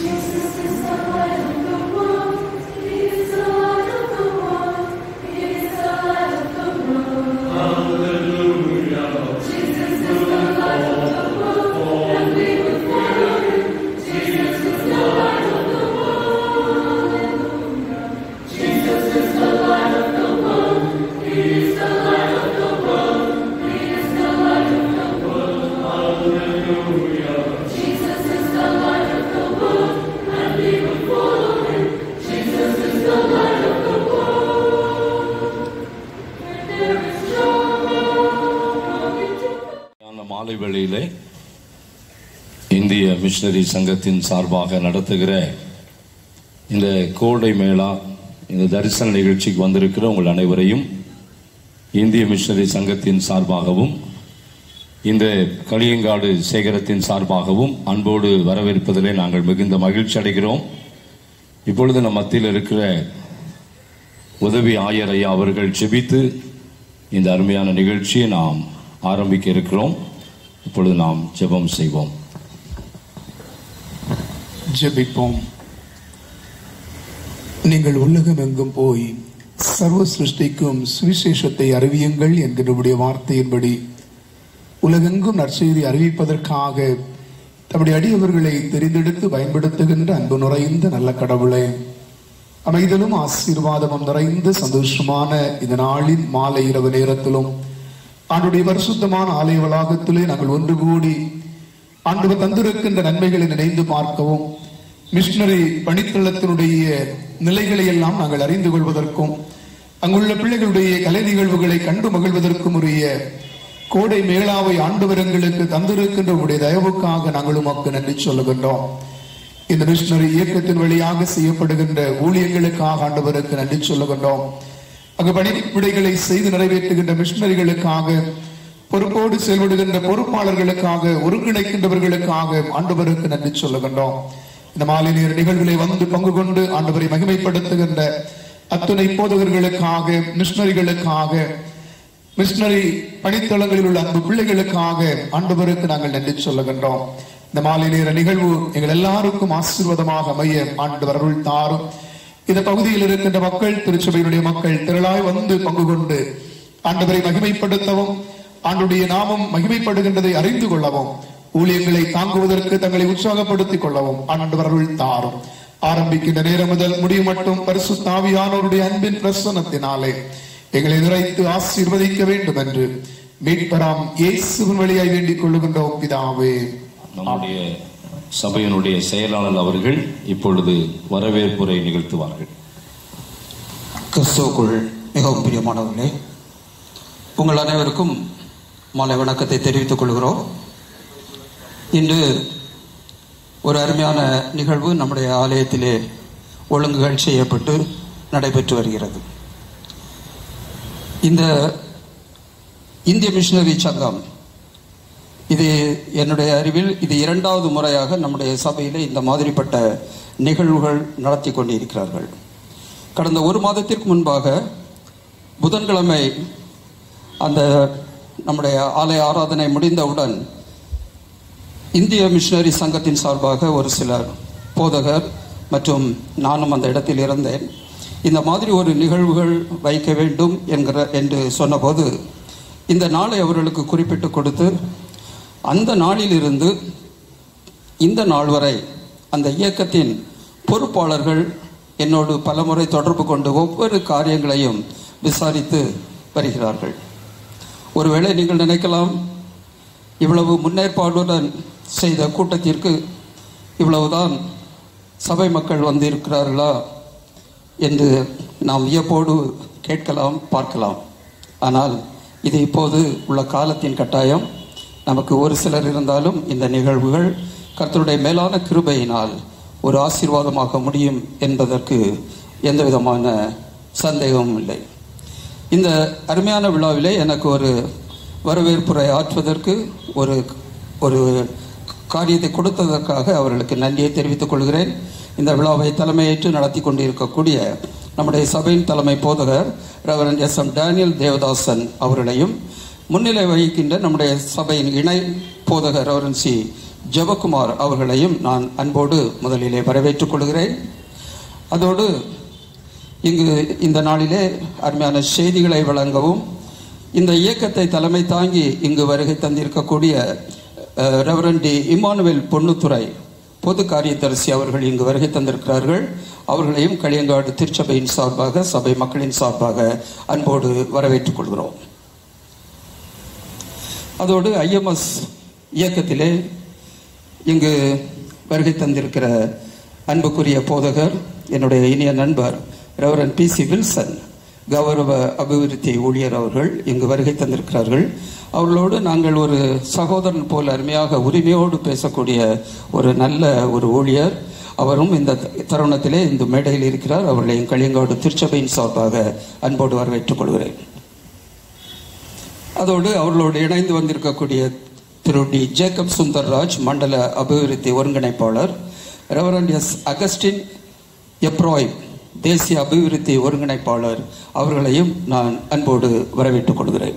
அந்த மாலை வேளையிலே இந்திய மிஷனரி சங்கத்தின் சார்பாக நடத்துகிற இந்த கோடை மேளா இந்த தரிசன நிகழ்ச்சிக்கு வந்திருக்கிற உங்கள் அனைவரையும் இந்திய மிஷனரி சங்கத்தின் சார்பாகவும் இந்த களியங்காடு சேகரத்தின் சார்பாகவும் அன்போடு வரவேற்பதிலே நாங்கள் மிகுந்த மகிழ்ச்சி அடைகிறோம் இப்பொழுது நம் மத்தியில் இருக்கிற உதவி ஆயர் ஐயா அவர்கள் ஜெபித்து இந்த அருமையான நிகழ்ச்சியை நாம் ஆரம்பிக்க இருக்கிறோம் இப்பொழுது நாம் ஜெபம் செய்வோம் ஜெபிப்போம் நீங்கள் உலகம் எங்கும் போய் சர்வ சிருஷ்டிக்கும் சுவிசேஷத்தை அறிவியுங்கள் என்கிறவுடைய வார்த்தையின்படி உலகெங்கும் நற்செய்தி அறிவிப்பதற்காக தம்முடைய அடியவர்களை தெரிந்தெடுத்து பயன்படுத்துகின்ற அன்பு நிறைந்த நல்ல கடவுளே அமைதலும் ஆசீர்வாதமும் நிறைந்த சந்தோஷமான இந்த நாளின் மாலை இரவு நேரத்திலும் ஆண்டுடைய பரிசுத்தமான ஆலய வளாகத்திலே நாங்கள் ஒன்று கூடி ஆண்டவர் தந்திருக்கின்ற நன்மைகளை நினைந்து பார்க்கவும் மிஷனரி பணித்தளத்தினுடைய நிலைகளை எல்லாம் நாங்கள் அறிந்து கொள்வதற்கும் அங்குள்ள பிள்ளைகளுடைய கலை நிகழ்வுகளை கண்டு மகிழ்வதற்கும் உரிய கோடை மேளாவை ஆண்டவரங்களுக்கு தந்திருக்கின்ற உடைய தயவுக்காக நாங்கள் உமக்கு நன்றி சொல்லுகின்றோம் இந்த மிஷனரி இயக்கத்தின் வழியாக செய்யப்படுகின்ற ஊழியர்களுக்காக ஆண்டவருக்கு நன்றி சொல்லுகின்றோம் அங்கு பணிவிடைகளை செய்து நிறைவேற்றுகின்ற மிஷனரிகளுக்காக பொறுப்போடு செயல்படுகின்ற பொறுப்பாளர்களுக்காக ஒருங்கிணைக்கின்றவர்களுக்காக ஆண்டவருக்கு நன்றி சொல்லுகின்றோம் இந்த மாலை நேர நிகழ்வுகளை வந்து பங்கு கொண்டு ஆண்டவரை மகிமைப்படுத்துகின்ற அத்துணை போதகர்களுக்காக மிஷனரிகளுக்காக மிஷனரி பணித்தளங்களில் உள்ள அன்பு பிள்ளைகளுக்காக ஆண்டவருக்கு நாங்கள் நன்றி சொல்லுகின்றோம் இந்த மாலை நேர நிகழ்வு எங்கள் எல்லாருக்கும் ஆசீர்வாதமாக அமைய ஆண்டவர் அருள் தாரும் இந்த பகுதியில் இருக்கின்ற மக்கள் திருச்சபையினுடைய மக்கள் திரளாய் வந்து பங்கு கொண்டு ஆண்டவரை மகிமைப்படுத்தவும் ஆண்டுடைய நாமம் மகிமைப்படுகின்றதை அறிந்து கொள்ளவும் ஊழியங்களை தாங்குவதற்கு தங்களை உற்சாகப்படுத்திக் கொள்ளவும் ஆண்டவர் அருள் தாரும் ஆரம்பிக்கின்ற நேரம் முதல் முடியும் மட்டும் பரிசு தாவியானோருடைய அன்பின் பிரசனத்தினாலே எங்களை நிறைத்து ஆசீர்வதிக்க வேண்டும் என்று மீட்பராம் இயேசுவின் வழியாய் வேண்டிக் கொள்ளுகின்றோம் பிதாவே நம்முடைய சபையினுடைய செயலாளர் அவர்கள் இப்பொழுது வரவேற்புரை நிகழ்த்துவார்கள் கிறிஸ்துவுக்குள் மிகவும் பிரியமானவர்களே உங்கள் அனைவருக்கும் மாலை வணக்கத்தை தெரிவித்துக் கொள்கிறோம் இன்று ஒரு அருமையான நிகழ்வு நம்முடைய ஆலயத்திலே ஒழுங்குகள் செய்யப்பட்டு நடைபெற்று வருகிறது இந்த இந்திய மிஷனரி சங்கம் இது என்னுடைய அறிவில் இது இரண்டாவது முறையாக நம்முடைய சபையிலே இந்த மாதிரிப்பட்ட நிகழ்வுகள் நடத்தி கொண்டிருக்கிறார்கள் கடந்த ஒரு மாதத்திற்கு முன்பாக புதன்கிழமை அந்த நம்முடைய ஆலய ஆராதனை முடிந்தவுடன் இந்திய மிஷனரி சங்கத்தின் சார்பாக ஒரு சிலர் போதகர் மற்றும் நானும் அந்த இடத்தில் இருந்தேன் இந்த மாதிரி ஒரு நிகழ்வுகள் வைக்க வேண்டும் என்கிற என்று சொன்னபோது இந்த நாளை அவர்களுக்கு குறிப்பிட்டு கொடுத்து அந்த நாளிலிருந்து இந்த நாள் வரை அந்த இயக்கத்தின் பொறுப்பாளர்கள் என்னோடு பலமுறை தொடர்பு கொண்டு ஒவ்வொரு காரியங்களையும் விசாரித்து வருகிறார்கள் ஒருவேளை நீங்கள் நினைக்கலாம் இவ்வளவு முன்னேற்பாடுடன் செய்த கூட்டத்திற்கு இவ்வளவுதான் சபை மக்கள் வந்து இருக்கிறார்களா என்று நாம் வியப்போடு கேட்கலாம் பார்க்கலாம் ஆனால் இது இப்போது உள்ள காலத்தின் கட்டாயம் நமக்கு ஒரு சிலர் இருந்தாலும் இந்த நிகழ்வுகள் கர்த்தருடைய மேலான கிருபையினால் ஒரு ஆசீர்வாதமாக முடியும் என்பதற்கு எந்த விதமான சந்தேகமும் இல்லை இந்த அருமையான விழாவிலே எனக்கு ஒரு வரவேற்புரை ஆற்றுவதற்கு ஒரு ஒரு காரியத்தை கொடுத்ததற்காக அவர்களுக்கு நன்றியை தெரிவித்துக் கொள்கிறேன் இந்த விழாவை தலைமையேற்று நடத்தி கொண்டிருக்கக்கூடிய நம்முடைய சபையின் தலைமை போதகர் reverend S M Daniel Devadasan அவர்களையும் முன்னிலை வகிக்கின்ற நம்முடைய சபையின் இணை போதகர் ரெவரன் சி ஜெபக்குமார் அவர்களையும் நான் அன்போடு முதலிலே வரவேற்றுக் கொள்கிறேன் அதோடு இங்கு இந்த நாளிலே அருமையான செய்திகளை வழங்கவும் இந்த இயக்கத்தை தலைமை தாங்கி இங்கு வருகை தந்திருக்கக்கூடிய அஹ், ரெவரண்ட் டி இமானுவேல் பொன்னுத்துறை பொது காரியதரிசி அவர்கள் இங்கு வருகை தந்திருக்கிறார்கள் அவர்களையும் களியங்காடு திருச்சபையின் சார்பாக சபை மக்களின் சார்பாக அன்போடு வரவேற்றுக் கொள்கிறோம் அதோடு ஐஎம்எஸ் இயக்கத்திலே இங்கு வருகை தந்திருக்கிற அன்புக்குரிய போதகர் என்னுடைய இனிய நண்பர் ரெவரன் பி சி வில்சன் கௌரவ அபிவிருத்தி ஊழியர் அவர்கள் இங்கு வருகை தந்திருக்கிறார்கள் அவர்களோடு நாங்கள் ஒரு சகோதரன் போல் அருமையாக உரிமையோடு பேசக்கூடிய ஒரு நல்ல ஒரு ஊழியர் அவரும் இந்த தருணத்திலே இந்த மேடையில் இருக்கிறார் அவர்களையும் களியங்காடு திருச்சபையின் சார்பாக அன்போடு வரவேற்றுக் கொள்கிறேன் அதோடு அவர்களோடு இணைந்து வந்திருக்கக்கூடிய திரு டி ஜேக்கப் சுந்தர்ராஜ் மண்டல அபிவிருத்தி ஒருங்கிணைப்பாளர் ரெவரண்ட் எஸ் அகஸ்டின் எப்ராய் தேசிய அபிவிருத்தி ஒருங்கிணைப்பாளர் அவர்களையும் நான் அன்போடு வரவேற்றுக் கொள்கிறேன்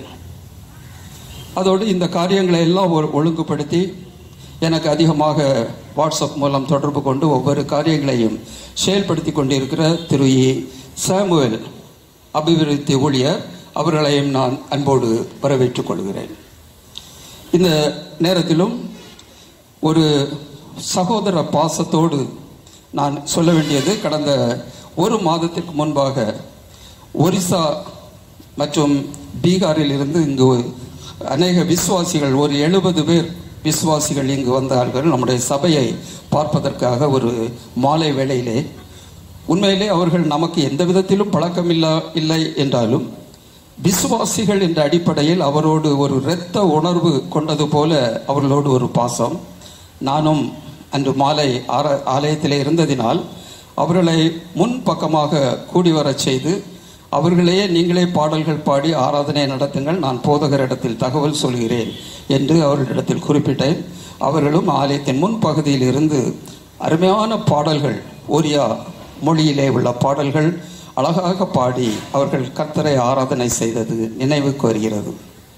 அதோடு இந்த காரியங்களை எல்லாம் ஒரு- ஒழுங்குபடுத்தி எனக்கு அதிகமாக வாட்ஸ்அப் மூலம் தொடர்பு கொண்டு ஒவ்வொரு காரியங்களையும் செயல்படுத்தி கொண்டிருக்கிற திரு இ சாமுவேல் அபிவிருத்தி ஊழியர் அவர்களையும் நான் அன்போடு வரவேற்றுக் கொள்கிறேன் இந்த நேரத்திலும் ஒரு சகோதர பாசத்தோடு நான் சொல்ல வேண்டியது கடந்த ஒரு மாதத்திற்கு முன்பாக ஒரிசா மற்றும் பீகாரில் இருந்து இங்கு அநேக விசுவாசிகள் ஒரு எழுபது பேர் விசுவாசிகள் இங்கு வந்தார்கள் நம்முடைய சபையை பார்ப்பதற்காக ஒரு மாலை வேளையிலே உண்மையிலே அவர்கள் நமக்கு எந்த விதத்திலும் பழக்கமில்லா இல்லை என்றாலும் விசுவாசிகள் என்ற அடிப்படையில் அவரோடு ஒரு இரத்த உணர்வு கொண்டது போல அவர்களோடு ஒரு பாசம் நானும் அன்று மாலை ஆர- ஆலயத்திலே இருந்ததினால் அவர்களை முன் பக்கமாக கூடி வரச் செய்து அவர்களே நீங்களே பாடல்கள் பாடி ஆராதனை நடத்துங்கள் நான் போதகரிடத்தில் தகவல் சொல்கிறேன் என்று அவர்களிடத்தில் குறிப்பிட்டேன் அவர்களும் ஆலயத்தின் முன் பகுதியில் இருந்து அருமையான பாடல்கள் ஓரியா மொழியிலே உள்ள பாடல்கள் அழகாக பாடி அவர்கள் கர்த்தரை ஆராதனை செய்தது நினைவுக்கு வருகிறது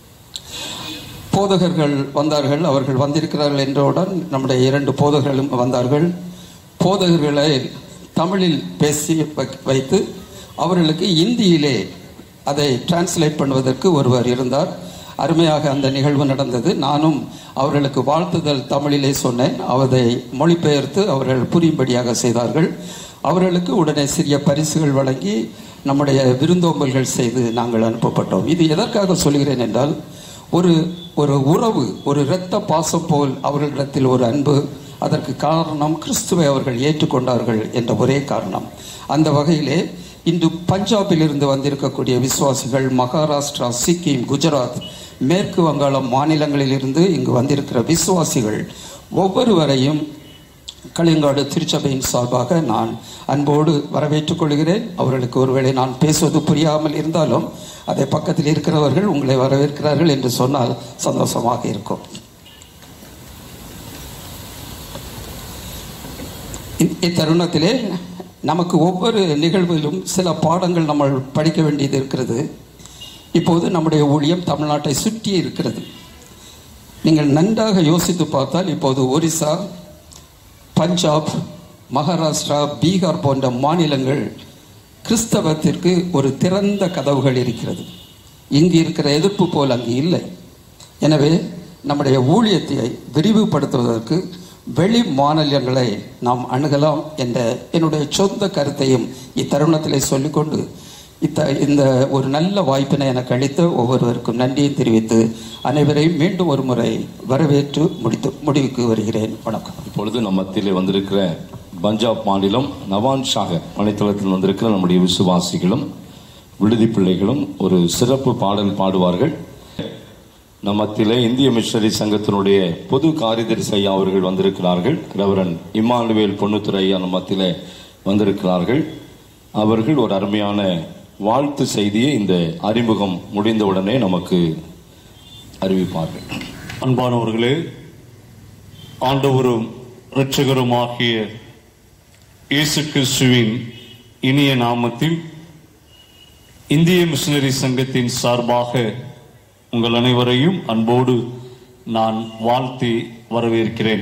போதகர்கள் வந்தார்கள் அவர்கள் வந்திருக்கிறார்கள் என்றவுடன் நம்முடைய இரண்டு போதகர்களும் வந்தார்கள் போதகர்களை தமிழில் பேசி வை- வைத்து அவர்களுக்கு இந்தியிலே அதை டிரான்ஸ்லேட் பண்ணுவதற்கு ஒருவர் இருந்தார் அருமையாக அந்த நிகழ்வு நடந்தது நானும் அவர்களுக்கு வாழ்த்துதல் தமிழிலே சொன்னேன் அதை மொழிபெயர்த்து அவர்கள் புரியும்படியாக செய்தார்கள் அவர்களுக்கு உடனே சிறிய பரிசுகள் வழங்கி நம்முடைய விருந்தோம்பல்கள் செய்து நாங்கள் அனுப்பப்பட்டோம் இது எதற்காக சொல்கிறேன் என்றால் ஒரு ஒரு உறவு ஒரு இரத்த பாசம் போல் அவர்களிடத்தில் ஒரு அன்பு அதற்கு காரணம் கிறிஸ்துவை அவர்கள் ஏற்றுக்கொண்டார்கள் என்ற ஒரே காரணம் அந்த வகையிலே இன்று பஞ்சாபில் இருந்து வந்திருக்கக்கூடிய விசுவாசிகள் மகாராஷ்டிரா சிக்கிம் குஜராத் மேற்கு வங்காளம் மாநிலங்களில் இருந்து இங்கு வந்திருக்கிற விசுவாசிகள் ஒவ்வொருவரையும் களியங்காடு திருச்சபையின் சார்பாக நான் அன்போடு வரவேற்றுக் கொள்கிறேன் அவர்களுக்கு ஒருவேளை நான் பேசுவது புரியாமல் இருந்தாலும் அதை பக்கத்தில் இருக்கிறவர்கள் உங்களை வரவேற்கிறார்கள் என்று சொன்னால் சந்தோஷமாக இருக்கும் இ- இத்தருணத்திலே நமக்கு ஒவ்வொரு நிகழ்விலும் சில பாடங்கள் நம்ம படிக்க வேண்டியது இருக்கிறது இப்போது நம்முடைய ஊழியம் தமிழ்நாட்டை சுற்றி இருக்கிறது நீங்கள் நன்றாக யோசித்து பார்த்தால் இப்போது ஒரிசா பஞ்சாப் மகாராஷ்டிரா பீகார் போன்ற மாநிலங்கள் கிறிஸ்தவத்திற்கு ஒரு திறந்த கதவுகள் இருக்கிறது இங்கு இருக்கிற எதிர்ப்பு போல் அங்கு இல்லை எனவே நம்முடைய ஊழியத்தை விரிவுபடுத்துவதற்கு வெளி மாநிலங்களை நாம் அணுகலாம் என்ற என்னுடைய சொந்த கருத்தையும் இத்தருணத்திலே சொல்லிக்கொண்டு இத்த இந்த ஒரு நல்ல வாய்ப்பினை எனக்கு அளித்த ஒவ்வொருவருக்கும் நன்றியை தெரிவித்து அனைவரையும் மீண்டும் ஒரு முறை வரவேற்று முடித்து முடிவுக்கு வருகிறேன் வணக்கம் இப்பொழுது நம் மத்தியிலே வந்திருக்கிற பஞ்சாப் மாநிலம் நவான் ஷாகர் வலைத்தளத்தில் வந்திருக்கிற நம்முடைய விசுவாசிகளும் விடுதி பிள்ளைகளும் ஒரு சிறப்பு பாடல் பாடுவார்கள் நம் மத்தியிலே இந்திய மிஷனரி சங்கத்தினுடைய பொது காரியதரிசி ஐயா அவர்கள் வந்திருக்கிறார்கள் ரெவரன் இம்மானுவேல் பொன்னுத்துறை ஐயா நம் மத்தியிலே வந்திருக்கிறார்கள் அவர்கள் ஒரு அருமையான வாழ்த்து செய்தியை இந்த அறிமுகம் முடிந்தவுடனே நமக்கு அறிவிப்பார்கள் அன்பானவர்களே ஆண்டவரும் இரட்சகருமாகிய இயேசு கிறிஸ்துவின் இனிய நாமத்தில் இந்திய மிஷனரி சங்கத்தின் சார்பாக உங்கள் அனைவரையும் அன்போடு நான் வாழ்த்தி வரவேற்கிறேன்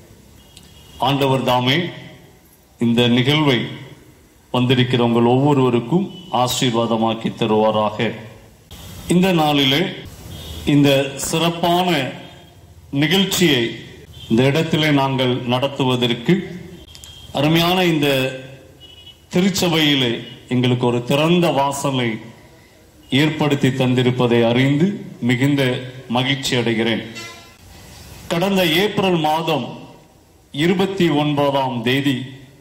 ஆண்டவர் தாமே இந்த நிகழ்வை வந்திருக்கிற உங்கள் ஒவ்வொருவருக்கும் ஆசீர்வாதமாக்கி தருவாராக இந்த நாளிலே இந்த சிறப்பான நிகழ்ச்சியை இந்த இடத்திலே நாங்கள் நடத்துவதற்கு அருமையான இந்த திருச்சபையிலே எங்களுக்கு ஒரு திறந்த வாசலை ஏற்படுத்தி தந்திருப்பதை அறிந்து மிகுந்த மகிழ்ச்சி அடைகிறேன் கடந்த ஏப்ரல் மாதம் இருபத்தி ஒன்பதாம் தேதி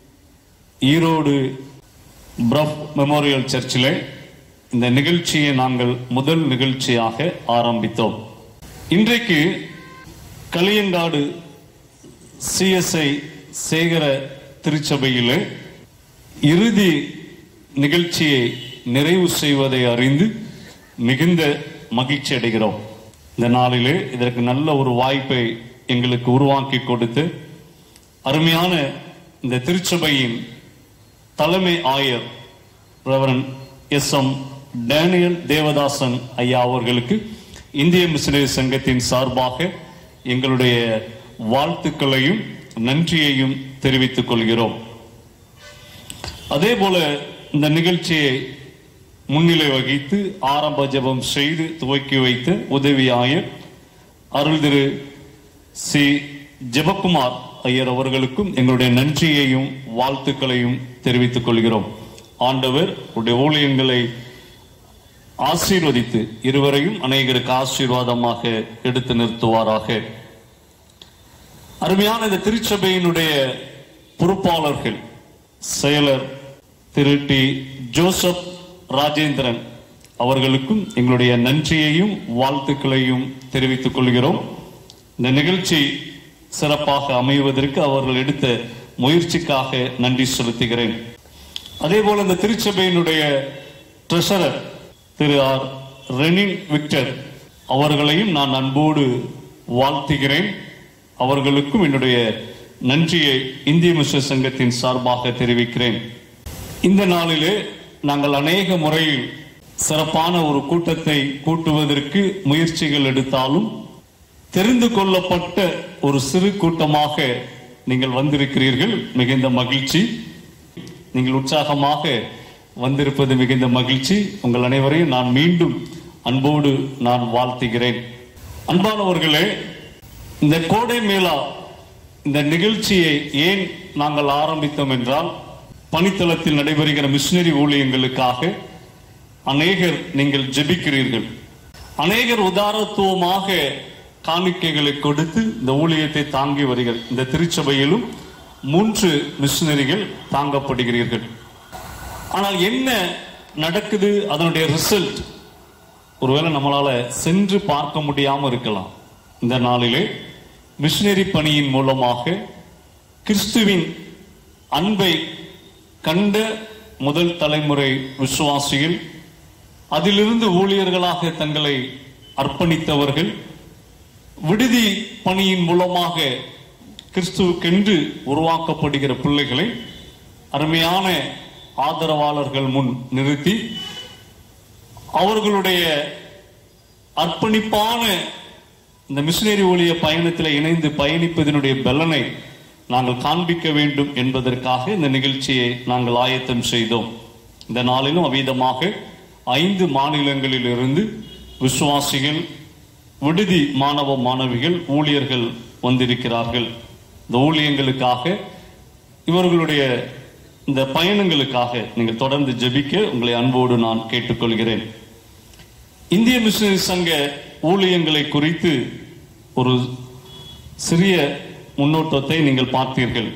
ஈரோடு பிரப் மெமோரியல் சர்ச்சிலே இந்த நிகழ்ச்சியை நாங்கள் முதல் நிகழ்ச்சியாக ஆரம்பித்தோம் இன்றைக்கு களியங்காடு சிஎஸ்ஐ சேகர திருச்சபையிலே இறுதி நிகழ்ச்சியை நிறைவு செய்வதை அறிந்து மிகுந்த மகிழ்ச்சி அடைகிறோம் இந்த நாளிலே இதற்கு நல்ல ஒரு வாய்ப்பை எங்களுக்கு உருவாக்கி கொடுத்து அருமையான இந்த திருச்சபையின் தலைமை ஆயர் reverend S M Daniel Devadasan ஐயா அவர்களுக்கு இந்திய மிஷனரி சங்கத்தின் சார்பாக எங்களுடைய வாழ்த்துக்களையும் நன்றியையும் தெரிவித்துக் கொள்கிறோம் அதே போல இந்த நிகழ்ச்சியை முன்னிலை வகித்து ஆரம்ப ஜெபம் செய்து துவக்கி வைத்த உதவி ஆயர் அருள் திரு சி ஜெபக்குமார் ஐயர் அவர்களுக்கும் எங்களுடைய நன்றியையும் வாழ்த்துக்களையும் தெரிவித்துக் கொள்கிறோம் ஆண்டவர் உடைய ஊழியங்களை ஆசீர்வதித்து இருவரையும் அநேகருக்கு ஆசீர்வாதமாக எடுத்து நிறுத்துவாராக அருமையான இந்த திருச்சபையினுடைய பொறுப்பாளர்கள் செயலர் திரு டி ஜோசப் ராஜேந்திரன் அவர்களுக்கும் எங்களுடைய நன்றியையும் வாழ்த்துக்களையும் தெரிவித்துக் கொள்கிறோம் இந்த நிகழ்ச்சி சிறப்பாக அமைவதற்கு அவர்கள் எடுத்த முயற்சிக்காக நன்றி செலுத்துகிறேன் அதே போல இந்த திருச்சபையினுடைய ட்ரெஷரர் திரு ஆர் ரெனின் விக்டர் அவர்களையும் நான் அன்போடு வாழ்த்துகிறேன் அவர்களுக்கும் என்னுடைய நன்றியை இந்திய மிஸ்டர் சங்கத்தின் சார்பாக தெரிவிக்கிறேன் இந்த நாளிலே நாங்கள் அநேக முறையில் சிறப்பான ஒரு கூட்டத்தை கூட்டுவதற்கு முயற்சிகள் எடுத்தாலும் தெரிந்து கொள்ளப்பட்ட ஒரு சிறு கூட்டமாக நீங்கள் வந்திருக்கிறீர்கள் மிகுந்த மகிழ்ச்சி நீங்கள் உற்சாகமாக வந்திருப்பது மிகுந்த மகிழ்ச்சி உங்கள் அனைவரையும் நான் மீண்டும் அன்போடு நான் வாழ்த்துகிறேன் அன்பானவர்களே இந்த கோடை மேளா இந்த நிகழ்ச்சியை ஏன் நாங்கள் ஆரம்பித்தோம் என்றால் பணித்தளத்தில் நடைபெறுகிற மிஷினரி ஊழியங்களுக்காக அநேகர் நீங்கள் ஜெபிக்கிறீர்கள் அநேகர் உதாரத்துவமாக காணிக்கைகளை கொடுத்து இந்த ஊழியத்தை தாங்கி வருகிறது இந்த திருச்சபையிலும் மூன்று மிஷினரிகள் தாங்கப்படுகிறீர்கள் ஆனால் என்ன நடக்குது அதனுடைய ரிசல்ட் ஒருவேளை நம்மளால சென்று பார்க்க முடியாம இருக்கலாம் இந்த நாளிலே மிஷினரி பணியின் மூலமாக கிறிஸ்துவின் அன்பை கண்ட முதல் தலைமுறை விசுவாசிகள் அதிலிருந்து ஊழியர்களாக தங்களை அர்ப்பணித்தவர்கள் விடுதி பணியின் மூலமாக கிறிஸ்துவுக்கென்று உருவாக்கப்படுகிற பிள்ளைகளை அருமையான ஆதரவாளர்கள் முன் நிறுத்தி அவர்களுடைய அர்ப்பணிப்பான இந்த மிஷினரி ஊழிய பயணத்தில் இணைந்து பயணிப்பதனுடைய பலனை நாங்கள் காண்பிக்க வேண்டும் என்பதற்காக இந்த நிகழ்ச்சியை நாங்கள் ஆயத்தம் செய்தோம் இந்த நாளிலும் அவ்விதமாக ஐந்து மாநிலங்களில் இருந்து விசுவாசிகள் விடுதி மாணவ மாணவிகள் ஊழியர்கள் வந்திருக்கிறார்கள் இந்த ஊழியங்களுக்காக இவர்களுடைய இந்த பயணங்களுக்காக நீங்கள் தொடர்ந்து ஜெபிக்க உங்களை அன்போடு நான் கேட்டுக்கொள்கிறேன் இந்திய மிஷனரி சங்க ஊழியங்களை குறித்து ஒரு சிறிய முன்னோட்டத்தை நீங்கள் பார்த்தீர்கள்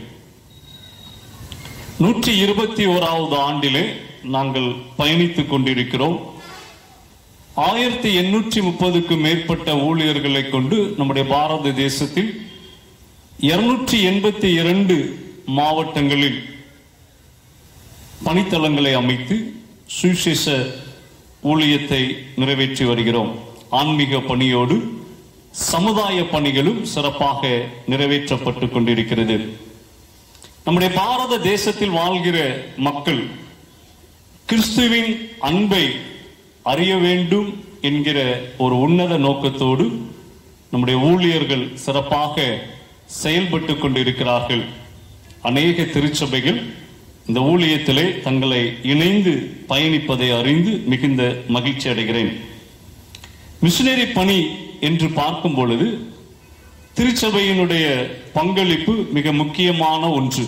நூற்றி இருபத்தி ஓராவது ஆண்டிலே நாங்கள் பயணித்துக் கொண்டிருக்கிறோம் ஆயிரத்தி எண்ணூற்றி முப்பதுக்கும் மேற்பட்ட ஊழியர்களை கொண்டு நம்முடைய பாரத தேசத்தில் இருநூற்றி எண்பத்தி இரண்டு மாவட்டங்களில் பணித்தளங்களை அமைத்து சுவிசேஷ ஊழியத்தை நிறைவேற்றி வருகிறோம் ஆன்மீக பணியோடு சமுதாய பணிகளும் சிறப்பாக நிறைவேற்றப்பட்டு கொண்டிருக்கிறது நம்முடைய பாரத தேசத்தில் வாழ்கிற மக்கள் கிறிஸ்துவின் அன்பை அறிய வேண்டும் என்கிற ஒரு உன்னத நோக்கத்தோடு நம்முடைய ஊழியர்கள் சிறப்பாக செயல்பட்டு கொண்டிருக்கிறார்கள் அநேக திருச்சபைகள் இந்த ஊழியத்திலே தங்களை இணைந்து பயணிப்பதை அறிந்து மிகுந்த மகிழ்ச்சி அடைகிறேன் மிஷினரி பணி என்று பார்க்கும் பொழுது திருச்சபையினுடைய பங்களிப்பு மிக முக்கியமான ஒன்று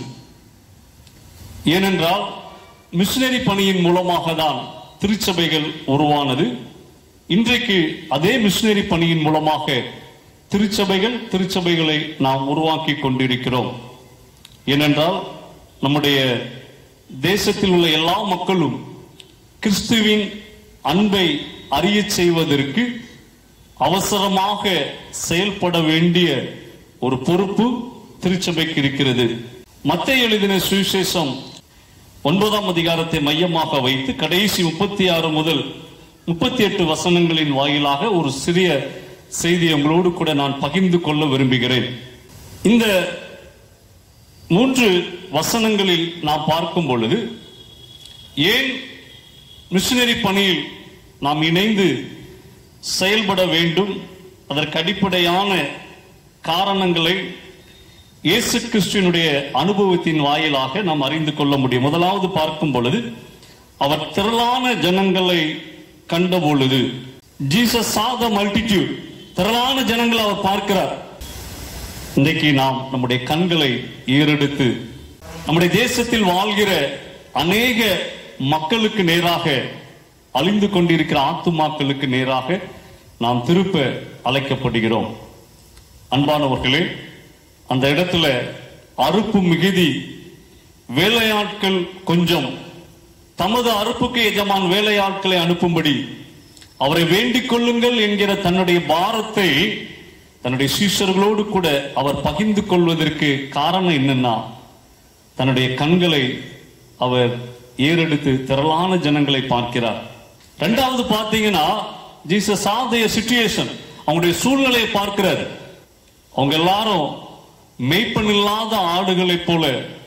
ஏனென்றால் மிஷினரி பணியின் மூலமாக தான் திருச்சபைகள் உருவானது இன்றைக்கு அதே மிஷினரி பணியின் மூலமாக திருச்சபைகள் திருச்சபைகளை நாம் உருவாக்கி கொண்டிருக்கிறோம் ஏனென்றால் நம்முடைய தேசத்தில் உள்ள எல்லா மக்களும் கிறிஸ்துவின் அன்பை அறியச் செய்வதற்கு அவசரமாக செயல்பட வேண்டிய ஒரு பொறுப்பு திருச்சபைக்கு இருக்கிறது மத்திய எழுதின சுவிசேஷம் ஒன்பதாம் அதிகாரத்தை மையமாக வைத்து கடைசி முப்பத்தி ஆறு முதல் முப்பத்தி எட்டு வசனங்களின் வாயிலாக ஒரு சிறிய செய்தி உங்களோடு கூட நான் பகிர்ந்து கொள்ள விரும்புகிறேன் இந்த மூன்று வசனங்களில் நாம் பார்க்கும் பொழுது ஏன் மிஷினரி பணியில் நாம் இணைந்து செயல்பட வேண்டும் அதற்கு அடிப்படையான காரணங்களை இயேசு கிறிஸ்துவினுடைய அனுபவத்தின் வாயிலாக நாம் அறிந்து கொள்ள முடியும் முதலாவது பார்க்கும் பொழுது அவர் திரளான ஜனங்களை கண்ட பொழுது ஜீசஸ் சாத மல்டிடியூட் திரளான ஜனங்களை அவர் பார்க்கிறார் இன்றைக்கு நாம் நம்முடைய கண்களை ஏறெடுத்து நம்முடைய தேசத்தில் வாழ்கிற அநேக மக்களுக்கு நேராக அழிந்து கொண்டிருக்கிற ஆத்துமாக்களுக்கு நேராக நாம் திருப்ப அழைக்கப்படுகிறோம் அன்பானவர்களே அந்த இடத்துல அறுப்பு மிகுதி வேலையாட்கள் கொஞ்சம் தமது அறுப்புக்கு எஜமான் வேலையாட்களை அனுப்பும்படி அவரை வேண்டிக் கொள்ளுங்கள் என்கிற தன்னுடைய பாரத்தை தன்னுடைய சீஷர்களோடு கூட அவர் பகிர்ந்து கொள்வதற்கு காரணம் என்னன்னா தன்னுடைய கண்களை அவர் ஏறெடுத்து திரளான ஜனங்களை பார்க்கிறார் ரெண்டாவது பார்த்தீங்கன்னா ஜீசஸ் ஆதைய சுச்சுவேஷன் அவங்களுடைய சூழ்நிலையை பார்க்கிறார் அவங்க எல்லாரும் மெய்ப்பன் இல்லாத ஆடுகளைப் போல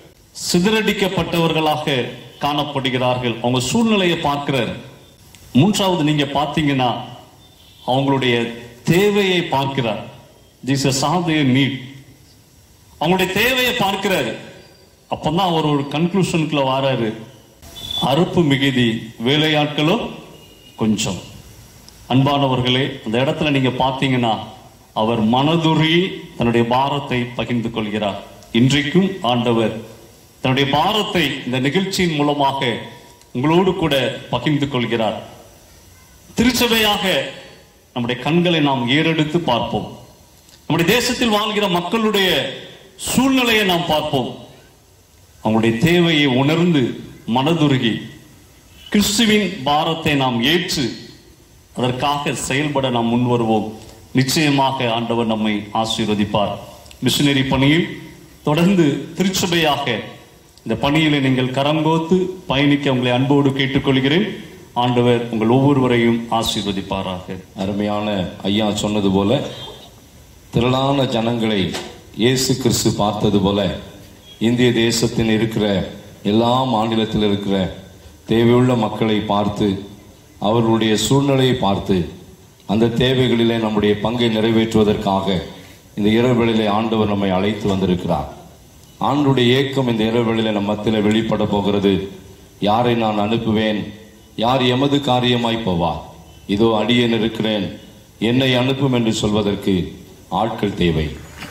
சிதறடிக்கப்பட்டவர்களாக காணப்படுகிறார்கள் அவங்க சூழ்நிலையை பார்க்கிறார் மூன்றாவது நீங்க பார்த்தீங்கன்னா அவங்களுடைய தேவையை பார்க்கிறார் ஜீசஸ் ஆதைய நீட் அவங்களுடைய தேவையை பார்க்கிறாரு அப்பதான் அவர் ஒரு கன்க்ளூஷனுக்குள்ள வராரு அறுப்பு மிகுதி வேலையாட்களோ கொஞ்சம் அன்பானவர்களே அந்த இடத்துல நீங்க பார்த்தீங்கன்னா அவர் மனதுருகி தன்னுடைய பாரத்தை பகிர்ந்து கொள்கிறார் இன்றைக்கும் ஆண்டவர் தன்னுடைய பாரத்தை இந்த நிகழ்ச்சியின் மூலமாக உங்களோடு கூட பகிர்ந்து கொள்கிறார் திருச்சபையாக நம்முடைய கண்களை நாம் ஏறெடுத்து பார்ப்போம் நம்முடைய தேசத்தில் வாழ்கிற மக்களுடைய சூழ்நிலையை நாம் பார்ப்போம் அவங்களுடைய தேவையை உணர்ந்து மனதுருகி கிறிஸ்துவின் பாரத்தை நாம் ஏற்று அதற்காக செயல்பட நாம் முன்வருவோம் நிச்சயமாக ஆண்டவர் நம்மை ஆசீர்வதிப்பார் மிஷினரி பணியில் தொடர்ந்து திருச்சபையாக இந்த பணியில நீங்கள் கரங்கோத்து பயணிக்க உங்களை அன்போடு கேட்டுக்கொள்கிறேன் ஆண்டவர் உங்கள் ஒவ்வொருவரையும் ஆசீர்வதிப்பாராக அருமையான ஐயா சொன்னது போல திரளான ஜனங்களை இயேசு கிறிஸ்து பார்த்தது போல இந்திய தேசத்தில் இருக்கிற எல்லா மாநிலத்தில் இருக்கிற தேவையுள்ள மக்களை பார்த்து அவர்களுடைய சூழ்நிலையை பார்த்து அந்த தேவைகளிலே நம்முடைய பங்கை நிறைவேற்றுவதற்காக இந்த இரவுகளிலே ஆண்டவர் நம்மை அழைத்து வந்திருக்கிறார் ஆண்டுடைய ஏக்கம் இந்த இரவுகளிலே நம் மத்தியில் வெளிப்பட போகிறது யாரை நான் அனுப்புவேன் யார் எமது காரியமாய் போவார் இதோ அடியேன் இருக்கிறேன் என்னை அனுப்பும் என்று சொல்வதற்கு ஆட்கள் தேவை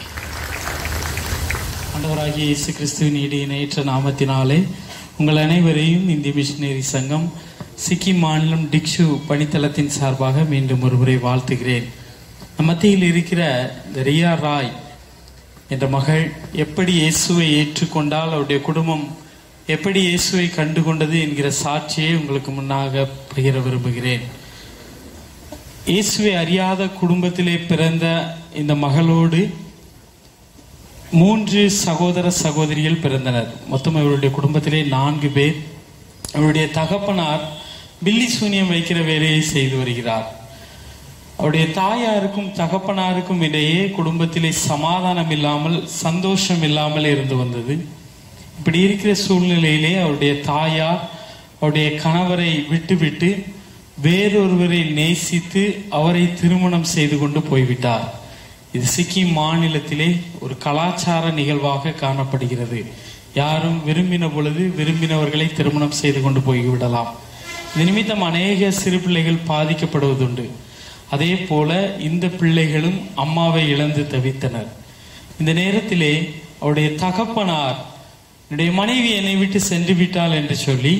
ஆண்டவராகிய இயேசு கிறிஸ்துவின் இடையினேற்ற நாமத்தினாலே உங்கள் அனைவரையும் இந்திய மிஷினரி சங்கம் சிக்கிம் மாநிலம் டிக்ஷு பணித்தளத்தின் சார்பாக மீண்டும் ஒருமுறை வாழ்த்துகிறேன் நம் மத்தியில் இருக்கிற இந்த ரியா ராய் என்ற மகள் எப்படி இயேசுவை ஏற்றுக்கொண்டால் அவருடைய குடும்பம் எப்படி இயேசுவை கண்டுகொண்டது என்கிற சாட்சியை உங்களுக்கு முன்னாக பகிர விரும்புகிறேன் இயேசுவை அறியாத குடும்பத்திலே பிறந்த இந்த மகளோடு மூன்று சகோதர சகோதரிகள் பிறந்தனர் மொத்தம் இவருடைய குடும்பத்திலே நான்கு பேர் அவருடைய தகப்பனார் பில்லி சூனியம் வைக்கிற வேலையை செய்து வருகிறார் அவருடைய தாயாருக்கும் தகப்பனாருக்கும் இடையே குடும்பத்திலே சமாதானம் இல்லாமல் சந்தோஷம் இல்லாமல் இருந்து வந்தது இப்படி இருக்கிற சூழ்நிலையிலே அவருடைய தாயார் அவருடைய கணவரை விட்டுவிட்டு வேறொருவரை நேசித்து அவரை திருமணம் செய்து கொண்டு போய்விட்டார் இது சிக்கிம் மாநிலத்திலே ஒரு கலாச்சார நிகழ்வாக காணப்படுகிறது யாரும் விரும்பின பொழுது விரும்பினவர்களை திருமணம் செய்து கொண்டு போய்விடலாம் இது நிமித்தம் அநேக சிறு பிள்ளைகள் பாதிக்கப்படுவதுண்டு அதே போல இந்த பிள்ளைகளும் அம்மாவை இழந்து தவித்தனர் இந்த நேரத்திலே அவருடைய தகப்பனார் என்னுடைய மனைவி என்னை விட்டு சென்று விட்டாள் என்று சொல்லி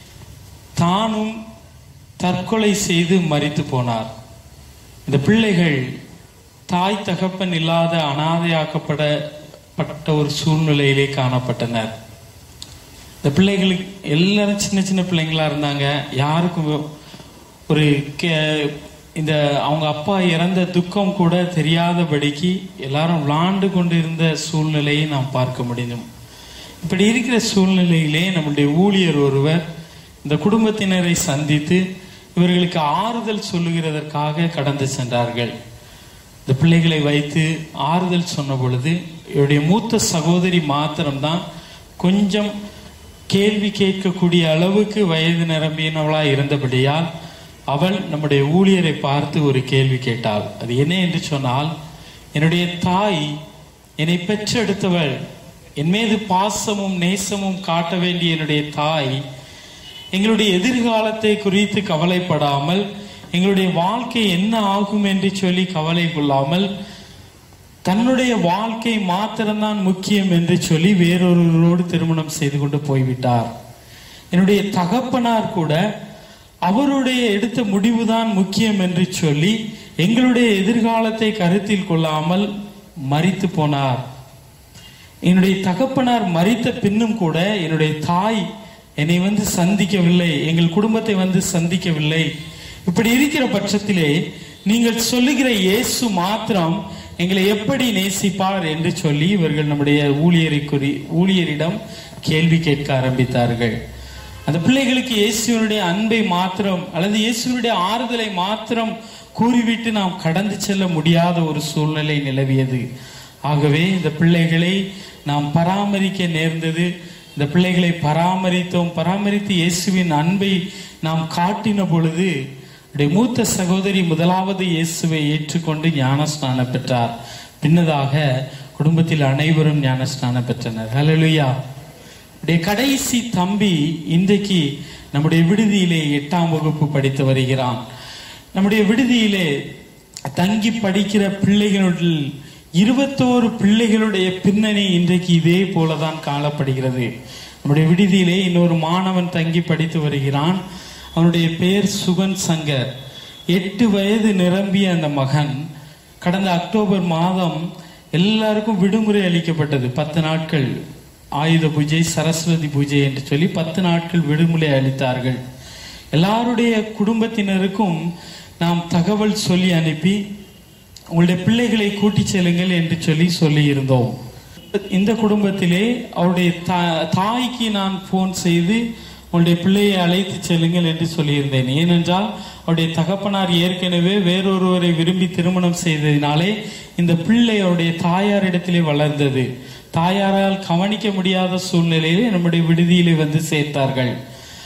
தானும் தற்கொலை செய்து மரித்து போனார் இந்த பிள்ளைகள் தாய் தகப்பன் இல்லாத அனாதையாக்கப்படப்பட்ட ஒரு சூழ்நிலையிலே காணப்பட்டனர் இந்த பிள்ளைகளுக்கு எல்லாரும் சின்ன சின்ன பிள்ளைங்களா இருந்தாங்க யாருக்கும் ஒரு கே- இந்த அவங்க அப்பா இறந்த துக்கம் கூட தெரியாதபடிக்கு எல்லாரும் விளாண்டு கொண்டிருந்த சூழ்நிலையை நாம் பார்க்க முடியும் இப்படி இருக்கிற சூழ்நிலையிலே நம்முடைய ஊழியர் ஒருவர் இந்த குடும்பத்தினரை சந்தித்து இவர்களுக்கு ஆறுதல் சொல்லுகிறதற்காக கடந்து சென்றார்கள் இந்த பிள்ளைகளை வைத்து ஆறுதல் சொன்ன பொழுது இவருடைய மூத்த சகோதரி மாத்திரம்தான் கொஞ்சம் கேள்வி கேட்கக்கூடிய அளவுக்கு வயது நிரம்பினவளா இருந்தபடியால் அவள் நம்முடைய ஊழியரை பார்த்து ஒரு கேள்வி கேட்டாள் அது என்ன என்று சொன்னால் என்னுடைய தாய் என்னை பெற்றெடுத்தவள் என் மீது பாசமும் நேசமும் காட்ட வேண்டிய என்னுடைய தாய் எங்களுடைய எதிர்காலத்தை குறித்து கவலைப்படாமல் எங்களுடைய வாழ்க்கை என்ன ஆகும் என்று சொல்லி கவலை கொள்ளாமல் தன்னுடைய வாழ்க்கை மாத்திரம்தான் முக்கியம் என்று சொல்லி வேறொருவரோடு திருமணம் செய்து கொண்டு போய்விட்டார் என்னுடைய தகப்பனார் கூட அவருடைய எடுத்த முடிவுதான் முக்கியம் என்று சொல்லி எங்களுடைய எதிர்காலத்தை கருத்தில் கொள்ளாமல் மரித்து போனார் என்னுடைய தகப்பனார் மரித்த பின்னும் கூட என்னுடைய தாய் என்னை வந்து சந்திக்கவில்லை எங்கள் குடும்பத்தை வந்து சந்திக்கவில்லை இப்படி இருக்கிற பட்சத்திலே நீங்கள் சொல்லுகிற இயேசு மாத்திரம் எங்களை எப்படி நேசிப்பார் என்று சொல்லி இவர்கள் நம்முடைய ஊழியரை குறி ஊழியரிடம் கேள்வி கேட்க ஆரம்பித்தார்கள் அந்த பிள்ளைகளுக்கு இயேசுவனுடைய அன்பை மாத்திரம் அல்லது இயேசுவனுடைய ஆறுதலை மாத்திரம் கூறிவிட்டு நாம் கடந்து செல்ல முடியாத ஒரு சூழ்நிலை நிலவியது ஆகவே இந்த பிள்ளைகளை நாம் பராமரிக்க நேர்ந்தது இந்த பிள்ளைகளை பராமரித்தோம் பராமரித்து இயேசுவின் அன்பை நாம் காட்டின பொழுது அவருடைய மூத்த சகோதரி முதலாவது இயேசுவை ஏற்றுக்கொண்டு ஞானஸ்நானம் பெற்றார் பின்னதாக குடும்பத்தில் அனைவரும் ஞானஸ்நானம் பெற்றனர் ஹalleluya உடைய கடைசி தம்பி இன்றைக்கு நம்முடைய விடுதியிலே எட்டாம் வகுப்பு படித்து வருகிறான் நம்முடைய விடுதியிலே தங்கி படிக்கிற பிள்ளைகளுடைய இருபத்தோரு பிள்ளைகளுடைய பின்னணி இன்றைக்கு இதே போலதான் காணப்படுகிறது நம்முடைய விடுதியிலே இன்னொரு மாணவன் தங்கி படித்து வருகிறான் அவனுடைய பெயர் சுகன் சங்கர் எட்டு வயது நிரம்பிய அந்த மகன் கடந்த அக்டோபர் மாதம் எல்லாருக்கும் விடுமுறை அளிக்கப்பட்டது பத்து நாட்கள் ஆயுத பூஜை சரஸ்வதி பூஜை என்று சொல்லி பத்து நாட்கள் விடுமுறை அளித்தார்கள் எல்லாருடைய குடும்பத்தினருக்கும் நாம் தகவல் சொல்லி அனுப்பி உங்களுடைய பிள்ளைகளை கூட்டிச் செல்லுங்கள் என்று சொல்லி சொல்லி இருந்தோம் இந்த குடும்பத்திலே அவருடைய தா- தாய்க்கு நான் போன் செய்து உங்களுடைய பிள்ளையை அழைத்து செல்லுங்கள் என்று சொல்லியிருந்தேன் ஏனென்றால் அவருடைய தகப்பனார் ஏற்கனவே வேறொருவரை விரும்பி திருமணம் செய்ததினாலே இந்த பிள்ளை அவருடைய தாயாரிடத்திலே வளர்ந்தது தாயாரால் கவனிக்க முடியாத சூழ்நிலையிலே நம்முடைய விடுதியிலே வந்து சேர்த்தார்கள்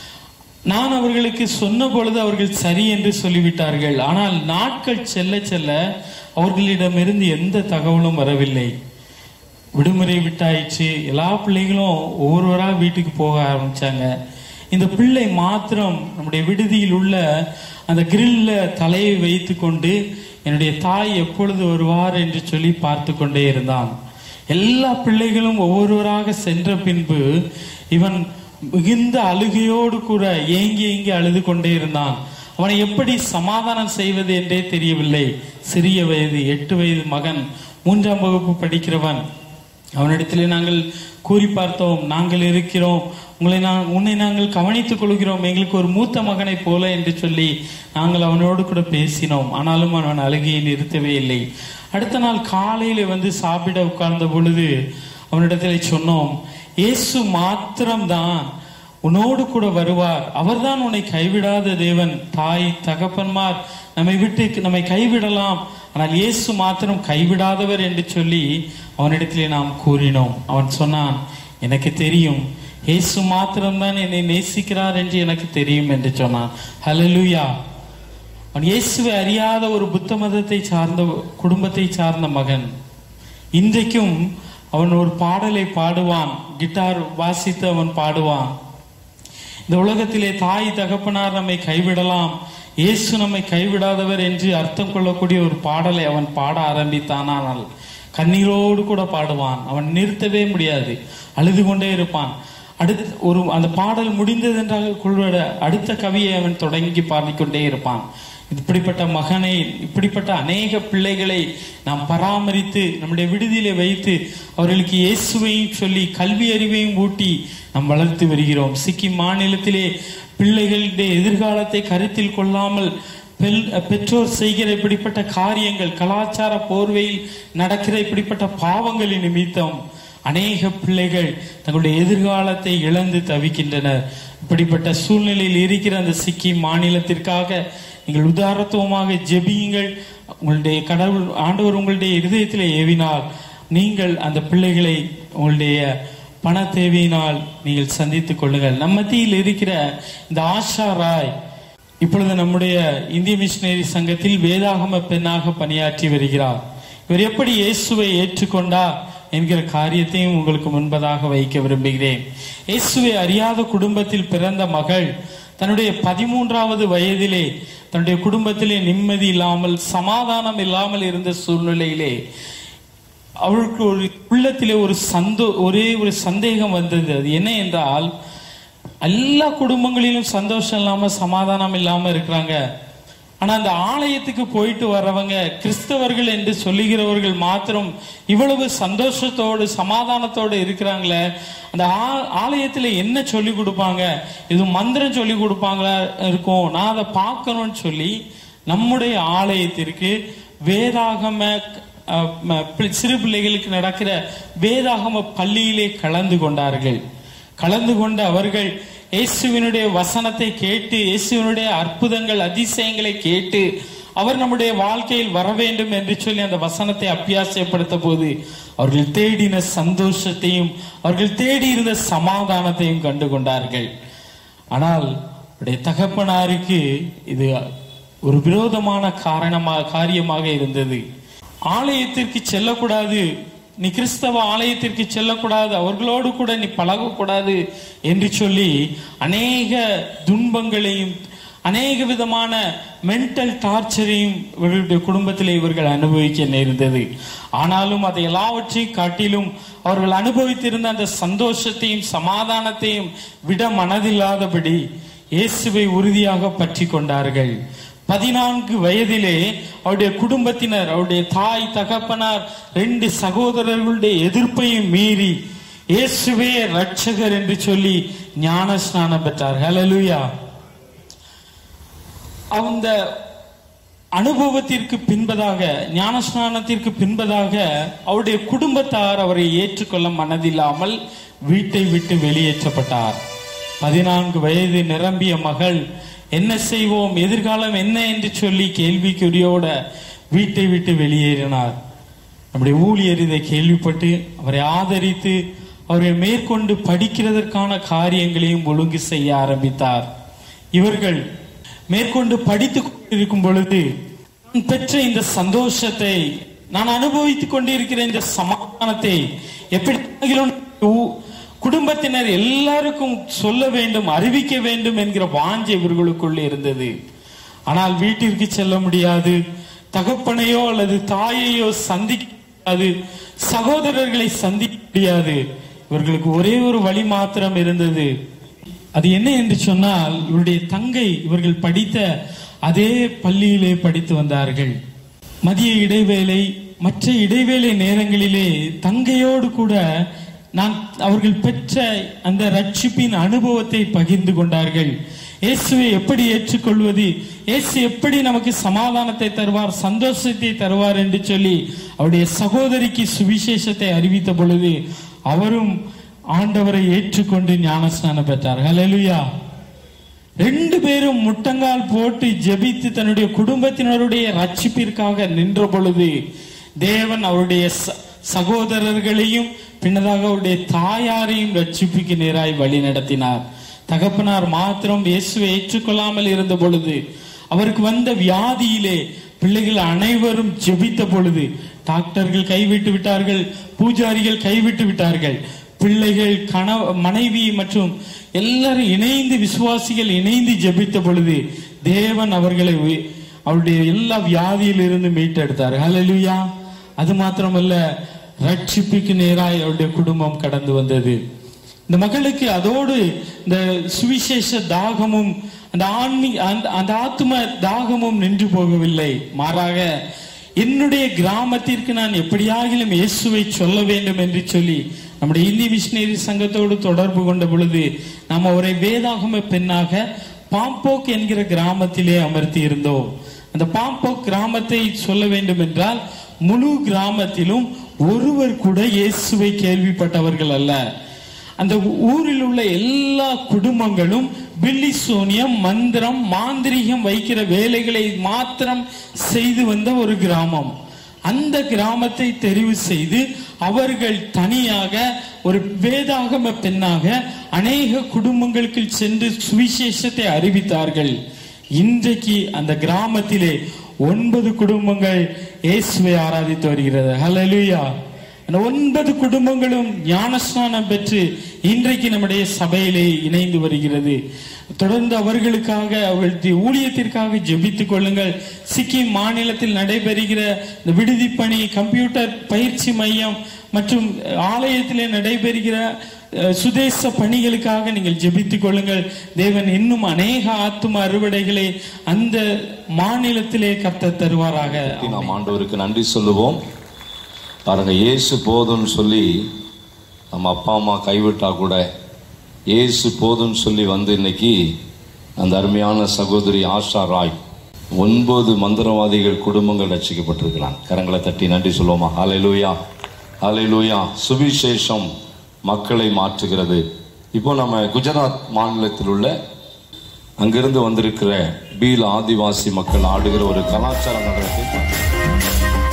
நான் அவர்களுக்கு சொன்ன பொழுது அவர்கள் சரி என்று சொல்லிவிட்டார்கள் ஆனால் நாட்கள் செல்ல செல்ல அவர்களிடமிருந்து எந்த தகவலும் வரவில்லை விடுமுறை விட்டாயிடுச்சு எல்லா பிள்ளைகளும் ஒவ்வொருவரா வீட்டுக்கு போக ஆரம்பிச்சாங்க இந்த பிள்ளை மாத்திரம் நம்முடைய விடுதியில் உள்ள அந்த கிரில்ல தலையை வைத்து கொண்டு என்னுடைய தாய் எப்பொழுது வருவார் என்று சொல்லி பார்த்து கொண்டே இருந்தான் எல்லா பிள்ளைகளும் ஒவ்வொருவராக சென்ற பின்பு இவன் மிகுந்த அழுகையோடு கூட ஏங்கி ஏங்கி அழுது கொண்டே இருந்தான் அவனை எப்படி சமாதானம் செய்வது என்றே தெரியவில்லை சிறிய வயது எட்டு வயது மகன் மூன்றாம் வகுப்பு படிக்கிறவன் அவனிடத்திலே நாங்கள் கூறி பார்த்தோம் நாங்கள் இருக்கிறோம் உங்களை நான் உன்னை நாங்கள் கவனித்துக் கொள்கிறோம் எங்களுக்கு ஒரு மூத்த மகனைப் போல என்று சொல்லி நாங்கள் அவனோடு கூட பேசினோம் ஆனாலும் அவன் அழுகையை நிறுத்தவே இல்லை அடுத்த நாள் காலையில வந்து சாப்பிட உட்கார்ந்த பொழுது அவனிடத்திலே சொன்னோம் இயேசு மாத்திரம்தான் உன்னோடு கூட வருவார் அவர்தான் உன்னை கைவிடாத தேவன் தாய் தகப்பன்மார் நம்மை விட்டு நம்மை கைவிடலாம் ஆனால் இயேசு மாத்திரம் கைவிடாதவர் என்று சொல்லி அவனிடத்திலே நாம் கூறினோம் அவன் சொன்னான் எனக்கு தெரியும் இயேசு மாத்திரம்தான் என்னை நேசிக்கிறார் என்று எனக்கு தெரியும் என்று சொன்னான் ஹalleluya அவன் இயேசுவை அறியாத ஒரு புத்த மதத்தை சார்ந்த குடும்பத்தை சார்ந்த மகன் இன்றைக்கும் அவன் ஒரு பாடலை பாடுவான் கிட்டார் வாசித்து அவன் பாடுவான் இந்த உலகத்திலே தாய் தகப்பனார் நம்மை கைவிடலாம் இயேசு நம்மை கைவிடாதவர் என்று அர்த்தம் கொள்ளக்கூடிய ஒரு பாடலை அவன் பாட ஆரம்பித்தானால் கண்ணீரோடு கூட பாடுவான் அவன் நிறுத்தவே முடியாது அழுது கொண்டே இருப்பான் அடுத்த ஒரு அந்த பாடல் முடிந்தது என்றாக கொள்வட அடுத்த கவியை அவன் தொடங்கி பாடிக்கொண்டே இருப்பான் இப்படிப்பட்ட மகனை இப்படிப்பட்ட அநேக பிள்ளைகளை நாம் பராமரித்து நம்முடைய விடுதியிலே வைத்து அவர்களுக்கு இயேசுவையும் சொல்லி கல்வி அறிவையும் ஊட்டி நாம் வளர்த்து வருகிறோம் சிக்கிம் மாநிலத்திலே பிள்ளைகளுடைய எதிர்காலத்தை கருத்தில் கொள்ளாமல் பெல்- பெற்றோர் செய்கிற இப்படிப்பட்ட காரியங்கள் கலாச்சார போர்வையில் நடக்கிற இப்படிப்பட்ட பாவங்களின் நிமித்தம் அநேக பிள்ளைகள் தங்களுடைய எதிர்காலத்தை இழந்து தவிக்கின்றனர் இப்படிப்பட்ட சூழ்நிலையில் இருக்கிற அந்த சிக்கிம் மாநிலத்திற்காக நீங்கள் உதாரத்துவமாக ஜெபியுங்கள் உங்களுடைய கடவுள் ஆண்டவர் உங்களுடைய இருதயத்தில் ஏவினால் நீங்கள் அந்த பிள்ளைகளை உங்களுடைய பண தேவையினால் நீங்கள் சந்தித்துக் கொள்ளுங்கள் நம் மத்தியில் இருக்கிற இந்த ஆஷா ராய் இப்பொழுது நம்முடைய இந்திய மிஷினரி சங்கத்தில் வேதாகம பெண்ணாக பணியாற்றி வருகிறார் இவர் எப்படி இயேசுவை ஏற்றுக்கொண்டார் என்கிற காரியத்தையும் உங்களுக்கு முன்பதாக வைக்க விரும்புகிறேன் இயேசுவை அறியாத குடும்பத்தில் பிறந்த மகள் தன்னுடைய பதிமூன்றாவது வயதிலே தன்னுடைய குடும்பத்திலே நிம்மதி இல்லாமல் சமாதானம் இல்லாமல் இருந்த சூழ்நிலையிலே அவளுக்கு ஒரு உள்ளத்திலே ஒரு சந்தோ ஒரே ஒரு சந்தேகம் வந்தது அது என்ன என்றால் எல்லா குடும்பங்களிலும் சந்தோஷம் இல்லாம சமாதானம் இல்லாம இருக்கிறாங்க ஆனா அந்த ஆலயத்துக்கு போயிட்டு வர்றவங்க கிறிஸ்தவர்கள் என்று சொல்லுகிறவர்கள் மாத்திரம் இவ்வளவு சந்தோஷத்தோடு சமாதானத்தோடு இருக்கிறாங்களே அந்த ஆ- ஆலயத்துல என்ன சொல்லி கொடுப்பாங்க இது மந்திரம் சொல்லி கொடுப்பாங்களா இருக்கும் நான் அதை பார்க்கணும்னு சொல்லி நம்முடைய ஆலயத்திற்கு வேதாகம அஹ், ம- பி- சிறு பிள்ளைகளுக்கு நடக்கிற வேதாகம பள்ளியிலே கலந்து கொண்டார்கள் கலந்து கொண்ட அவர்கள் இயேசுவினுடைய வசனத்தை கேட்டு இயேசுவினுடைய அற்புதங்கள் அதிசயங்களை கேட்டு அவர் நம்முடைய வாழ்க்கையில் வர வேண்டும் என்று சொல்லி அந்த வசனத்தை அபியாசப்படுத்த போது அவர்கள் தேடின சந்தோஷத்தையும் அவர்கள் தேடி இருந்த சமாதானத்தையும் கண்டு கொண்டார்கள் ஆனால் அவருடைய தகப்பனாருக்கு இது ஒரு விரோதமான காரணமாக காரியமாக இருந்தது ஆலயத்திற்கு செல்லக்கூடாது நீ கிறிஸ்தவ ஆலயத்திற்கு செல்லக்கூடாது அவர்களோடு கூட நீ பழகக்கூடாது என்று சொல்லி அநேக துன்பங்களையும் அநேக விதமான மென்டல் டார்ச்சரையும் இவர்களுடைய குடும்பத்தில் இவர்கள் அனுபவிக்க நேர்ந்தது ஆனாலும் அதை எல்லாவற்றையும் காட்டிலும் அவர்கள் அனுபவித்திருந்த அந்த சந்தோஷத்தையும் சமாதானத்தையும் விட மனதில்லாதபடி இயேசுவை உறுதியாக பற்றி கொண்டார்கள் பதினான்கு வயதிலே அவருடைய குடும்பத்தினர் அவருடைய தாய் தகப்பனார் ரெண்டு சகோதரர்களுடைய எதிர்ப்பையும் மீறி இயேசுவே ரட்சகர் என்று சொல்லி ஞான ஸ்நானம் பெற்றார் ஹalleluya அந்த அனுபவத்திற்கு பின்பதாக ஞானஸ்நானத்திற்கு பின்பதாக அவருடைய குடும்பத்தார் அவரை ஏற்றுக்கொள்ள மனதில்லாமல் வீட்டை விட்டு வெளியேற்றப்பட்டார் பதினான்கு வயது நிரம்பிய மகள் என்ன செய்வோம் எதிர்காலம் என்ன என்று சொல்லி கேள்விக்குறியோட வீட்டை விட்டு வெளியேறினார் நம்முடைய ஊழியர் இதை கேள்விப்பட்டு அவரை ஆதரித்து அவரை மேற்கொண்டு படிக்கிறதற்கான காரியங்களையும் ஒழுங்கு செய்ய ஆரம்பித்தார் இவர்கள் மேற்கொண்டு படித்துக் கொண்டிருக்கும் பொழுது நான் பெற்ற இந்த சந்தோஷத்தை நான் அனுபவித்துக் கொண்டிருக்கிற இந்த சமாதானத்தை எப்படி ஆகிலும் ஊ- குடும்பத்தினர் எல்லாருக்கும் சொல்ல வேண்டும் அறிவிக்க வேண்டும் என்கிற வாஞ்சை இவர்களுக்குள்ள இருந்தது ஆனால் வீட்டிற்கு செல்ல முடியாது தகப்பனையோ அல்லது தாயையோ சந்திக்க முடியாது சகோதரர்களை சந்திக்க முடியாது இவர்களுக்கு ஒரே ஒரு வழி மாத்திரம் இருந்தது அது என்ன என்று சொன்னால் இவருடைய தங்கை இவர்கள் படித்த அதே பள்ளியிலே படித்து வந்தார்கள் மதிய இடைவேளை மற்ற இடைவேளை நேரங்களிலே தங்கையோடு கூட நான் அவர்கள் பெற்ற அந்த ரட்சிப்பின் அனுபவத்தை பகிர்ந்து கொண்டார்கள் இயேசுவை எப்படி ஏற்றுக்கொள்வது இயேசு எப்படி நமக்கு சமாதானத்தை தருவார் சந்தோஷத்தை தருவார் என்று சொல்லி அவருடைய சகோதரிக்கு சுவிசேஷத்தை அறிவித்த பொழுது அவரும் ஆண்டவரை ஏற்றுக்கொண்டு ஞானஸ்நானம் பெற்றார் ஹalleluya ரெண்டு பேரும் முட்டங்கால் போட்டு ஜெபித்து தன்னுடைய குடும்பத்தினருடைய ரட்சிப்பிற்காக நின்ற பொழுது தேவன் அவருடைய ச- சகோதரர்களையும் பின்னதாக அவருடைய தாயாரையும் ரட்சிப்புக்கு நேராய் வழி நடத்தினார் தகப்பனார் மாத்திரம் இயேசுவை ஏற்றுக்கொள்ளாமல் இருந்த பொழுது அவருக்கு வந்த வியாதியிலே பிள்ளைகள் அனைவரும் ஜெபித்த பொழுது டாக்டர்கள் கைவிட்டு விட்டார்கள் பூஜாரிகள் கைவிட்டு விட்டார்கள் பிள்ளைகள் கண மனைவி மற்றும் எல்லாரும் இணைந்து விசுவாசிகள் இணைந்து ஜெபித்த பொழுது தேவன் அவர்களை உய- அவருடைய எல்லா வியாதியிலிருந்து மீட்டெடுத்தார் ஹalleluya அது மாத்திரமல்ல ரட்சிப்புக்கு நேராய் அவருடைய குடும்பம் கடந்து வந்தது இந்த மகளுக்கு அதோடு இந்த சுவிசேஷ தாகமும் அந்த ஆன்மீக அந்த- அந்த ஆத்ம தாகமும் நின்று போகவில்லை மாறாக என்னுடைய கிராமத்திற்கு நான் எப்படியாகிலும் இயேசுவை சொல்ல வேண்டும் என்று சொல்லி நம்முடைய இந்திய மிஷினரி சங்கத்தோடு தொடர்பு கொண்ட பொழுது நாம் அவரை வேதாகம பெண்ணாக பாம்போக் என்கிற கிராமத்திலே அமர்த்தி இருந்தோம் அந்த பாம்போக் கிராமத்தை சொல்ல வேண்டும் என்றால் முழு கிராமத்திலும் ஒருவர் கூட இயேசுவை கேள்விப்பட்டவர்கள் அல்ல அந்த ஊரில் உள்ள எல்லா குடும்பங்களும் பில்லி சோனியம் மந்திரம் மாந்திரிகம் வைக்கிற வேலைகளை மாத்திரம் செய்து வந்த ஒரு கிராமம் அந்த கிராமத்தை தெரிவு செய்து அவர்கள் தனியாக ஒரு வேதாகம பெண்ணாக அநேக குடும்பங்களுக்கு சென்று சுவிசேஷத்தை அறிவித்தார்கள் இன்றைக்கு அந்த கிராமத்திலே ஒன்பது குடும்பங்கள் இயேசுவை ஆராதித்து வருகிறது ஹalleluya அந்த ஒன்பது குடும்பங்களும் ஞானஸ்நானம் பெற்று இன்றைக்கு நம்முடைய சபையிலே இணைந்து வருகிறது தொடர்ந்து அவர்களுக்காக அவர்களுடைய ஊழியத்திற்காக ஜெபித்துக் கொள்ளுங்கள் சிக்கிம் மாநிலத்தில் நடைபெறுகிற இந்த விடுதி பணி கம்ப்யூட்டர் பயிற்சி மையம் மற்றும் ஆலயத்திலே நடைபெறுகிற அஹ், சுதேச பணிகளுக்காக நீங்கள் ஜெபித்துக் கொள்ளுங்கள் தேவன் இன்னும் அநேக ஆத்தும அறுவடைகளை அந்த மாநிலத்திலே கத்த தருவாராக நாம் ஆண்டவருக்கு நன்றி சொல்லுவோம் பாருங்க இயேசு போதும்னு சொல்லி நம்ம அப்பா அம்மா கைவிட்டா கூட இயேசு போதும்னு சொல்லி வந்து இன்னைக்கு அந்த அருமையான சகோதரி ஆஷா ராய் ஒன்பது மந்திரவாதிகள் குடும்பங்கள் ரட்சிக்கப்பட்டிருக்கிறாங்க கரங்களை தட்டி நன்றி சொல்லுவோமா ஹalleluya ஹalleluya சுவிசேஷம் மக்களை மாற்றுகிறது இப்போ நம்ம குஜராத் மாநிலத்தில் உள்ள அங்கிருந்து வந்திருக்கிற பீல் ஆதிவாசி மக்கள் ஆடுகிற ஒரு கலாச்சார நடனத்தை பார்க்கலாம்.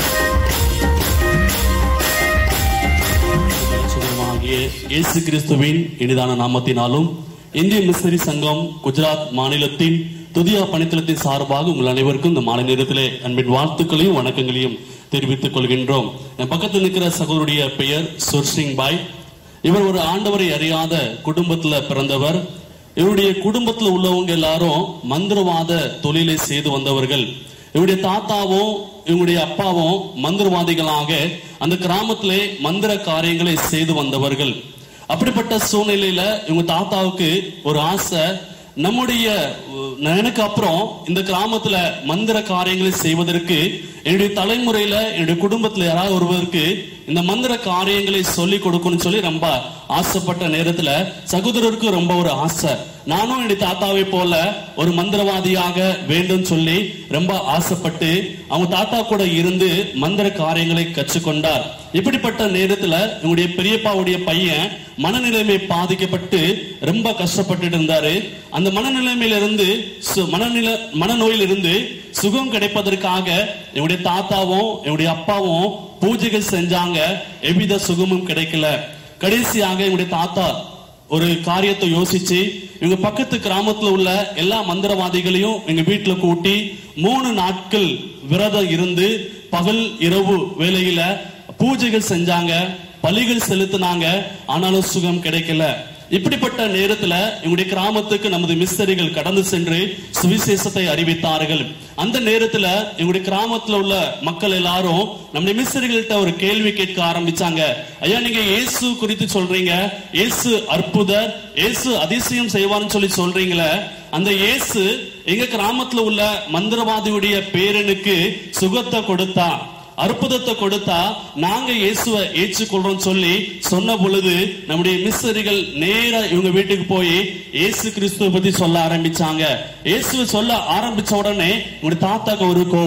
சுகமாகிய இயேசு கிறிஸ்துவின் இனிதான நாமத்தினாலும் இந்திய மிஸ்னரி சங்கம் குஜராத் மாநிலத்தின் துதியா பணித்தளத்தின் சார்பாக உங்கள் அனைவருக்கும் இந்த மாலை நேரத்திலே அன்பின் வாழ்த்துக்களையும் வணக்கங்களையும் தெரிவித்துக் கொள்கின்றோம் என் பக்கத்தில் நிற்கிற சகோதரிய பெயர் சுர்சிங் பாய் இவர் ஒரு ஆண்டவரை அறியாத குடும்பத்துல பிறந்தவர் இவருடைய குடும்பத்துல உள்ளவங்க எல்லாரும் மந்திரவாத தொழிலை செய்து வந்தவர்கள் இவருடைய தாத்தாவும் இவங்களுடைய அப்பாவும் மந்திரவாதிகளாக அந்த கிராமத்திலே மந்திர காரியங்களை செய்து வந்தவர்கள் அப்படிப்பட்ட சூழ்நிலையில இவங்க தாத்தாவுக்கு ஒரு ஆசை நம்முடைய அஹ், எனக்கு அப்புறம் இந்த கிராமத்துல மந்திர காரியங்களை செய்வதற்கு என்னுடைய தலைமுறையில என்னுடைய குடும்பத்துல யாராவது ஒருவருக்கு இந்த மந்திர காரியங்களை சொல்லி கொடுக்கணும்னு சொல்லி ரொம்ப ஆசைப்பட்ட நேரத்துல சகோதரருக்கு ரொம்ப ஒரு ஆசை நானும் என்னுடைய தாத்தாவை போல ஒரு மந்திரவாதியாக வேண்டும் சொல்லி ரொம்ப ஆசைப்பட்டு அவங்க தாத்தா கூட இருந்து மந்திர காரியங்களை கற்றுக்கொண்டார் இப்படிப்பட்ட நேரத்துல இவங்களுடைய பெரியப்பாவுடைய பையன் மனநிலைமை பாதிக்கப்பட்டு ரொம்ப கஷ்டப்பட்டு இருந்தாரு அந்த மனநிலைமையிலிருந்து சு- மனநில மனநோயிலிருந்து சுகம் கிடைப்பதற்காக என்னுடைய தாத்தாவும் என்னுடைய அப்பாவும் பூஜைகள் செஞ்சாங்க எவ்வித சுகமும் கிடைக்கல கடைசியாக என்னுடைய தாத்தா ஒரு காரியத்தை யோசிச்சு இவங்க பக்கத்து கிராமத்துல உள்ள எல்லா மந்திரவாதிகளையும் எங்க வீட்டுல கூட்டி மூணு நாட்கள் விரதம் இருந்து பகல் இரவு வேளையில பூஜைகள் செஞ்சாங்க பலிகள் செலுத்தினாங்க ஆனாலும் சுகம் கிடைக்கல இப்படிப்பட்ட நேரத்துல எங்களுடைய கிராமத்துக்கு நமது மிஸ்தரிகள் கடந்து சென்று சுவிசேஷத்தை அறிவித்தார்கள் அந்த நேரத்துல எங்களுடைய கிராமத்துல உள்ள மக்கள் எல்லாரும் நம்முடைய மிஸ்தரிகள்கிட்ட ஒரு கேள்வி கேட்க ஆரம்பிச்சாங்க ஐயா நீங்க இயேசு குறித்து சொல்றீங்க இயேசு அற்புதர் இயேசு அதிசயம் செய்வார்னு சொல்லி சொல்றீங்களே அந்த இயேசு எங்க கிராமத்துல உள்ள மந்திரவாதியுடைய பேரனுக்கு சுகத்தை கொடுத்தா அற்புதத்தை கொடுத்தா நாங்க இயேசுவை ஏற்றுக்கொள்றோம் சொல்லி சொன்ன பொழுது நம்முடைய மிஸ்ஸரிகள் நேரா இவங்க வீட்டுக்கு போய் இயேசு கிறிஸ்துவ பத்தி சொல்ல ஆரம்பிச்சாங்க இயேசுவை சொல்ல ஆரம்பிச்ச உடனே உங்களுடைய தாத்தாக்கு ஒரு கோபம்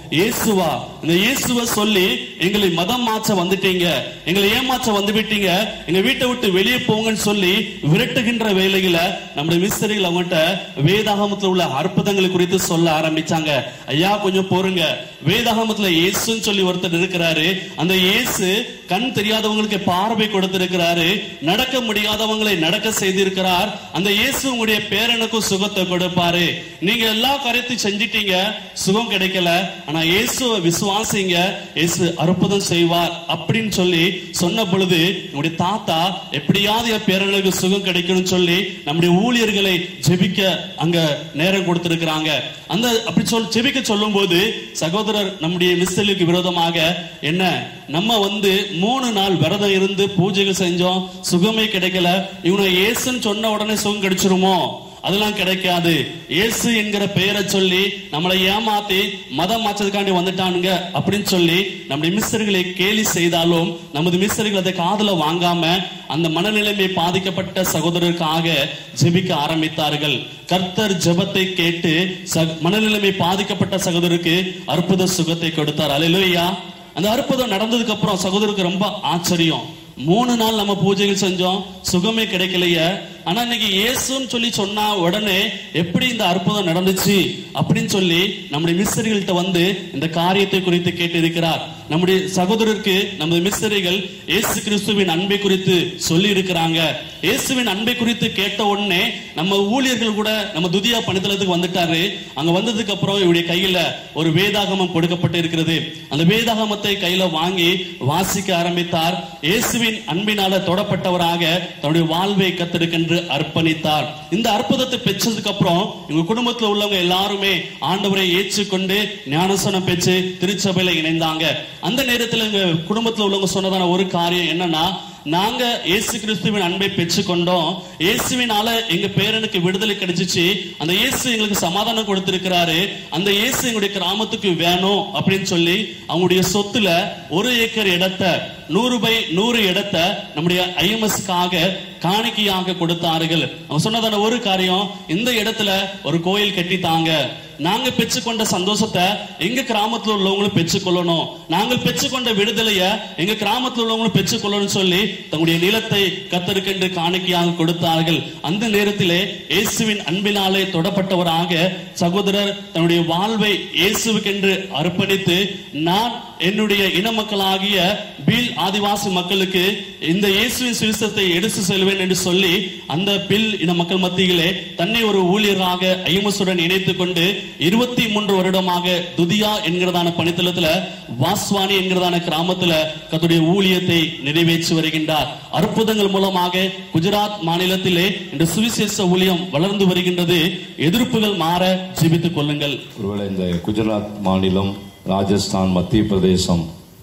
இயேசுவா இந்த இயேசுவ சொல்லி எங்களை மதம் மாற்ற வந்துட்டீங்க எங்களை ஏமாற்ற வந்து விட்டீங்க எங்க வீட்டை விட்டு வெளியே போங்கன்னு சொல்லி விரட்டுகின்ற வேலையில நம்முடைய மிஸ்தரிகள் அவங்ககிட்ட வேதாகமத்துல உள்ள அற்புதங்களை குறித்து சொல்ல ஆரம்பிச்சாங்க ஐயா கொஞ்சம் போருங்க வேதாகமத்துல இயேசுன்னு சொல்லி ஒருத்தர் இருக்கிறாரு அந்த இயேசு கண் தெரியாதவங்களுக்கு பார்வை கொடுத்திருக்கிறாரு நடக்க முடியாதவங்களை நடக்க செய்திருக்கிறார் அந்த இயேசு உங்களுடைய பேரனுக்கும் சுகத்தை கொடுப்பாரு நீங்க எல்லா காரியத்தையும் செஞ்சிட்டீங்க சுகம் கிடைக்கல ஆனா இயேசுவை விசுவாசிங்க இயேசு அற்புதம் செய்வார் அப்படின்னு சொல்லி சொன்ன பொழுது உங்களுடைய தாத்தா எப்படியாவது என் பேரனுக்கு சுகம் கிடைக்கணும்னு சொல்லி நம்முடைய ஊழியர்களை ஜெபிக்க அங்க நேரம் கொடுத்திருக்கிறாங்க அந்த அப்படி சொல் ஜெபிக்க சொல்லும் போது சகோதரர் நம்முடைய மிஸ்டலுக்கு விரோதமாக என்ன நம்ம வந்து மூணு நாள் விரதம் இருந்து பூஜைகள் செஞ்சோம் சுகமே கிடைக்கல இவனை இயேசுன்னு சொன்ன உடனே சுகம் கிடைச்சிருமோ அதெல்லாம் கிடைக்காது இயேசு என்கிற பெயரை சொல்லி நம்மளை ஏமாத்தி மதம் மாற்றதுக்காண்டி வந்துட்டானுங்க அப்படின்னு சொல்லி நம்முடைய மிஸ்டர்களை கேலி செய்தாலும் நமது மிஸ்டர்கள் அதை காதுல வாங்காம அந்த மனநிலைமை பாதிக்கப்பட்ட சகோதரருக்காக ஜெபிக்க ஆரம்பித்தார்கள் கர்த்தர் ஜெபத்தை கேட்டு ச- மனநிலைமை பாதிக்கப்பட்ட சகோதரருக்கு அற்புத சுகத்தை கொடுத்தார் அல்லேலூயா அந்த அற்புதம் நடந்ததுக்கு அப்புறம் சகோதரருக்கு ரொம்ப ஆச்சரியம் மூணு நாள் நம்ம பூஜைகள் செஞ்சோம் சுகமே கிடைக்கலையே ஆனா இன்னைக்கு இயேசுன்னு சொல்லி சொன்னா உடனே எப்படி இந்த அற்புதம் நடந்துச்சு அப்படின்னு சொல்லி நம்முடைய மிஸ்டரிகள்கிட்ட வந்து இந்த காரியத்தை குறித்து கேட்டு இருக்கிறார் நம்முடைய சகோதரருக்கு நமது மிஸ்டரிகள் இயேசு கிறிஸ்துவின் அன்பை குறித்து சொல்லி இருக்கிறாங்க இயேசுவின் அன்பை குறித்து கேட்ட உடனே நம்ம ஊழியர்கள் கூட நம்ம துதியா பணித்தளத்துக்கு வந்துட்டாரு அங்க வந்ததுக்கு அப்புறம் இவருடைய கையில ஒரு வேதாகமம் கொடுக்கப்பட்டு இருக்கிறது அந்த வேதாகமத்தை கையில வாங்கி வாசிக்க ஆரம்பித்தார் இயேசுவின் அன்பினால தொடப்பட்டவராக தன்னுடைய வாழ்வை கத்தருக்கென்று அர்ப்பணித்தார் இந்த அற்புதத்தை பெற்றதுக்கு அப்புறம் இவங்க குடும்பத்துல உள்ளவங்க எல்லாருமே ஆண்டவரை ஏற்றுக்கொண்டு ஞானசனம் பெற்று திருச்சபையில இணைந்தாங்க அந்த நேரத்துல எங்க குடும்பத்துல உள்ளவங்க சொன்னதான ஒரு காரியம் என்னன்னா நாங்க இயேசு கிறிஸ்துவின் அன்பை பெற்றுக்கொண்டோம் இயேசுவினால எங்க பேரனுக்கு விடுதலை கிடைச்சிச்சு அந்த இயேசு எங்களுக்கு சமாதானம் கொடுத்திருக்கிறாரு அந்த இயேசு எங்களுடைய கிராமத்துக்கு வேணும் அப்படின்னு சொல்லி அவங்களுடைய சொத்துல ஒரு ஏக்கர் இடத்தை நூறு பை நூறு இடத்தை நம்முடைய ஐஎம்எஸ்க்காக காணிக்கையாக கொடுத்தார்கள் அவங்க சொன்னதான ஒரு காரியம் இந்த இடத்துல ஒரு கோயில் கட்டித்தாங்க நாங்க பெற்றுக்கொண்ட சந்தோஷத்தை எங்க கிராமத்துல உள்ளவங்களும் பெற்றுக்கொள்ளணும் நாங்கள் பெற்றுக்கொண்ட விடுதலைய எங்க கிராமத்துல உள்ளவங்களும் பெற்றுக்கொள்ளணும் சொல்லி தங்களுடைய நிலத்தை கத்தருக்கென்று காணிக்கையாக கொடுத்தார்கள் அந்த நேரத்திலே இயேசுவின் அன்பினாலே தொடப்பட்டவராக சகோதரர் தன்னுடைய வாழ்வை இயேசுவுக்கென்று அர்ப்பணித்து நான் என்னுடைய இன மக்களாகிய பில் ஆதிவாசி மக்களுக்கு இந்த இயேசுவின் சுவிசத்தை எடுத்து செல்வேன் என்று சொல்லி அந்த பில் இன மக்கள் மத்தியிலே தன்னை ஒரு ஊழியராக ஐஎம்எஸ்உடன் இணைத்துக் கொண்டு இருபத்தி மூன்று வருடமாக துதியா என்கிறதான பணித்தளத்துல வாஸ்வானி என்கிறதான கிராமத்துல கத்துடைய ஊழியத்தை நிறைவேற்றி வருகின்றார் அற்புதங்கள் மூலமாக குஜராத் மாநிலத்திலே இந்த சுவிசேஷ ஊழியம் வளர்ந்து வருகின்றது எதிர்ப்புகள் மாற ஜெபித்துக் கொள்ளுங்கள் ஒருவேளை இந்த குஜராத் மாநிலம் ராஜஸ்தான் மத்திய பிரதேசம்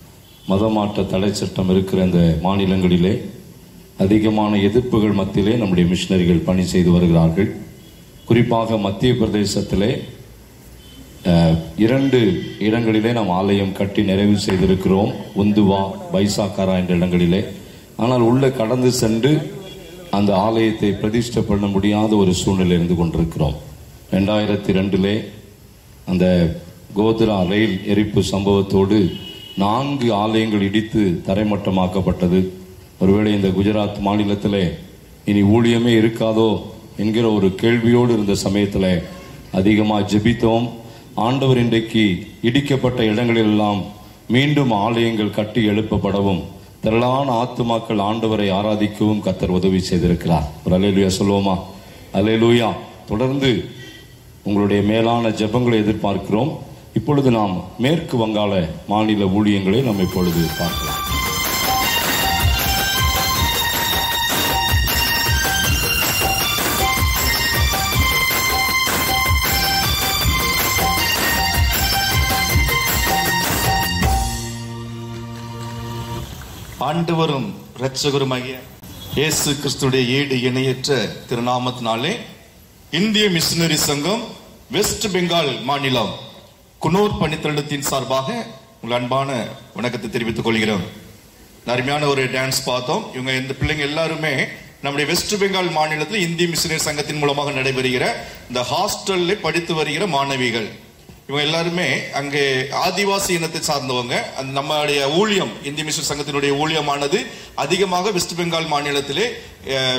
மதமாற்ற தடை சட்டம் இருக்கிற இந்த மாநிலங்களிலே அதிகமான எதிர்ப்புகள் மத்தியிலே நம்முடைய மிஷினரிகள் பணி செய்து வருகிறார்கள் குறிப்பாக மத்திய பிரதேசத்திலே அஹ், இரண்டு இடங்களிலே நாம் ஆலயம் கட்டி நிறைவு செய்திருக்கிறோம் உந்துவா பைசாக்காரா என்ற இடங்களிலே ஆனால் உள்ள கடந்து சென்று அந்த ஆலயத்தை பிரதிஷ்டை பண்ண முடியாத ஒரு சூழ்நிலை இருந்து கொண்டிருக்கிறோம் ரெண்டாயிரத்தி ரெண்டிலே அந்த கோத்ரா ரயில் எரிப்பு சம்பவத்தோடு நான்கு ஆலயங்கள் இடித்து தரைமட்டமாக்கப்பட்டது ஒருவேளை இந்த குஜராத் மாநிலத்திலே இனி ஊழியமே இருக்காதோ என்கிற ஒரு கேள்வியோடு இருந்த சமயத்தில் அதிகமாக ஜெபித்தோம் ஆண்டவர் இன்றைக்கு இடிக்கப்பட்ட இடங்களிலெல்லாம் மீண்டும் ஆலயங்கள் கட்டி எழுப்பப்படவும் திரளான ஆத்துமாக்கள் ஆண்டவரை ஆராதிக்கவும் கத்தர் உதவி செய்திருக்கிறார் ஒரு அலையலுயா சொல்லுவோமா அலையலுயா தொடர்ந்து உங்களுடைய மேலான ஜெபங்களை எதிர்பார்க்கிறோம் இப்பொழுது நாம் மேற்கு வங்காள மாநில ஊழியங்களை நாம் இப்பொழுது பார்க்கலாம் ஆண்டவரும் இரட்சகருமாகிய இயேசு கிறிஸ்துடைய ஈடு இணையற்ற திருநாமத்தினாலே இந்திய மிஷனரி சங்கம் வெஸ்ட் பெங்கால் மாநிலம் குனூர் பணித்தளத்தின் சார்பாக உங்கள் அன்பான வணக்கத்தை தெரிவித்துக் கொள்கிறோம் அருமையான ஒரு டான்ஸ் பார்த்தோம் இவங்க இந்த பிள்ளைங்க எல்லாருமே நம்முடைய வெஸ்ட் பெங்கால் மாநிலத்தில் இந்திய மிஷனரி சங்கத்தின் மூலமாக நடைபெறுகிற இந்த ஹாஸ்டல்ல படித்து வருகிற மாணவிகள் இவங்க எல்லாருமே அங்கே ஆதிவாசி இனத்தை சார்ந்தவங்க அந்த நம்மளுடைய ஊழியம் இந்திய மிஷன் சங்கத்தினுடைய ஊழியமானது அதிகமாக வெஸ்ட் பெங்கால் மாநிலத்திலே அஹ்,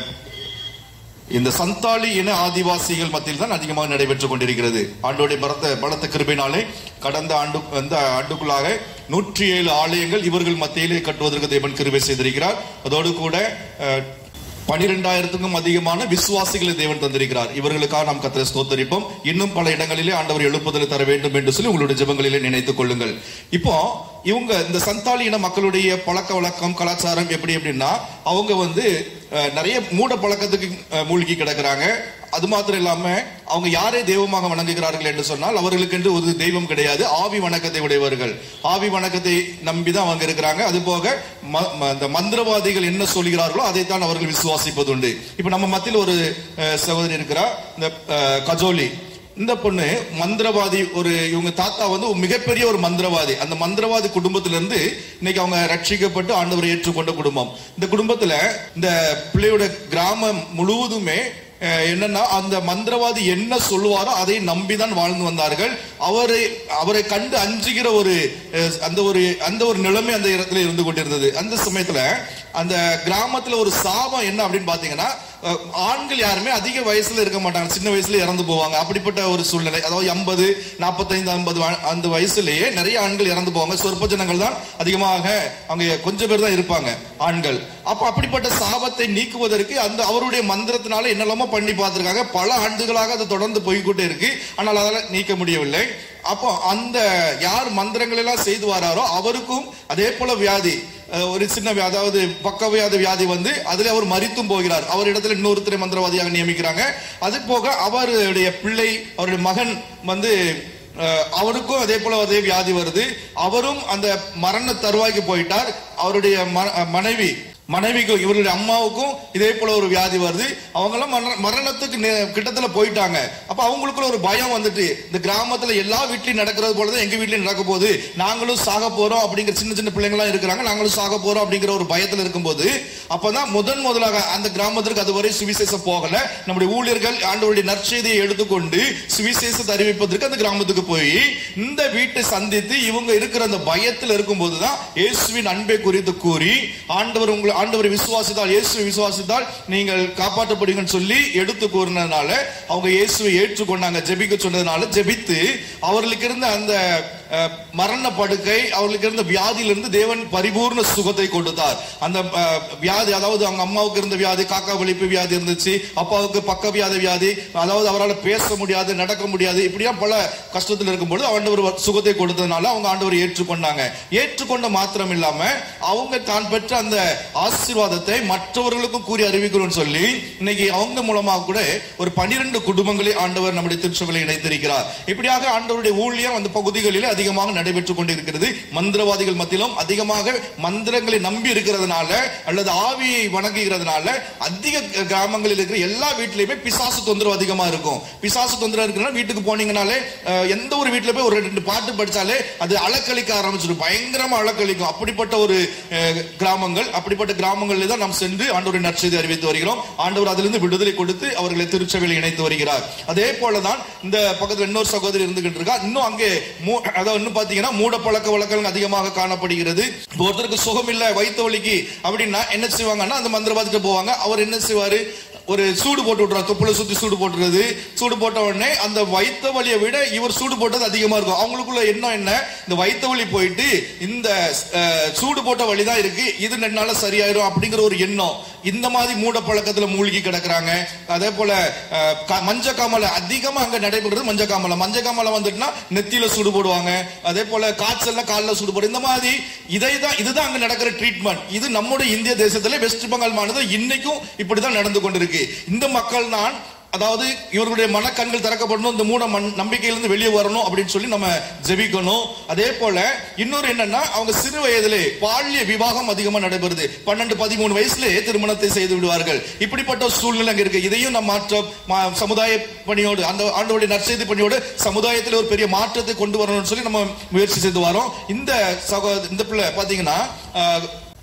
இந்த சந்தாலி இன ஆதிவாசிகள் மத்தியில் தான் அதிகமாக நடைபெற்றுக் கொண்டிருக்கிறது ஆண்டோடைய பலத்த பலத்த கிருபையினாலே கடந்த ஆண்டு அந்த ஆண்டுக்குள்ளாக நூற்றி ஏழு ஆலயங்கள் இவர்கள் மத்தியிலே கட்டுவதற்கு தேவன் கிருபை செய்திருக்கிறார் அதோடு கூட அஹ், பனிரெண்டாயிரத்துக்கும் அதிகமான விசுவாசிகளை தேவன் தந்திருக்கிறார் இவர்களுக்காக நாம் கத்திர ஸ்தோத்தரிப்போம் இன்னும் பல இடங்களிலே ஆண்டவர் எழுப்புதலை தர வேண்டும் என்று சொல்லி உங்களுடைய ஜெபங்களிலே நினைத்துக் கொள்ளுங்கள் இப்போ இவங்க இந்த சந்தாலி இன மக்களுடைய பழக்க வழக்கம் கலாச்சாரம் எப்படி எப்படின்னா அவங்க வந்து அஹ், நிறைய மூட பழக்கத்துக்கு அஹ், மூழ்கி கிடக்குறாங்க அது மாத்திரம் இல்லாம அவங்க யாரை தெய்வமாக வணங்குகிறார்கள் என்று சொன்னால் அவர்களுக்கு என்று ஒரு தெய்வம் கிடையாது ஆவி வணக்கத்தை உடையவர்கள் ஆவி வணக்கத்தை நம்பிதான் அவங்க இருக்கிறாங்க அது போக ம- ம- இந்த மந்திரவாதிகள் என்ன சொல்கிறார்களோ அதைத்தான் அவர்கள் விசுவாசிப்பதுண்டு இப்ப நம்ம மத்தியில் ஒரு அஹ், சகோதரி இருக்கிறா இந்த அஹ், கஜோலி இந்த பொண்ணு மந்திரவாதி ஒரு இவங்க தாத்தா வந்து ஒரு மிகப்பெரிய ஒரு மந்திரவாதி அந்த மந்திரவாதி குடும்பத்துல இருந்து இன்னைக்கு அவங்க ரட்சிக்கப்பட்டு ஆண்டவரை ஏற்றுக்கொண்ட குடும்பம் இந்த குடும்பத்துல இந்த பிள்ளையோட கிராமம் முழுவதுமே அஹ், என்னன்னா அந்த மந்திரவாதி என்ன சொல்லுவாரோ அதை நம்பிதான் வாழ்ந்து வந்தார்கள் அவரை அவரை கண்டு அஞ்சுகிற ஒரு அஹ், அந்த ஒரு அந்த ஒரு நிலைமை அந்த இடத்துல இருந்து கொண்டிருந்தது அந்த சமயத்துல அந்த கிராமத்துல ஒரு சாபம் என்ன அப்படின்னு பாத்தீங்கன்னா அஹ், ஆண்கள் யாருமே அதிக வயசுல இருக்க மாட்டாங்க சின்ன வயசுல இறந்து போவாங்க அப்படிப்பட்ட ஒரு சூழ்நிலை அதாவது எண்பது நாற்பத்தைந்து ஐம்பது அந்த வயசுலயே நிறைய ஆண்கள் இறந்து போவாங்க சொற்ப ஜனங்கள் தான் அதிகமாக அவங்க கொஞ்சம் பேர் தான் இருப்பாங்க ஆண்கள் அப்ப அப்படிப்பட்ட சாபத்தை நீக்குவதற்கு அந்த அவருடைய மந்திரத்தினால என்னெல்லாமோ பண்ணி பார்த்திருக்காங்க பல ஆண்டுகளாக அது தொடர்ந்து போய்கிட்டே இருக்கு ஆனால் அதால நீக்க முடியவில்லை அப்போ அந்த யார் மந்திரங்கள் எல்லாம் செய்து வராரோ அவருக்கும் அதே போல வியாதி அஹ், ஒரு சின்ன வியா- அதாவது பக்கவியாத வியாதி வந்து அதுல அவர் மரித்தும் போகிறார் அவர் இடத்துல இன்னொருத்தரை மந்திரவாதியாக நியமிக்கிறாங்க அது போக அவருடைய பிள்ளை அவருடைய மகன் வந்து அஹ், அவருக்கும் அதே போல அதே வியாதி வருது அவரும் அந்த மரண தருவாய்க்கு போயிட்டார் அவருடைய ம- மனைவி மனைவிக்கும் இவருடைய அம்மாவுக்கும் இதே போல ஒரு வியாதி வருது அவங்க எல்லாம் மரண- மரணத்துக்கு நே- கிட்டத்துல போயிட்டாங்க அப்ப அவங்களுக்குள்ள ஒரு பயம் வந்துட்டு இந்த கிராமத்துல எல்லா வீட்லயும் நடக்கிறது போலதான் எங்க வீட்லயும் நடக்க போகுது நாங்களும் சாக போறோம் அப்படிங்கிற சின்ன சின்ன பிள்ளைங்களாம் இருக்கிறாங்க நாங்களும் சாக போறோம் அப்படிங்கிற ஒரு பயத்துல இருக்கும்போது அப்பதான் முதன் முதலாக அந்த கிராமத்திற்கு அதுவரை சுவிசேஷம் போகல நம்முடைய ஊழியர்கள் ஆண்டவருடைய நற்செய்தியை எடுத்துக்கொண்டு சுவிசேஷத்தை அறிவிப்பதற்கு அந்த கிராமத்துக்கு போய் இந்த வீட்டை சந்தித்து இவங்க இருக்கிற அந்த பயத்தில் இருக்கும்போதுதான் இயேசுவின் அன்பை குறித்து கூறி ஆண்டவர் உங்களை ஆண்டவரை விசுவாசித்தால் இயேசுவை விசுவாசித்தால் நீங்கள் காப்பாற்றப்படுவீங்கன்னு சொல்லி எடுத்து கூறினதுனால அவங்க இயேசுவை ஏற்றுக்கொண்டாங்க ஜெபிக்க சொன்னதுனால ஜெபித்து அவர்களுக்கு இருந்த அந்த அஹ், மரண படுக்கை அவர்களுக்கு இருந்த வியாதியிலிருந்து தேவன் பரிபூர்ண சுகத்தை கொடுத்தார் அந்த அஹ், வியாதி அதாவது அவங்க அம்மாவுக்கு இருந்த வியாதி காக்கா வலிப்பு வியாதி இருந்துச்சு அப்பாவுக்கு பக்க வியாதி வியாதி அதாவது அவரால் பேச முடியாது நடக்க முடியாது இப்படியா பல கஷ்டத்தில் இருக்கும்பொழுது ஆண்டவர் சுகத்தை கொடுத்ததுனால அவங்க ஆண்டவரை ஏற்றுக்கொண்டாங்க ஏற்றுக்கொண்ட மாத்திரம் இல்லாம அவங்க தான் பெற்ற அந்த ஆசீர்வாதத்தை மற்றவர்களுக்கும் கூறி அறிவிக்கிறோம்னு சொல்லி இன்னைக்கு அவங்க மூலமாக கூட ஒரு பனிரெண்டு குடும்பங்களை ஆண்டவர் நம்முடைய திருச்சபையில் இணைத்திருக்கிறார் இப்படியாக ஆண்டவருடைய ஊழியம் அந்த பகுதிகளில் அதிகமாக நடைபெற்றுக் கொண்டிருக்கிறது மந்திரவாதிகள் மத்தியிலும் அதிகமாக மந்திரங்களை நம்பி இருக்கிறதுனால அல்லது ஆவியை வணங்குகிறதுனால அதிக கிராமங்களில் இருக்கிற எல்லா வீட்லயுமே பிசாசு தொந்தரவு அதிகமா இருக்கும் பிசாசு தொந்தரவு இருக்குன்னா வீட்டுக்கு போனீங்கனாலே அஹ், எந்த ஒரு வீட்டுல போய் ஒரு ரெண்டு பாட்டு படிச்சாலே அது அலக்களிக்க ஆரம்பிச்சிடும் பயங்கரமா அலக்களிக்கும் அப்படிப்பட்ட ஒரு அஹ், கிராமங்கள் அப்படிப்பட்ட கிராமங்களில் தான் நாம் சென்று ஆண்டவரின் நற்செய்தி அறிவித்து வருகிறோம் ஆண்டவர் அதிலிருந்து விடுதலை கொடுத்து அவர்களை திருச்சபையில் இணைத்து வருகிறார் அதே போலதான் இந்த பக்கத்துல இன்னொரு சகோதரி இருந்துகிட்டு இருக்கா இன்னும் அங்கே மூ- அதாவது இன்னும் பாத்தீங்கன்னா மூட பழக்க வழக்கங்கள் அதிகமாக காணப்படுகிறது இப்போ ஒருத்தருக்கு சுகம் இல்ல வயிற்று வலிக்கு அப்படின்னா என்ன செய்வாங்கன்னா அந்த மந்திரவாதிட்ட போவாங்க அவர் என்ன செய்வாரு ஒரு சூடு போட்டு விட்டுறாரு தொப்புல சுத்தி சூடு போட்டுறது சூடு போட்ட உடனே அந்த வயிற்று வலியை விட இவர் சூடு போட்டது அதிகமா இருக்கும் அவங்களுக்குள்ள எண்ணம் என்ன இந்த வயிற்று வலி போயிட்டு இந்த அஹ், சூடு போட்ட வலி தான் இருக்கு இது ரெண்டு நாள்ல சரியாயிரும் அப்படிங்கிற ஒரு எண்ணம் இந்த மாதிரி மூட பழக்கத்துல மூழ்கி கிடக்குறாங்க அதே போல அஹ், க- மஞ்ச காமலை அதிகமா அங்க நடைபெறுறது மஞ்ச காமலை மஞ்ச காமலை வந்துட்டுனா நெத்தியில சூடு போடுவாங்க அதே போல காய்ச்சல்ல காலில் சூடு போடு இந்த மாதிரி இதை தான் இதுதான் அங்க நடக்கிற ட்ரீட்மெண்ட் இது நம்முடைய இந்திய தேசத்துல வெஸ்ட் பெங்கால் மாநிலம் இன்னைக்கும் இப்படிதான் நடந்து கொண்டிருக்கு இந்த மக்கள் தான் அதாவது இவர்களுடைய மனக்கண்கள் திறக்கப்படணும் இந்த மூட மண் நம்பிக்கையிலிருந்து வெளியே வரணும் அப்படின்னு சொல்லி நம்ம ஜெபிக்கணும் அதே போல இன்னொரு என்னன்னா அவங்க சிறு வயதிலே பால்ய விவாகம் அதிகமா நடைபெறுது பன்னெண்டு பதிமூணு வயசுலயே திருமணத்தை செய்து விடுவார்கள் இப்படிப்பட்ட ஒரு சூழ்நிலை அங்க இருக்கு இதையும் நம்ம மாற்ற மா- சமுதாய பணியோடு அந்த ஆண்டோடைய நற்செய்தி பணியோடு சமுதாயத்தில் ஒரு பெரிய மாற்றத்தை கொண்டு வரணும்னு சொல்லி நம்ம முயற்சி செய்து வரோம் இந்த சகோ இந்த பிள்ளை பாத்தீங்கன்னா ஆஹ்,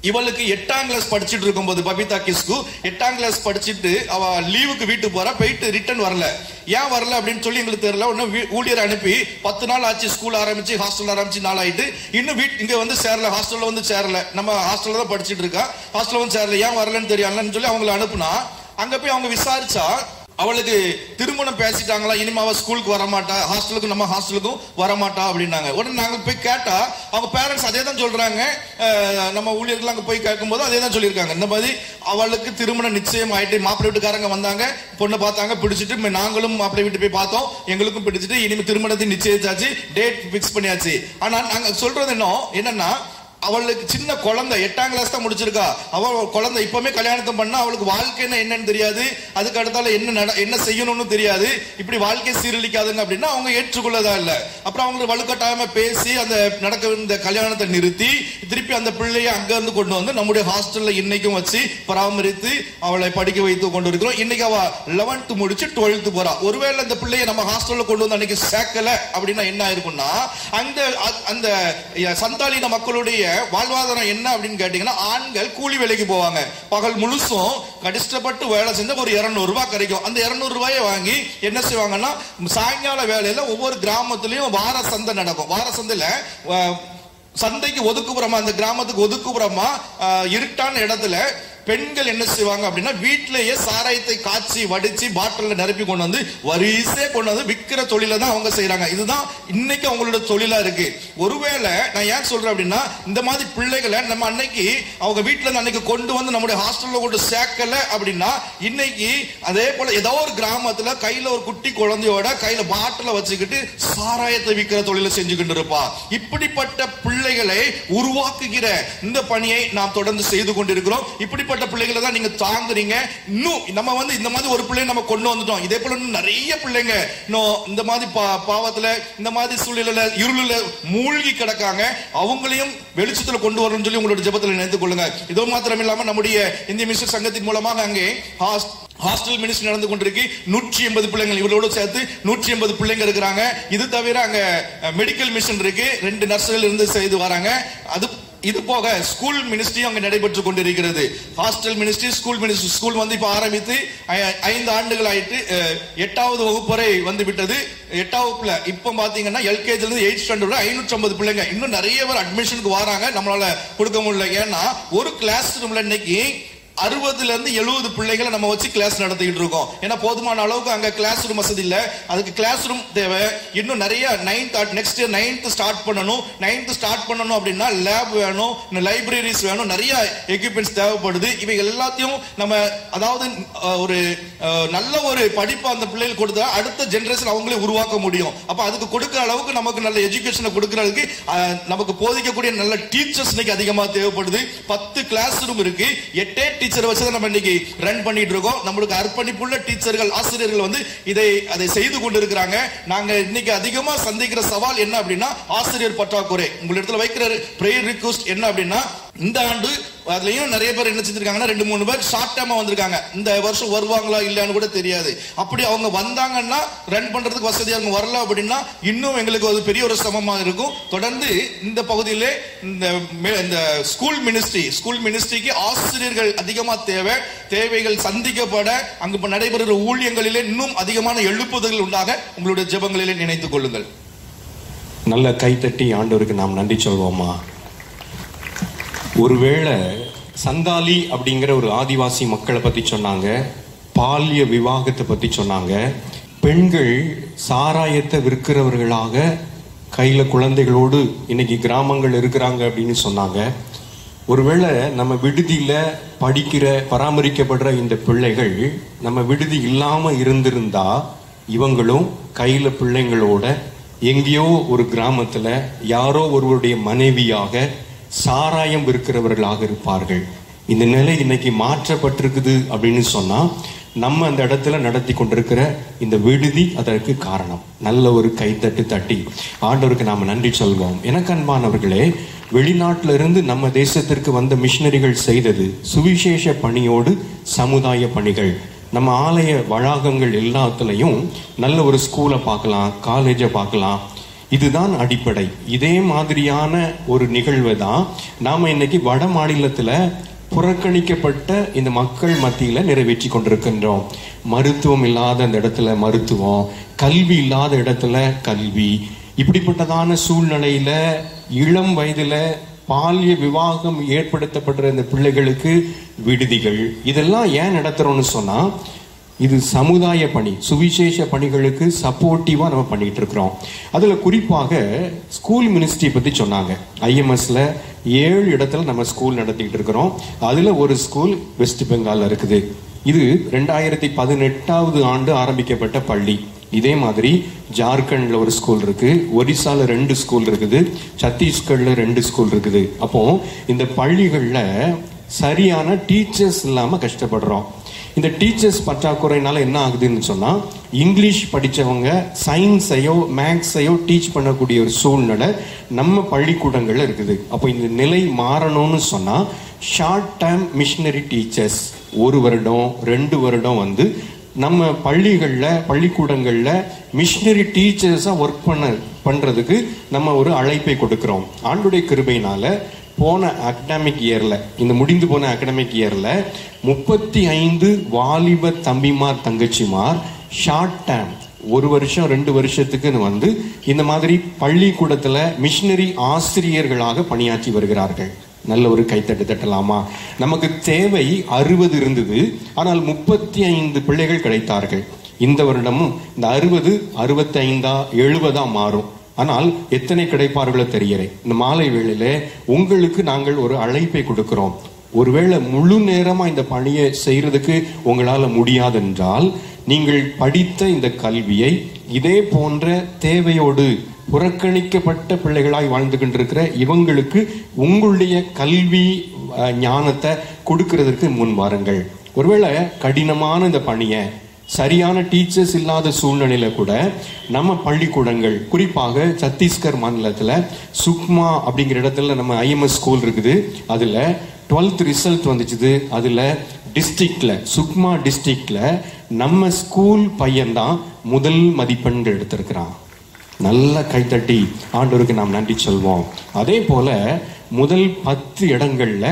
இவளுக்கு எட்டாம் கிளாஸ் படிச்சுட்டு இருக்கும்போது பபிதா கிஸ்கு எட்டாம் கிளாஸ் படிச்சுட்டு அவ லீவுக்கு வீட்டுக்கு போறா போயிட்டு ரிட்டர்ன் வரல ஏன் வரல அப்படின்னு சொல்லி எங்களுக்கு தெரியல ஒன்னும் ஊழியர் அனுப்பி பத்து நாள் ஆச்சு ஸ்கூல் ஆரம்பிச்சு ஹாஸ்டல் ஆரம்பிச்சு நாள் ஆயிட்டு இன்னும் வீட் இங்க வந்து சேரல ஹாஸ்டல்ல வந்து சேரல நம்ம ஹாஸ்டல்ல தான் படிச்சுட்டு இருக்கா ஹாஸ்டல்ல வந்து சேரல ஏன் வரலன்னு தெரியலன்னு சொல்லி அவங்களை அனுப்புனா அங்க போய் அவங்க விசாரிச்சா அவளுக்கு திருமணம் பேசிட்டாங்களா இனிமே அவ ஸ்கூலுக்கு வரமாட்டா ஹாஸ்டலுக்கு நம்ம ஹாஸ்டலுக்கும் வரமாட்டா அப்படின்னாங்க உடனே நாங்க போய் கேட்டா அவங்க பேரண்ட்ஸ் அதே தான் சொல்றாங்க அஹ், நம்ம ஊழியர்கள் அங்க போய் கேட்கும்போது அதே தான் சொல்லியிருக்காங்க இந்த மாதிரி அவளுக்கு திருமணம் நிச்சயம் ஆயிட்டு மாப்பிள்ளை வீட்டுக்காரங்க வந்தாங்க பொண்ணை பார்த்தாங்க பிடிச்சிட்டு மே- நாங்களும் மாப்பிள்ளை வீட்டு போய் பார்த்தோம் எங்களுக்கும் பிடிச்சிட்டு இனிமே திருமணத்தை நிச்சயிச்சாச்சு டேட் பிக்ஸ் பண்ணியாச்சு ஆனா நாங்க சொல்றது என்ன என்னன்னா அவளுக்கு சின்ன குழந்தை எட்டாம் கிளாஸ் தான் முடிச்சிருக்கா அவள் குழந்தை இப்பவுமே கல்யாணத்தை பண்ணா அவளுக்கு வாழ்க்கைன்னா என்னன்னு தெரியாது அதுக்கு அடுத்தால என்ன நட என்ன செய்யணும்னு தெரியாது இப்படி வாழ்க்கை சீரழிக்காதுங்க அப்படின்னா அவங்க ஏற்றுக்கொள்ளதா இல்ல அப்புறம் அவங்களுக்கு வலுக்கட்டாயமா பேசி அந்த நடக்க இந்த கல்யாணத்தை நிறுத்தி திருப்பி அந்த பிள்ளையை அங்க இருந்து கொண்டு வந்து நம்முடைய ஹாஸ்டல்ல இன்னைக்கும் வச்சு பராமரித்து அவளை படிக்க வைத்து கொண்டு இருக்கிறோம் இன்னைக்கு அவ லெவன்த் முடிச்சு டுவெல்த் போறா ஒருவேளை அந்த பிள்ளையை நம்ம ஹாஸ்டல்ல கொண்டு வந்து அன்னைக்கு சேர்க்கல அப்படின்னா என்ன ஆயிருக்கும்னா அந்த அ- அந்த அஹ், சந்தாலின மக்களுடைய வாழ்வாதாரம் என்ன அப்படின்னு கேட்டீங்கன்னா ஆண்கள் கூலி வேலைக்கு போவாங்க பகல் முழுசும் கஷ்டப்பட்டு வேலை செஞ்சா ஒரு 200 ரூபாய் கிடைக்கும் அந்த 200 ரூபாயை வாங்கி என்ன செய்வாங்கன்னா சாயங்கால வேலையில ஒவ்வொரு கிராமத்துலயும் வார சந்தை நடக்கும் வார சந்தையில அஹ், சந்தைக்கு ஒதுக்குப்புறமா அந்த கிராமத்துக்கு ஒதுக்குப்புறமா அஹ், இருட்டான இடத்துல பெண்கள் என்ன செய்வாங்க அப்படின்னா வீட்டிலேயே சாராயத்தை காய்ச்சி வடிச்சு பாட்டில்ல நிரப்பி கொண்டு வந்து வரிசையா கொண்டு வந்து விற்கிற தொழிலை தான் அவங்க செய்யறாங்க இதுதான் இன்னைக்கு அவங்களோட தொழிலா இருக்கு ஒருவேளை நான் ஏன் சொல்றேன் அப்படின்னா இந்த மாதிரி பிள்ளைகளை நம்ம அன்னைக்கு அவங்க வீட்டுல இருந்து அன்னைக்கு கொண்டு வந்து நம்முடைய ஹாஸ்டல்ல கொண்டு சேர்க்கல அப்படின்னா இன்னைக்கு அதே போல ஏதோ ஒரு கிராமத்துல கையில ஒரு குட்டி குழந்தையோட கையில பாட்டில வச்சுக்கிட்டு சாராயத்தை விற்கிற தொழிலை செஞ்சுக்கிட்டு இருப்பா இப்படிப்பட்ட பிள்ளைகளை உருவாக்குகிற இந்த பணியை நாம் தொடர்ந்து செய்து கொண்டிருக்கிறோம் இப்படிப்பட்ட பிள்ளைகளை தான் நீங்க தாங்குறீங்க இன்னும் நம்ம வந்து இந்த மாதிரி ஒரு பிள்ளையை நம்ம கொண்டு வந்துட்டோம் இதே போல இன்னும் நிறைய பிள்ளைங்க இன்னும் இந்த மாதிரி பா- பாவத்துல இந்த மாதிரி சூழ்நிலையில இருளில மூழ்கி கிடக்காங்க அவங்களையும் வெளிச்சத்துல கொண்டு வரணும்னு சொல்லி உங்களோட ஜெபத்துல நினைத்துக் கொள்ளுங்க இதோ மாத்திரம் இல்லாம நம்முடைய இந்திய மிஸ்டர் சங்கத்தின் மூலமாக அங்கே ஹாஸ்- ஹாஸ்டல் மினிஸ்ட்ரி நடந்து கொண்டிருக்கு நூற்றி எண்பது பிள்ளைங்கள் இவரோட சேர்த்து நூற்றி எண்பது பிள்ளைங்க இருக்கிறாங்க இது தவிர அங்க மெடிக்கல் மிஷன் இருக்கு ரெண்டு நர்ஸ்கள் இருந்து செய்து வராங்க அது இது போக ஸ்கூல் மினிஸ்ட்ரி அங்க நடைபெற்று கொண்டிருக்கிறது hostel ministry school ministry school வந்து இப்ப ஆரம்பித்து ஐ- ஐந்து ஆண்டுகள் ஆயிட்டு அஹ், எட்டாவது வகுப்பு வரை வந்து விட்டது எட்டாவதுல இப்ப பாத்தீங்கன்னா எல்கேஜில இருந்து எயிட் ஸ்டாண்டர்ட் ஐநூற்றி ஐம்பது பிள்ளைங்க இன்னும் நிறைய பேர் அட்மிஷனுக்கு வராங்க நம்மளால கொடுக்க முடியல ஏன்னா ஒரு கிளாஸ் ரூம்ல இன்னைக்கு அறுபதுல இருந்து எழுபது பிள்ளைகளை நம்ம வச்சு கிளாஸ் நடத்திக்கிட்டு இருக்கோம் ஏன்னா போதுமான அளவுக்கு அங்க கிளாஸ் ரூம் வசதி இல்ல அதுக்கு கிளாஸ் ரூம் தேவை இன்னும் நிறைய ninth next year ninth start பண்ணணும் நைன்த் ஸ்டார்ட் பண்ணணும் அப்படின்னா லேப் வேணும் லைப்ரரிஸ் வேணும் நிறைய எக்யூப்மெண்ட்ஸ் தேவைப்படுது இவை எல்லாத்தையும் நம்ம அதாவது அஹ், ஒரு அஹ், நல்ல ஒரு படிப்பு அந்த பிள்ளைகள் கொடுத்தா அடுத்த ஜெனரேஷன் அவங்களே உருவாக்க முடியும் அப்ப அதுக்கு கொடுக்கிற அளவுக்கு நமக்கு நல்ல எஜுகேஷனை கொடுக்கறதுக்கு அஹ், நமக்கு போதிக்கக்கூடிய நல்ல டீச்சர்ஸ் இன்னைக்கு அதிகமா தேவைப்படுது பத்து கிளாஸ் ரூம் இருக்கு எட்டே டீச்சர் வச்சு தான் நம்ம இன்னைக்கு ரன் பண்ணிட்டு இருக்கோம் நம்மளுக்கு அர்ப்பணிப்புள்ள டீச்சர்கள் ஆசிரியர்கள் வந்து இதை அதை செய்து கொண்டிருக்கிறாங்க நாங்க இன்னைக்கு அதிகமா சந்திக்கிற சவால் என்ன அப்படின்னா ஆசிரியர் பற்றாக்குறை உங்களிடத்துல வைக்கிற பிரேயர் ரிக்வஸ்ட் என்ன அப்படின்னா இந்த ஆண்டு அதுலயும் நிறைய பேர் என்ன செஞ்சிருக்காங்கன்னா ரெண்டு மூணு பேர் ஷார்ட் டைமா வந்திருக்காங்க இந்த வருஷம் வருவாங்களா இல்லையான்னு கூட தெரியாது அப்படி அவங்க வந்தாங்கன்னா ரன் பண்றதுக்கு வசதியா அவங்க வரல அப்படின்னா இன்னும் எங்களுக்கு அது பெரிய ஒரு சிரமமா இருக்கும் தொடர்ந்து இந்த பகுதியிலே இந்த மே- இந்த ஸ்கூல் மினிஸ்ட்ரி ஸ்கூல் மினிஸ்ட்ரிக்கு ஆசிரியர்கள் அதிகமா தேவை தேவைகள் சந்திக்கப்பட அங்கு இப்ப நடைபெறுகிற ஊழியங்களிலே இன்னும் அதிகமான எழுப்புதல்கள் உண்டாக உங்களுடைய ஜெபங்களிலே நினைத்துக் கொள்ளுங்கள் நல்ல கைத்தட்டி ஆண்டவருக்கு நாம் நன்றி சொல்வோமா ஒருவேளை சந்தாலி அப்படிங்கிற ஒரு ஆதிவாசி மக்களை பத்தி சொன்னாங்க பால்ய விவாகத்தை பத்தி சொன்னாங்க பெண்கள் சாராயத்தை விற்கிறவர்களாக கையில குழந்தைகளோடு இன்னைக்கு கிராமங்கள் இருக்கிறாங்க அப்படின்னு சொன்னாங்க ஒருவேளை நம்ம விடுதியில படிக்கிற பராமரிக்கப்படுற இந்த பிள்ளைகள் நம்ம விடுதி இல்லாம இருந்திருந்தா இவங்களும் கையில பிள்ளைங்களோட எங்கேயோ ஒரு கிராமத்துல யாரோ ஒருவருடைய மனைவியாக சாராயம் விற்கிறவர்களாக இருப்பார்கள் இந்த நிலை இன்னைக்கு மாற்றப்பட்டிருக்குது அப்படின்னு சொன்னா நம்ம அந்த இடத்துல நடத்தி கொண்டிருக்கிற இந்த விடுதி அதற்கு காரணம் நல்ல ஒரு கைத்தட்டு தட்டி ஆண்டவருக்கு நாம நன்றி சொல்வோம் எனக்கு அன்பானவர்களே வெளிநாட்டில இருந்து நம்ம தேசத்திற்கு வந்த மிஷினரிகள் செய்தது சுவிசேஷ பணியோடு சமுதாய பணிகள் நம்ம ஆலய வளாகங்கள் எல்லாத்துலயும் நல்ல ஒரு ஸ்கூலை பார்க்கலாம் காலேஜை பார்க்கலாம் இதுதான் அடிப்படை இதே மாதிரியான ஒரு நிகழ்வை தான் நாம இன்னைக்கு வட மாநிலத்துல புறக்கணிக்கப்பட்ட இந்த மக்கள் மத்தியில நிறைவேற்றி கொண்டிருக்கின்றோம் மருத்துவம் இல்லாத அந்த இடத்துல மருத்துவம் கல்வி இல்லாத இடத்துல கல்வி இப்படிப்பட்டதான சூழ்நிலையில இளம் வயதுல பால்ய விவாகம் ஏற்படுத்தப்படுற இந்த பிள்ளைகளுக்கு விடுதிகள் இதெல்லாம் ஏன் நடத்துறோம்னு சொன்னா இது சமுதாய பணி சுவிசேஷ பணிகளுக்கு சப்போர்ட்டிவா நம்ம பண்ணிட்டு இருக்கிறோம் அதுல குறிப்பாக ஸ்கூல் மினிஸ்ட்ரி பத்தி சொன்னாங்க ஐஎம்எஸ்ல ஏழு இடத்துல நம்ம ஸ்கூல் நடத்திட்டு இருக்கிறோம் அதுல ஒரு ஸ்கூல் வெஸ்ட் பெங்கால்ல இருக்குது இது ரெண்டாயிரத்தி பதினெட்டாவது ஆண்டு ஆரம்பிக்கப்பட்ட பள்ளி இதே மாதிரி ஜார்க்கண்ட்ல ஒரு ஸ்கூல் இருக்கு ஒரிசால ரெண்டு ஸ்கூல் இருக்குது சத்தீஸ்கர்ல ரெண்டு ஸ்கூல் இருக்குது அப்போ இந்த பள்ளிகள்ல சரியான டீச்சர்ஸ் இல்லாம கஷ்டப்படுறோம் இந்த டீச்சர்ஸ் பற்றாக்குறைனால என்ன ஆகுதுன்னு சொன்னா இங்கிலீஷ் படிச்சவங்க சயின்ஸையோ மேக்ஸையோ டீச் பண்ணக்கூடிய ஒரு சூழ்நிலை நம்ம பள்ளிக்கூடங்கள்ல இருக்குது அப்போ இந்த நிலை மாறணும்னு சொன்னா ஷார்ட் டைம் மிஷினரி டீச்சர்ஸ் ஒரு வருடம் ரெண்டு வருடம் வந்து நம்ம பள்ளிகள்ல பள்ளிக்கூடங்கள்ல மிஷினரி டீச்சர்ஸா ஒர்க் பண்ண பண்றதுக்கு நம்ம ஒரு அழைப்பை கொடுக்கிறோம் ஆண்டுடைய கிருபையினால போன அகடமிக் இயர்ல இந்த முடிந்து போன அகடமிக் இயர்ல முப்பத்தி ஐந்து வாலிப தம்பிமார் தங்கச்சிமார் ஷார்ட் டைம் ஒரு வருஷம் ரெண்டு வருஷத்துக்குன்னு வந்து இந்த மாதிரி பள்ளிக்கூடத்துல மிஷினரி ஆசிரியர்களாக பணியாற்றி வருகிறார்கள் நல்ல ஒரு கைத்தட்டு தட்டலாமா நமக்கு தேவை அறுபது இருந்தது ஆனால் முப்பத்தி ஐந்து பிள்ளைகள் கிடைத்தார்கள் இந்த வருடமும் இந்த அறுபது அறுபத்தி ஐந்தா எழுபதா மாறும் ஆனால் எத்தனை கிடைப்பார்களோ தெரியலை இந்த மாலை வேளையில உங்களுக்கு நாங்கள் ஒரு அழைப்பை கொடுக்கிறோம் ஒருவேளை முழு நேரமா இந்த பணியை செய்யறதுக்கு உங்களால முடியாதென்றால் நீங்கள் படித்த இந்த கல்வியை இதே போன்ற தேவையோடு புறக்கணிக்கப்பட்ட பிள்ளைகளாய் வாழ்ந்து கொண்டிருக்கிற இவங்களுக்கு உங்களுடைய கல்வி அஹ், ஞானத்தை கொடுக்கிறதுக்கு முன் வாருங்கள் ஒருவேளை கடினமான இந்த பணியை சரியான டீச்சர்ஸ் இல்லாத சூழ்நிலையில கூட நம்ம பள்ளிக்கூடங்கள் குறிப்பாக சத்தீஸ்கர் மாநிலத்துல சுக்மா அப்படிங்கிற இடத்துல நம்ம ஐஎம்எஸ் ஸ்கூல் இருக்குது அதுல டுவெல்த் ரிசல்ட் வந்துச்சுது அதுல டிஸ்ட்ரிக்ட்ல சுக்மா டிஸ்ட்ரிக்ட்ல நம்ம ஸ்கூல் பையன்தான் முதல் மதிப்பெண் எடுத்திருக்கிறான் நல்ல கைத்தட்டி ஆண்டவருக்கு நாம் நன்றி சொல்வோம் அதே போல முதல் பத்து இடங்கள்ல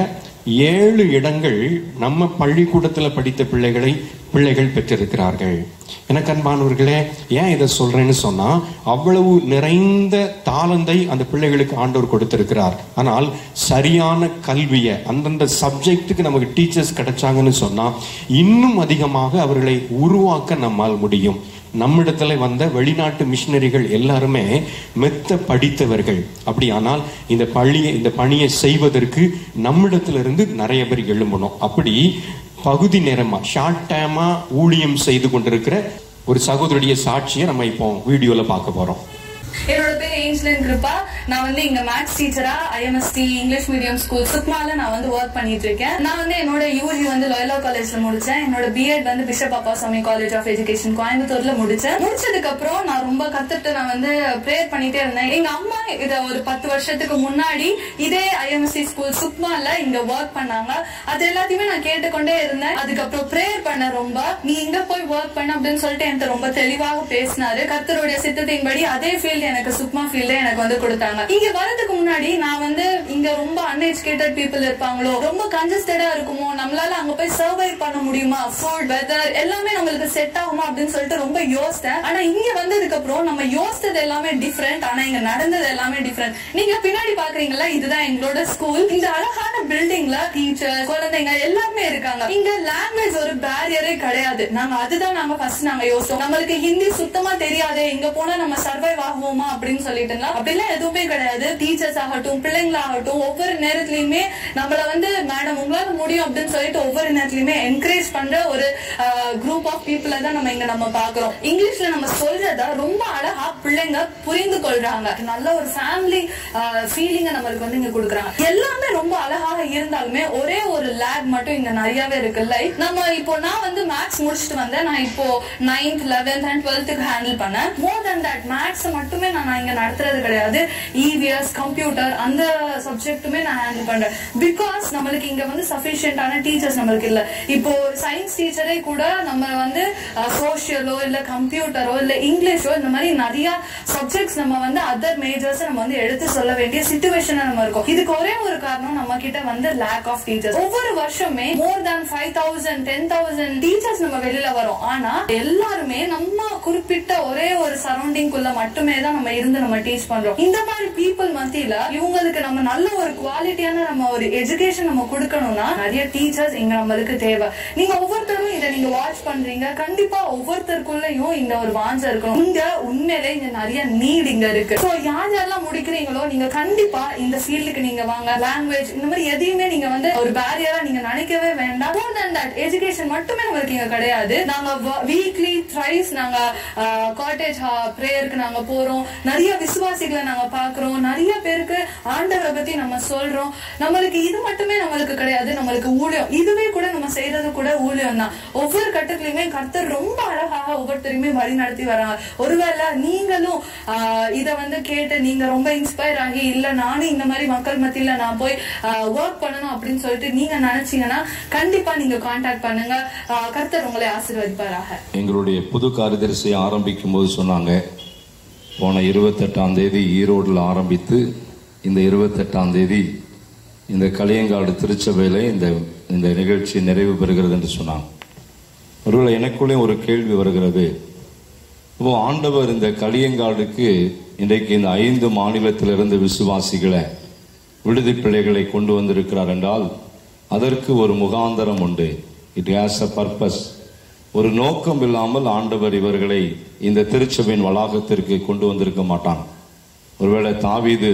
ஏழு இடங்கள் நம்ம பள்ளிக்கூடத்துல படித்த பிள்ளைகளை பிள்ளைகள் பெற்றிருக்கிறார்கள் எனக்கு அன்பானவர்களே ஏன் இதை சொல்றேன்னு சொன்னா அவ்வளவு நிறைந்த தாளந்தை அந்த பிள்ளைகளுக்கு ஆண்டவர் கொடுத்திருக்கிறார் ஆனால் சரியான கல்வியை அந்தந்த சப்ஜெக்ட்டுக்கு நமக்கு டீச்சர்ஸ் கிடைச்சாங்கன்னு சொன்னா இன்னும் அதிகமாக அவர்களை உருவாக்க நம்மால் முடியும் நம்மிடத்துல வந்த வெளிநாட்டு மிஷினரிகள் எல்லாருமே மெத்த படித்தவர்கள் அப்படியானால் இந்த பள்ளியை இந்த பணியை செய்வதற்கு நம்மிடத்துல இருந்து நிறைய பேர் எழும்பணும் அப்படி பகுதி நேரமா ஷார்ட் டைமா ஊழியம் செய்து கொண்டிருக்கிற ஒரு சகோதரிய சாட்சியை நம்ம இப்போ வீடியோல பார்க்க போறோம் என்னோட பேர் ஏஞ்சலின் கிருப்பா நான் வந்து இங்க மேத்ஸ் டீச்சரா ஐஎம்எஸ்டி இங்கிலீஷ் மீடியம் ஸ்கூல் சுக்மால நான் வந்து ஒர்க் பண்ணிட்டு இருக்கேன் நான் வந்து என்னோட யூஜி வந்து லோயலா காலேஜ்ல முடிச்சேன் என்னோட பிஎட் வந்து bishop Appasamy college of education கோயம்புத்தூர்ல முடிச்சேன் முடிச்சதுக்கு அப்புறம் நான் ரொம்ப கத்துட்டு நான் வந்து ப்ரேயர் பண்ணிட்டே இருந்தேன் எங்க அம்மா இத ஒரு பத்து வருஷத்துக்கு முன்னாடி இதே ஐஎம்எஸ்சி ஸ்கூல் சுக்மால இங்க ஒர்க் பண்ணாங்க அது எல்லாத்தையுமே நான் கேட்டுக்கொண்டே இருந்தேன் அதுக்கப்புறம் ப்ரேயர் பண்ண ரொம்ப நீ இங்க போய் ஒர்க் பண்ண அப்படின்னு சொல்லிட்டு என்கிட்ட ரொம்ப தெளிவாக பேசினாரு கர்த்தருடைய சித்தத்தின்படி அதே ஃபீல்டு எனக்கு சுக்மா ஃபீல்டு எனக்கு வந்து கொடுத்தாங்க இங்க வரதுக்கு முன்னாடி நான் வந்து இங்க ரொம்ப அன்எஜுகேட்டட் பீப்புள் இருப்பாங்களோ ரொம்ப கன்ஜஸ்டடா இருக்குமோ நம்மளால அங்க போய் சர்வை பண்ண முடியுமா ஃபுட் வெதர் எல்லாமே நம்மளுக்கு செட் ஆகுமா அப்படின்னு சொல்லிட்டு ரொம்ப யோசித்தேன் ஆனா இங்க வந்ததுக்கு அப்புறம் நம்ம யோசித்தது எல்லாமே டிஃப்ரெண்ட் ஆனா இங்க நடந்தது எல்லாமே டிஃப்ரெண்ட் நீங்க பின்னாடி பாக்குறீங்களா இதுதான் எங்களோட ஸ்கூல் இந்த அழகான பில்டிங்ல டீச்சர் குழந்தைங்க எல்லாருமே இருக்காங்க இங்க லாங்குவேஜ் ஒரு பேரியரே கிடையாது நாங்க அதுதான் நாங்க ஃபர்ஸ்ட் நாங்க யோசிச்சோம் நம்மளுக்கு ஹிந்தி சுத்தமா தெரியாதே இங்க போனா நம்ம சர்வைவ் ஆகுவோமா அப்படின்னு சொல்லிட்டு அப்படிலாம் எதுவுமே கிடையாது டீச்சர்ஸ் ஆகட்டும் பிள்ளைங்களாகட்டும் ஒவ்வொரு நேரத்துலயுமே நம்மள வந்து மேடம் உங்களால முடியும் அப்படின்னு சொல்லிட்டு ஒவ்வொரு நேரத்துலயுமே என்கரேஜ் பண்ற ஒரு குரூப் ஆஃப் பீப்புளை தான் நம்ம இங்க நம்ம பாக்குறோம் இங்கிலீஷ்ல நம்ம சொல்றத ரொம்ப அழகா பிள்ளைங்க புரிந்து கொள்றாங்க நல்ல ஒரு ஃபேமிலி ஃபீலிங்க நம்மளுக்கு வந்து இங்க கொடுக்குறாங்க எல்லாமே ரொம்ப அழகாக இருந்தாலுமே ஒரே ஒரு லேக் மட்டும் இங்க நிறையவே இருக்கு லைக் நம்ம இப்போ நான் வந்து மேத்ஸ் முடிச்சுட்டு வந்தேன் நான் இப்போ நைன்த் லெவன்த் அண்ட் டுவெல்த்துக்கு ஹேண்டில் பண்ணேன் மோர் than தட் மேத்ஸ் மட்டுமே நான் இங்க நடத்துறது கிடையாது இவிஎஸ் கம்ப்யூட்டர் அந்த சப்ஜெக்ட்டுமே நான் ஹேண்டில் பண்றேன் பிகாஸ் நம்மளுக்கு இங்க வந்து சஃபிஷியன்டான டீச்சர்ஸ் நம்மளுக்கு இல்ல இப்போ சயின்ஸ் டீச்சரே கூட நம்ம வந்து சோஷியலோ இல்ல கம்ப்யூட்டரோ இல்ல இங்கிலீஷோ இந்த மாதிரி நிறைய சப்ஜெக்ட்ஸ் நம்ம வந்து அதர் மேஜர்ஸ் நம்ம வந்து எடுத்து சொல்ல வேண்டிய சுச்சுவேஷன் நம்ம இருக்கும் இதுக்கு ஒரே ஒரு காரணம் நம்ம கிட்ட வந்து லேக் ஆஃப் டீச்சர்ஸ் ஒவ்வொரு வருஷமே more than five thousand ten thousand teachers நம்ம வெளியில வரோம் ஆனா எல்லாருமே நம்ம குறிப்பிட்ட ஒரே ஒரு சரௌண்டிங் குள்ள மட்டுமே தான் நம்ம இருந்து நம்ம டீச் பண்றோம் இந்த மாதிரி பீப்புள் மத்தியில இவங்களுக்கு நம்ம நல்ல ஒரு குவாலிட்டியான நம்ம ஒரு எஜுகேஷன் நம்ம கொடுக்கணும்னா நிறைய டீச்சர்ஸ் இங்க நம்மளுக்கு தேவை நீங்க ஒவ்வொருத்தரும் இதை நீங்க வாட்ச் பண்றீங்க கண்டிப்பா ஒவ்வொருத்தருக்குள்ளயும் இந்த ஒரு வாஞ்ச இருக்கணும் இங்க உண்மையிலே இங்க நிறைய நீட் இங்க இருக்கு சோ யார் யாரெல்லாம் முடிக்கிறீங்களோ நீங்க கண்டிப்பா இந்த ஃபீல்டுக்கு நீங்க வாங்க லாங்குவேஜ் இந்த மாதிரி எதையுமே நீங்க வந்து ஒரு பேரியரா நீங்க நினைக்கவே வேண்டாம் மோர் than that எஜுகேஷன் மட்டுமே நம்மளுக்கு இங்க கிடையாது நாங்க வீக்லி த்ரைஸ் நாங்க காட்டேஜ் பிரேயருக்கு நாங்க போறோம் நிறைய விசுவாசிகளை நாங்க பாக்குறோம் நிறைய பேருக்கு ஆண்டவரை பத்தி நம்ம சொல்றோம் நம்மளுக்கு இது மட்டுமே நம்மளுக்கு கிடையாது நம்மளுக்கு ஊழியம் இதுவே கூட நம்ம செய்யறது கூட ஊழியம் தான் ஒவ்வொரு கட்டத்திலயுமே கர்த்தர் ரொம்ப அழகாக ஒவ்வொருத்தரையுமே வழி நடத்தி வராங்க ஒருவேளை நீங்களும் ஆஹ் இத வந்து கேட்டு நீங்க ரொம்ப இன்ஸ்பயர் ஆகி இல்ல நானும் இந்த மாதிரி மக்கள் மத்தியில நான் போய் ஒர்க் பண்ணணும் அப்படின்னு சொல்லிட்டு நீங்க நினைச்சீங்கன்னா கண்டிப்பா நீங்க கான்டாக்ட் பண்ணுங்க ஆஹ் கர்த்தர் உங்களை ஆசீர்வதிப்பாராக எங்களுடைய புது காரியதரிசியை ஆரம்பிக்கும் போது சொன்னாங்க போன இருபத்தெட்டாம் தேதி ஈரோடில் ஆரம்பித்து இந்த இருபத்தெட்டாம் தேதி இந்த களியங்காடு திருச்சபையில இந்த இந்த நிகழ்ச்சி நிறைவு பெறுகிறது என்று சொன்னாங்க ஒருவேளை எனக்குள்ளே ஒரு கேள்வி வருகிறது இப்போ ஆண்டவர் இந்த களியங்காடுக்கு இன்றைக்கு இந்த ஐந்து மாநிலத்திலிருந்து விசுவாசிகளை விடுதி பிள்ளைகளை கொண்டு வந்திருக்கிறார் என்றால் அதற்கு ஒரு முகாந்தரம் உண்டு இட் ஹேஸ் அ பர்பஸ் ஒரு நோக்கம் இல்லாமல் ஆண்டவர் இவர்களை இந்த திருச்சபையின் வளாகத்திற்கு கொண்டு வந்திருக்க மாட்டான் ஒருவேளை தாவீது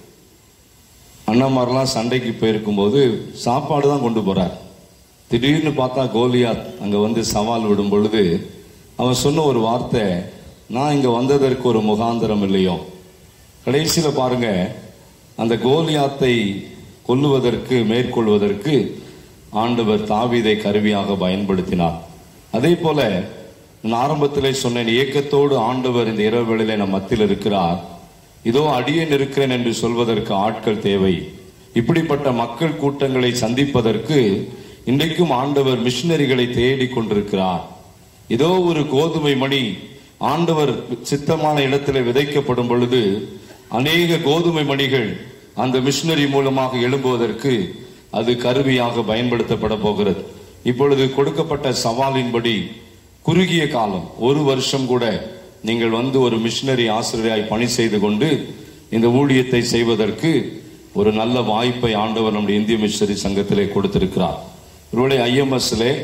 அண்ணன்மாரெல்லாம் சண்டைக்கு போயிருக்கும்போது சாப்பாடு தான் கொண்டு போறார் திடீர்னு பார்த்தா கோலியாத் அங்க வந்து சவால் விடும் பொழுது அவன் சொன்ன ஒரு வார்த்தை நான் இங்க வந்ததற்கு ஒரு முகாந்திரம் இல்லையோ கடைசியில பாருங்க அந்த கோலியாத்தை கொல்லுவதற்கு மேற்கொள்வதற்கு ஆண்டவர் தாவீதை கருவியாக பயன்படுத்தினார் அதே போல நான் ஆரம்பத்திலே சொன்னேன் ஏக்கத்தோடு ஆண்டவர் இந்த இரவு வேளையிலே நம் மத்தியில் இருக்கிறார் இதோ அடியேன் இருக்கிறேன் என்று சொல்வதற்கு ஆட்கள் தேவை இப்படிப்பட்ட மக்கள் கூட்டங்களை சந்திப்பதற்கு இன்றைக்கும் ஆண்டவர் மிஷினரிகளை தேடிக் கொண்டிருக்கிறார் இதோ ஒரு கோதுமை மணி ஆண்டவர் சித்தமான இடத்திலே விதைக்கப்படும் பொழுது அநேக கோதுமை மணிகள் அந்த மிஷினரி மூலமாக எழும்புவதற்கு அது கருவியாக பயன்படுத்தப்பட போகிறது இப்பொழுது கொடுக்கப்பட்ட சவாலின்படி குறுகிய காலம் ஒரு வருஷம் கூட நீங்கள் வந்து ஒரு மிஷினரி ஆசிரியராய் பணி செய்து கொண்டு இந்த ஊழியத்தை செய்வதற்கு ஒரு நல்ல வாய்ப்பை ஆண்டவர் நம்முடைய இந்திய மிஷனரி சங்கத்திலே கொடுத்திருக்கிறார் ஒருவேளை ஐஎம்எஸ்லே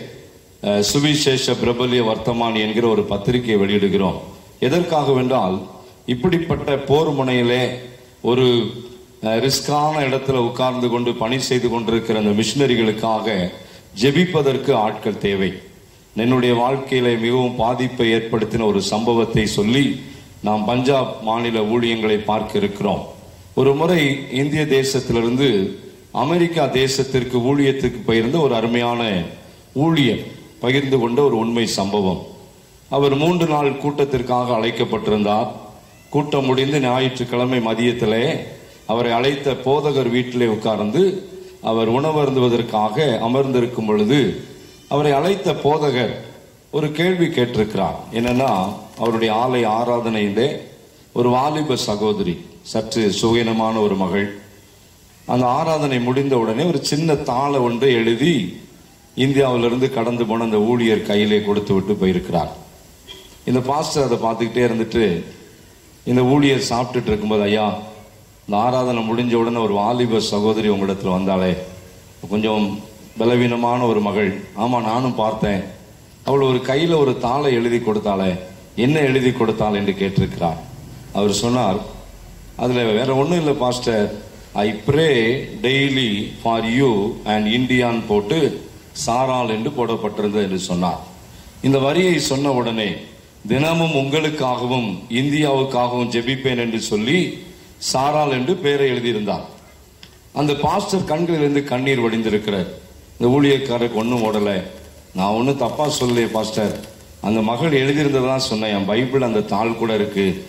சுவிசேஷ பிரபல்ய வர்த்தமான் என்கிற ஒரு பத்திரிகையை வெளியிடுகிறோம் எதற்காக வென்றால் இப்படிப்பட்ட போர் முனையிலே ஒரு அஹ், ரிஸ்கான இடத்துல உட்கார்ந்து கொண்டு பணி செய்து கொண்டிருக்கிற அந்த மிஷினரிகளுக்காக ஜெபிப்பதற்கு ஆட்கள் தேவை என்னுடைய வாழ்க்கையில மிகவும் பாதிப்பை ஏற்படுத்தின ஒரு சம்பவத்தை சொல்லி நாம் பஞ்சாப் மாநில ஊழியங்களை பார்க்க இருக்கிறோம் ஒரு முறை இந்திய தேசத்திலிருந்து அமெரிக்கா தேசத்திற்கு ஊழியத்துக்கு போயிருந்த ஒரு அருமையான ஊழியர் பகிர்ந்து கொண்ட ஒரு உண்மை சம்பவம் அவர் மூன்று நாள் கூட்டத்திற்காக அழைக்கப்பட்டிருந்தார் கூட்டம் முடிந்து ஞாயிற்றுக்கிழமை மதியத்திலே அவரை அழைத்த போதகர் வீட்டிலே உட்கார்ந்து அவர் உணவருந்துவதற்காக அமர்ந்திருக்கும் பொழுது அவரை அழைத்த போதகர் ஒரு கேள்வி கேட்டிருக்கிறார் என்னன்னா அவருடைய ஆலய ஆராதனையிலே ஒரு வாலிப சகோதரி சற்று சுகீனமான ஒரு மகள் அந்த ஆராதனை முடிந்த உடனே ஒரு சின்ன தாளை ஒன்றை எழுதி இந்தியாவிலிருந்து கடந்து போன அந்த ஊழியர் கையிலே கொடுத்து விட்டு போயிருக்கிறார் இந்த பாஸ்டர் அதை பார்த்துக்கிட்டே இருந்துட்டு இந்த ஊழியர் சாப்பிட்டுட்டு இருக்கும்போது ஐயா இந்த ஆராதனை முடிஞ்ச உடனே ஒரு வாலிப சகோதரி உங்களிடத்துல வந்தாளே கொஞ்சம் பலவீனமான ஒரு மகள் ஆமா நானும் பார்த்தேன் அவள் ஒரு கையில ஒரு தாளை எழுதி கொடுத்தாளே என்ன எழுதி கொடுத்தாள் என்று கேட்டிருக்கிறார் அவர் சொன்னார் அதுல வேற ஒண்ணும் இல்லை pastor I pray daily for you and இந்தியான் போட்டு சாரால் என்று போடப்பட்டிருந்தது என்று சொன்னார் இந்த வரியை சொன்ன உடனே தினமும் உங்களுக்காகவும் இந்தியாவுக்காகவும் ஜெபிப்பேன் என்று சொல்லி சாரால் என்று பெயரை எழுதியிருந்தார் அந்த பாஸ்டர் கண்களிலிருந்து கண்ணீர் வடிந்திருக்கிறார் இந்த ஊழியக்காரருக்கு ஒன்றும் ஓடல நான் ஒன்றும் தப்பா சொல்லலையே பாஸ்டர் அந்த மகள் எழுதியிருந்ததான் சொன்னேன் என் பைபிள் அந்த தாள் கூட இருக்கு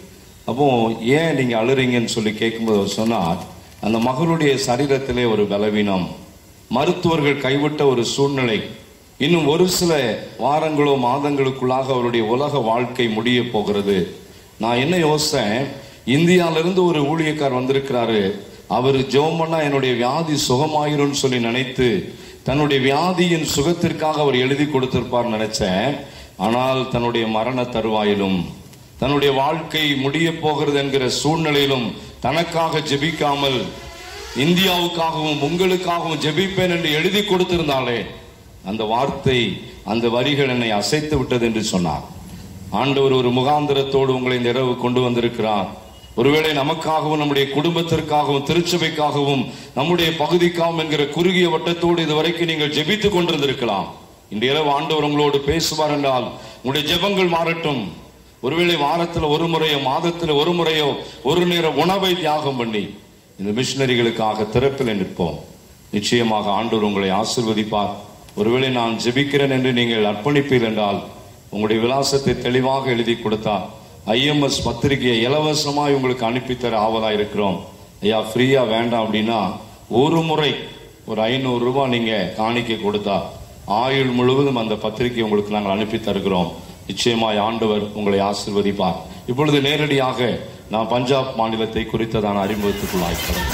அப்போ ஏன் நீங்க அழுறீங்கன்னு சொல்லி கேட்கும்போது அவர் சொன்னார் அந்த மகளுடைய சரீரத்திலே ஒரு பலவீனம் மருத்துவர்கள் கைவிட்ட ஒரு சூழ்நிலை இன்னும் ஒரு சில வாரங்களோ மாதங்களுக்குள்ளாக அவருடைய உலக வாழ்க்கை முடிய போகிறது நான் என்ன யோசித்தேன் இந்தியால இருந்து ஒரு ஊழியக்கார் வந்திருக்கிறாரு அவர் ஜெபம் என்னுடைய வியாதி சுகமாயிரும்னு சொல்லி நினைத்து தன்னுடைய வியாதியின் சுகத்திற்காக அவர் எழுதி கொடுத்திருப்பார் நினைச்சேன் ஆனால் தன்னுடைய மரண தருவாயிலும் தன்னுடைய வாழ்க்கை முடிய போகிறது என்கிற சூழ்நிலையிலும் தனக்காக ஜெபிக்காமல் இந்தியாவுக்காகவும் உங்களுக்காகவும் ஜெபிப்பேன் என்று எழுதி கொடுத்திருந்தாலே அந்த வார்த்தை அந்த வரிகள் என்னை அசைத்து விட்டது என்று சொன்னார் ஆண்டவர் ஒரு முகாந்திரத்தோடு உங்களை இந்த இரவு கொண்டு வந்திருக்கிறார் ஒருவேளை நமக்காகவும் நம்முடைய குடும்பத்திற்காகவும் திருச்சபைக்காகவும் நம்முடைய பகுதிக்காகவும் என்கிற குறுகிய வட்டத்தோடு இதுவரைக்கும் நீங்கள் ஜெபித்துக் கொண்டிருந்திருக்கலாம் இந்த இரவு ஆண்டவர் உங்களோடு பேசுவார் என்றால் உங்களுடைய ஜெபங்கள் மாறட்டும் ஒருவேளை வாரத்துல ஒரு முறையோ மாதத்துல ஒரு முறையோ ஒரு நேர உணவை தியாகம் பண்ணி இந்த மிஷினரிகளுக்காக திறப்பில் நிற்போம் நிச்சயமாக ஆண்டவர் உங்களை ஆசிர்வதிப்பார் ஒருவேளை நான் ஜெபிக்கிறேன் என்று நீங்கள் அர்ப்பணிப்பீர் என்றால் உங்களுடைய விலாசத்தை தெளிவாக எழுதி கொடுத்தார் ஐஎம்எஸ் பத்திரிகையை இலவசமாய் உங்களுக்கு அனுப்பித்தர ஆவதா இருக்கிறோம் ஐயா ஃப்ரீயா வேண்டாம் அப்படின்னா ஒரு முறை ஒரு ஐநூறு ரூபாய் நீங்க காணிக்கை கொடுத்தா ஆயுள் முழுவதும் அந்த பத்திரிகை உங்களுக்கு நாங்கள் அனுப்பி தருகிறோம் நிச்சயமாய் ஆண்டவர் உங்களை ஆசிர்வதிப்பார் இப்பொழுது நேரடியாக நான் பஞ்சாப் மாநிலத்தை குறித்ததான அறிமுகத்துக்குள்ளாய்க்கிறேன்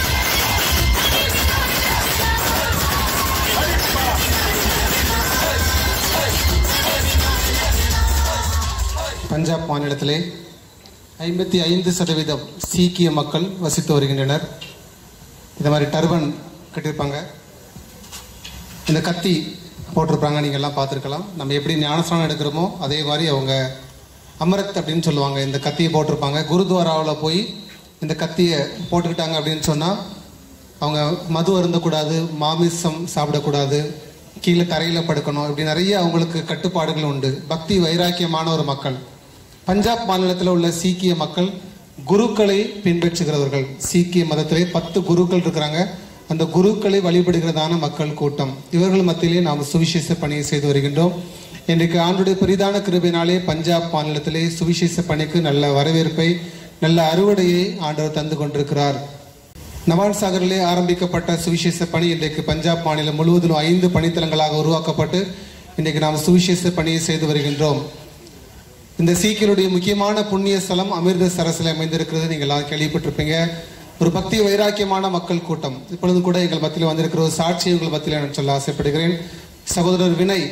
பஞ்சாப் மாநிலத்திலே ஐம்பத்தி ஐந்து சதவீதம் சீக்கிய மக்கள் வசித்து வருகின்றனர் இந்த மாதிரி டர்பன் கட்டியிருப்பாங்க இந்த கத்தி போட்டிருப்பாங்க நீங்கள் எல்லாம் பார்த்துருக்கலாம் நம்ம எப்படி ஞானஸ்தானம் எடுக்கிறோமோ அதே மாதிரி அவங்க அமரத் அப்படின்னு சொல்லுவாங்க இந்த கத்தியை போட்டிருப்பாங்க குருத்வாராவில் போய் இந்த கத்தியை போட்டுக்கிட்டாங்க அப்படின்னு சொன்னால் அவங்க மது அருந்தக்கூடாது மாமிசம் சாப்பிடக்கூடாது கீழே தரையில் படுக்கணும் இப்படி நிறைய அவங்களுக்கு கட்டுப்பாடுகள் உண்டு பக்தி வைராக்கியமான ஒரு மக்கள் பஞ்சாப் மாநிலத்தில் உள்ள சீக்கிய மக்கள் குருக்களை பின்பற்றுகிறவர்கள் சீக்கிய மதத்திலே பத்து குருக்கள் இருக்கிறாங்க அந்த குருக்களை வழிபடுகிறதான மக்கள் கூட்டம் இவர்கள் மத்தியிலே நாம் சுவிசேஷ பணியை செய்து வருகின்றோம் இன்றைக்கு ஆண்டுடைய பெரிதான கிருபினாலே பஞ்சாப் மாநிலத்திலே சுவிசேஷ பணிக்கு நல்ல வரவேற்பை நல்ல அறுவடையை ஆண்டவர் தந்து கொண்டிருக்கிறார் நவான் சாகரிலே ஆரம்பிக்கப்பட்ட சுவிசேஷ பணி இன்றைக்கு பஞ்சாப் மாநிலம் முழுவதிலும் ஐந்து பணித்தலங்களாக உருவாக்கப்பட்டு இன்றைக்கு நாம் சுவிசேஷ பணியை செய்து வருகின்றோம் இந்த சீக்கியருடைய முக்கியமான புண்ணிய ஸ்தலம் அமிர்த சரசில் அமைந்திருக்கிறது நீங்கள் எல்லாம் கேள்விப்பட்டிருப்பீங்க ஒரு பக்தி வைராக்கியமான மக்கள் கூட்டம் இப்பொழுது கூட எங்கள் மத்தியில் வந்திருக்கிற ஒரு சாட்சி உங்கள் மத்தியில் நான் சொல்ல ஆசைப்படுகிறேன் சகோதரர் வினய்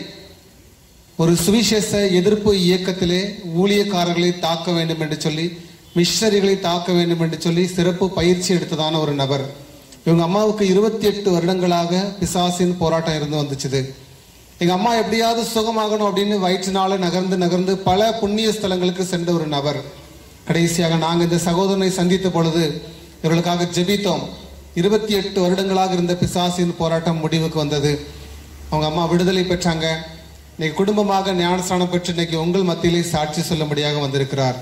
ஒரு சுவிசேஷ எதிர்ப்பு இயக்கத்திலே ஊழியக்காரர்களை தாக்க வேண்டும் என்று சொல்லி மிஷனரிகளை தாக்க வேண்டும் என்று சொல்லி சிறப்பு பயிற்சி எடுத்ததான ஒரு நபர் இவங்க அம்மாவுக்கு இருபத்தி எட்டு வருடங்களாக பிசாசின் போராட்டம் இருந்து வந்துச்சுது எங்க அம்மா எப்படியாவது சுகமாகணும் அப்படின்னு வயிற்றுனால நகர்ந்து நகர்ந்து பல புண்ணிய ஸ்தலங்களுக்கு சென்ற ஒரு நபர் கடைசியாக நாங்க இந்த சகோதரனை சந்தித்த பொழுது இவர்களுக்காக ஜெபித்தோம் இருபத்தி எட்டு வருடங்களாக இருந்த பிசாசின் போராட்டம் முடிவுக்கு வந்தது அவங்க அம்மா விடுதலை பெற்றாங்க இன்னைக்கு குடும்பமாக ஞானஸ்தானம் பெற்று இன்னைக்கு உங்கள் மத்தியிலே சாட்சி சொல்லும்படியாக வந்திருக்கிறார்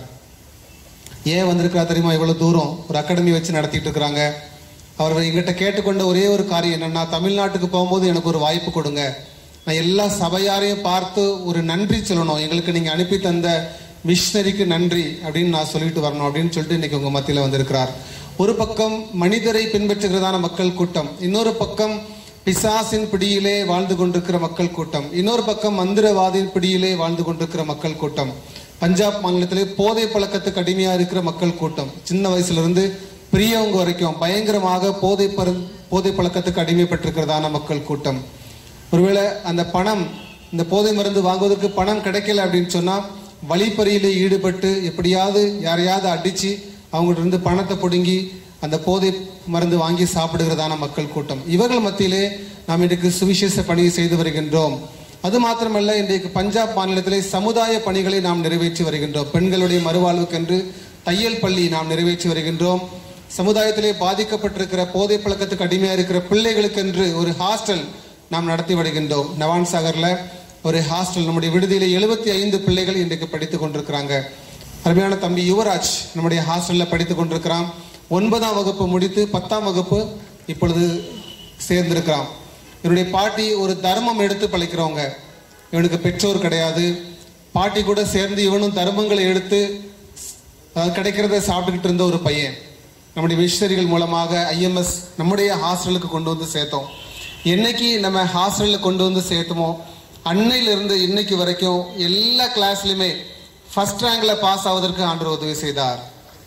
ஏன் வந்திருக்கிறார் தெரியுமா இவ்வளவு தூரம் ஒரு அகாடமி வச்சு நடத்திட்டு இருக்கிறாங்க அவர்கள் எங்கிட்ட கேட்டுக்கொண்ட ஒரே ஒரு காரியம் என்னன்னா தமிழ்நாட்டுக்கு போகும்போது எனக்கு ஒரு வாய்ப்பு கொடுங்க நான் எல்லா சபையாரையும் பார்த்து ஒரு நன்றி சொல்லணும் எங்களுக்கு நீங்க அனுப்பி தந்த மிஷனரிக்கு நன்றி அப்படின்னு நான் சொல்லிட்டு வரணும் அப்படின்னு சொல்லிட்டு இன்னைக்கு உங்க மத்தியில வந்திருக்கிறார் ஒரு பக்கம் மனிதரை பின்பற்றுகிறதான மக்கள் கூட்டம் இன்னொரு பக்கம் பிசாசின் பிடியிலே வாழ்ந்து கொண்டிருக்கிற மக்கள் கூட்டம் இன்னொரு பக்கம் மந்திரவாதியின் பிடியிலே வாழ்ந்து கொண்டிருக்கிற மக்கள் கூட்டம் பஞ்சாப் மாநிலத்திலே போதை பழக்கத்துக்கு அடிமையா இருக்கிற மக்கள் கூட்டம் சின்ன வயசுல இருந்து பெரியவங்க வரைக்கும் பயங்கரமாக போதை பரு போதை பழக்கத்துக்கு அடிமைப்பட்டிருக்கிறதான மக்கள் கூட்டம் ஒருவேளை அந்த பணம் இந்த போதை மருந்து வாங்குவதற்கு பணம் கிடைக்கல அப்படின்னு சொன்னா வழிப்பறியிலே ஈடுபட்டு எப்படியாவது யாரையாவது அடிச்சு அவங்கள்ட்ட இருந்து பணத்தை பிடுங்கி அந்த போதை மருந்து வாங்கி சாப்பிடுகிறதான மக்கள் கூட்டம் இவர்கள் மத்தியிலே நாம் இன்றைக்கு சுவிசேஷ பணியை செய்து வருகின்றோம் அது மாத்திரமல்ல இன்றைக்கு பஞ்சாப் மாநிலத்திலே சமுதாய பணிகளை நாம் நிறைவேற்றி வருகின்றோம் பெண்களுடைய மறுவாழ்வுக்கென்று தையல் பள்ளி நாம் நிறைவேற்றி வருகின்றோம் சமுதாயத்திலே பாதிக்கப்பட்டிருக்கிற போதை பழக்கத்துக்கு அடிமையா இருக்கிற பிள்ளைகளுக்கென்று ஒரு ஹாஸ்டல் நாம் நடத்தி வருகின்றோம் நவான் சாகர்ல ஒரு ஹாஸ்டல் நம்முடைய விடுதியில எழுபத்தி ஐந்து பிள்ளைகள் இன்றைக்கு படித்துக் கொண்டிருக்கிறாங்க அருமையான தம்பி யுவராஜ் நம்முடைய ஹாஸ்டல்ல படித்துக் கொண்டிருக்கிறான் ஒன்பதாம் வகுப்பு முடித்து பத்தாம் வகுப்பு இப்பொழுது சேர்ந்திருக்கிறான் இவருடைய பாட்டி ஒரு தர்மம் எடுத்து பழைக்கிறவங்க இவனுக்கு பெற்றோர் கிடையாது பாட்டி கூட சேர்ந்து இவனும் தர்மங்களை எடுத்து அதாவது கிடைக்கிறத சாப்பிட்டுக்கிட்டு இருந்த ஒரு பையன் நம்முடைய மிஷனரிகள் மூலமாக ஐஎம்எஸ் நம்முடைய ஹாஸ்டலுக்கு கொண்டு வந்து சேர்த்தோம் என்னைக்கு நம்ம ஹாஸ்டலில் கொண்டு வந்து சேர்த்தோமோ அன்னையிலிருந்து இன்னைக்கு வரைக்கும் எல்லா கிளாஸ்லையுமே ஃபர்ஸ்ட் ரேங்க்ல பாஸ் ஆவதற்கு ஆண்டவர் உதவி செய்தார்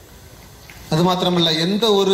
அது மாத்திரமல்ல எந்த ஒரு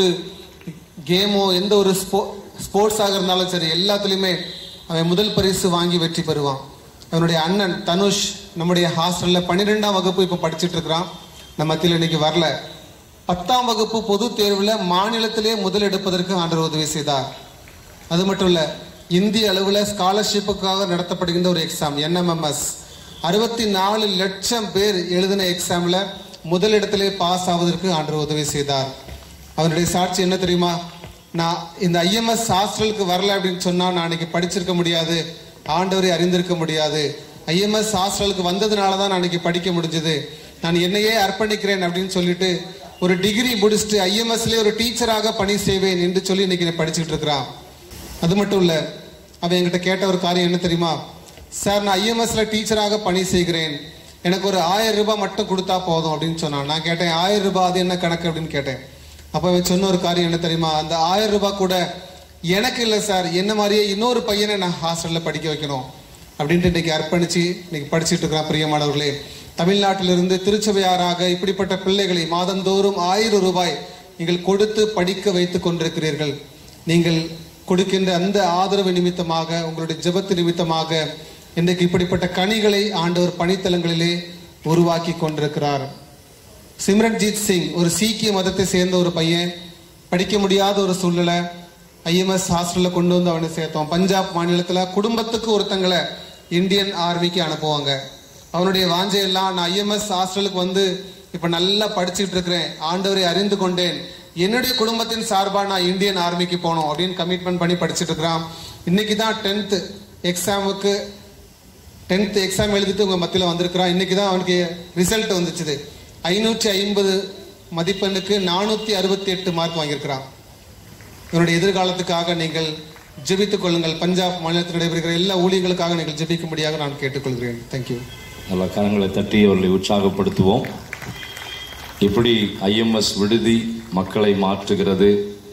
கேமோ எந்த ஒரு ஸ்போ ஸ்போர்ட்ஸாக இருந்தாலும் சரி எல்லாத்துலேயுமே அவன் முதல் பரிசு வாங்கி வெற்றி பெறுவான் அவனுடைய அண்ணன் தனுஷ் நம்முடைய ஹாஸ்டலில் பன்னிரெண்டாம் வகுப்பு இப்போ படிச்சுட்டு இருக்கிறான் நம்ம மத்தியில் இன்னைக்கு வரல பத்தாம் வகுப்பு பொது தேர்வில் மாநிலத்திலே முதல் எடுப்பதற்கு ஆண்டவர் உதவி செய்தார் அது மட்டும் இல்ல இந்திய அளவில் ஸ்காலர்ஷிப்புக்காக நடத்தப்படுகின்ற ஒரு எக்ஸாம் என்எம்எம்எஸ் அறுபத்தி நாலு லட்சம் பேர் எழுதின எக்ஸாம்ல முதலிடத்திலே பாஸ் ஆவதற்கு ஆண்டவர் உதவி செய்தார் அவருடைய சாட்சி என்ன தெரியுமா நான் இந்த ஐஎம்எஸ் ஹாஸ்டலுக்கு வரல அப்படின்னு சொன்னா நான் அன்னைக்கு படிச்சிருக்க முடியாது ஆண்டவரை அறிந்திருக்க முடியாது ஐஎம்எஸ் ஹாஸ்டலுக்கு வந்ததுனால தான் நான் அன்னைக்கு படிக்க முடிஞ்சது நான் என்னையே அர்ப்பணிக்கிறேன் அப்படின்னு சொல்லிட்டு ஒரு டிகிரி முடிச்சுட்டு ஐஎம்எஸ்ல ஒரு டீச்சராக பணி செய்வேன் என்று சொல்லி இன்னைக்கு நான் படிச்சுட்டு இருக்கிறான் அது மட்டும் இல்ல அவன் என்கிட்ட கேட்ட ஒரு காரியம் என்ன தெரியுமா சார் நான் ஐஎம்எஸ்ல டீச்சராக பணி செய்கிறேன் எனக்கு ஒரு ஆயிரம் ரூபாய் மட்டும் கொடுத்தா போதும் அப்படின்னு சொன்னான் நான் கேட்டேன் ஆயிரம் ரூபாய் அது என்ன கணக்கு அப்படின்னு கேட்டேன் அப்ப அவன் சொன்ன ஒரு காரியம் என்ன தெரியுமா அந்த ஆயிரம் ரூபாய் கூட எனக்கு இல்லை சார் என்ன மாதிரியே இன்னொரு பையனை நான் ஹாஸ்டல்ல படிக்க வைக்கணும் அப்படின்ட்டு இன்னைக்கு அர்ப்பணிச்சு இன்னைக்கு படிச்சுட்டு இருக்கிறான் பிரியமானவர்களே தமிழ்நாட்டிலிருந்து திருச்சபையாராக இப்படிப்பட்ட பிள்ளைகளை மாதந்தோறும் ஆயிரம் ரூபாய் நீங்கள் கொடுத்து படிக்க வைத்துக் கொண்டிருக்கிறீர்கள் நீங்கள் கொடுக்கின்ற அந்த ஆதரவு நிமித்தமாக உங்களுடைய ஜெபத்து நிமித்தமாக இன்றைக்கு இப்படிப்பட்ட கனிகளை ஆண்டவர் பணித்தலங்களிலே உருவாக்கி கொண்டிருக்கிறார் சிம்ரன்ஜீத் சிங் ஒரு சீக்கிய மதத்தை சேர்ந்த ஒரு பையன் படிக்க முடியாத ஒரு சூழ்நிலை ஐஎம்எஸ் ஹாஸ்டல்ல கொண்டு வந்து அவனை சேர்த்தோம் பஞ்சாப் மாநிலத்துல குடும்பத்துக்கு ஒருத்தங்களை இந்தியன் ஆர்மிக்கு அனுப்புவாங்க அவனுடைய வாஞ்சையெல்லாம் நான் ஐஎம்எஸ் ஹாஸ்டலுக்கு வந்து இப்ப நல்லா படிச்சுட்டு இருக்கிறேன் ஆண்டவரை அறிந்து கொண்டேன் என்னுடைய குடும்பத்தின் சார்பா நான் இந்தியன் ஆர்மிக்கு போகணும் அப்படின்னு கமிட்மெண்ட் பண்ணி படிச்சுட்டு இருக்கிறான் இன்னைக்கு தான் டென்த் எக்ஸாமுக்கு டென்த் எக்ஸாம் எழுதிட்டு உங்க மத்தியில வந்திருக்கிறான் இன்னைக்கு தான் அவனுக்கு ரிசல்ட் வந்துச்சுது ஐநூற்றி ஐம்பது மதிப்பெண்ணுக்கு நானூத்தி அறுபத்தி எட்டு மார்க் வாங்கியிருக்கிறான் இவனுடைய எதிர்காலத்துக்காக நீங்கள் ஜெபித்துக் கொள்ளுங்கள் பஞ்சாப் மாநிலத்தில் நடைபெறுகிற எல்லா ஊழியர்களுக்காக நீங்கள் ஜெபிக்கும்படியாக நான் கேட்டுக்கொள்கிறேன் தேங்க்யூ நல்ல கரங்களை தட்டி அவர்களை உற்சாகப்படுத்துவோம் இப்படி ஐஎம்எஸ் விடுதி மக்களை மாற்றுகிறது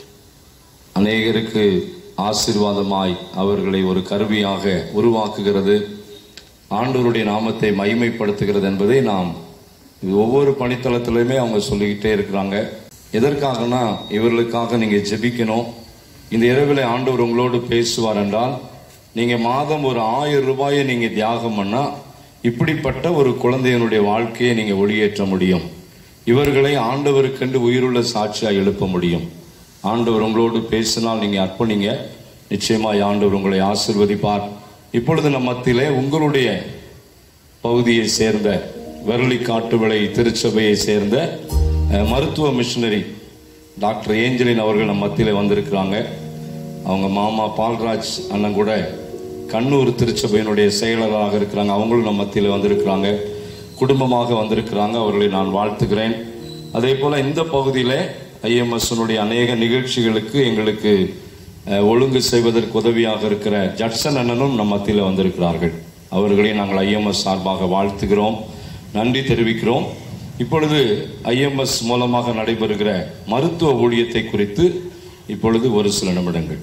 அநேகருக்கு ஆசீர்வாதமாய் அவர்களை ஒரு கருவியாக உருவாக்குகிறது ஆண்டவருடைய நாமத்தை மகிமைப்படுத்துகிறது என்பதை நாம் இது ஒவ்வொரு பணித்தளத்திலுமே அவங்க சொல்லிக்கிட்டே இருக்கிறாங்க எதற்காகனா இவர்களுக்காக நீங்க ஜெபிக்கணும் இந்த இரவில் ஆண்டவர் உங்களோடு பேசுவார் என்றால் நீங்க மாதம் ஒரு ஆயிரம் ரூபாயை நீங்க தியாகம் பண்ணா இப்படிப்பட்ட ஒரு குழந்தையினுடைய வாழ்க்கையை நீங்க ஒளியேற்ற முடியும் இவர்களை ஆண்டவருக்கென்று உயிருள்ள சாட்சியாக எழுப்ப முடியும் ஆண்டவர் உங்களோடு பேசினால் நீங்க அர்ப்பணிங்க நிச்சயமாய் ஆண்டவர் உங்களை ஆசிர்வதிப்பார் இப்பொழுது நம் மத்தியிலே உங்களுடைய பகுதியை சேர்ந்த வெரளி காட்டுவிளை திருச்சபையை சேர்ந்த அஹ், மருத்துவ மிஷனரி டாக்டர் ஏஞ்சலின் அவர்கள் நம் மத்தியில வந்திருக்கிறாங்க அவங்க மாமா பால்ராஜ் அண்ணன் கூட கண்ணூர் திருச்சபையினுடைய செயலராக இருக்கிறாங்க அவங்களும் நம்ம மத்தியில வந்திருக்கிறாங்க குடும்பமாக வந்திருக்கிறாங்க அவர்களை நான் வாழ்த்துகிறேன் அதே போல இந்த பகுதியில ஐஎம்எஸ்னுடைய அநேக நிகழ்ச்சிகளுக்கு எங்களுக்கு அஹ், ஒழுங்கு செய்வதற்கு உதவியாக இருக்கிற ஜட்சன் அண்ணனும் நம் மத்தியில வந்திருக்கிறார்கள் அவர்களை நாங்கள் ஐஎம்எஸ் சார்பாக வாழ்த்துகிறோம் நன்றி தெரிவிக்கிறோம் இப்பொழுது ஐஎம்எஸ் மூலமாக நடைபெறுகிற மருத்துவ ஊழியத்தை குறித்து இப்பொழுது ஒரு சில நிமிடங்கள்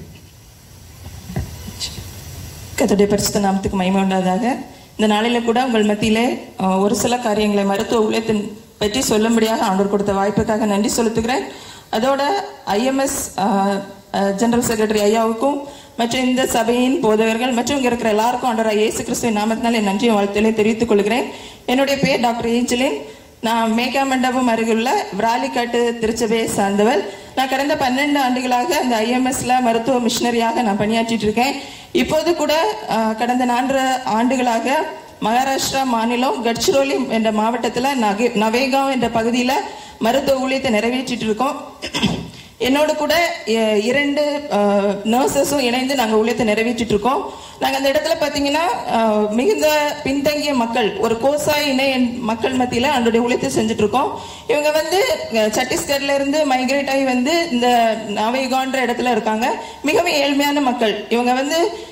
கர்த்தருடைய பரிசுத்த நாமத்துக்கு மகிமை உண்டாதாக இந்த நாளில கூட உங்கள் மத்தியிலே அஹ், ஒரு சில காரியங்களை மருத்துவ ஊழியத்தின் பற்றி சொல்லும்படியாக ஆண்டவர் கொடுத்த வாய்ப்புக்காக நன்றி செலுத்துகிறேன் அதோட ஐஎம்எஸ் ஜெனரல் செக்ரட்டரி ஐயாவுக்கும் மற்றும் இந்த சபையின் போதவர்கள் மற்றும் இங்க இருக்கிற எல்லாருக்கும் ஆண்டவர் இயேசு கிறிஸ்துவின் நாமத்தினால் என் நன்றியும் வாழ்த்துக்களை தெரிவித்துக் கொள்கிறேன் என்னுடைய பேர் டாக்டர் ஏஞ்சலின் நான் மேக்கா மண்டபம் அருகிலுள்ள விராலிக்காட்டு திருச்சபையை சார்ந்தவர் நான் கடந்த பன்னெண்டு ஆண்டுகளாக அந்த ஐஎம்எஸ்ல மருத்துவ மிஷனரியாக நான் பணியாற்றிட்டு இருக்கேன் இப்போது கூட அஹ், கடந்த நான்கு ஆண்டுகளாக மகாராஷ்டிரா மாநிலம் கட்சிரோலி என்ற மாவட்டத்தில் நகே நவேகாவ் என்ற பகுதியில் மருத்துவ ஊழியத்தை நிறைவேற்றிட்டு இருக்கோம் என்னோட கூட எ- இரண்டு நர்சஸும் இணைந்து நாங்க ஊழியத்தை நிறைவேற்றிட்டு இருக்கோம் நாங்க அந்த இடத்துல பாத்தீங்கன்னா அஹ், மிகுந்த பின்தங்கிய மக்கள் ஒரு கோசா இணை என்- மக்கள் மத்தியில அதனுடைய ஊழியத்தை செஞ்சுட்டு இருக்கோம் இவங்க வந்து அஹ், சத்தீஸ்கர்ல இருந்து மைக்ரேட் ஆகி வந்து இந்த நவேகான்ற இடத்துல இருக்காங்க மிகவும் ஏழ்மையான மக்கள் இவங்க வந்து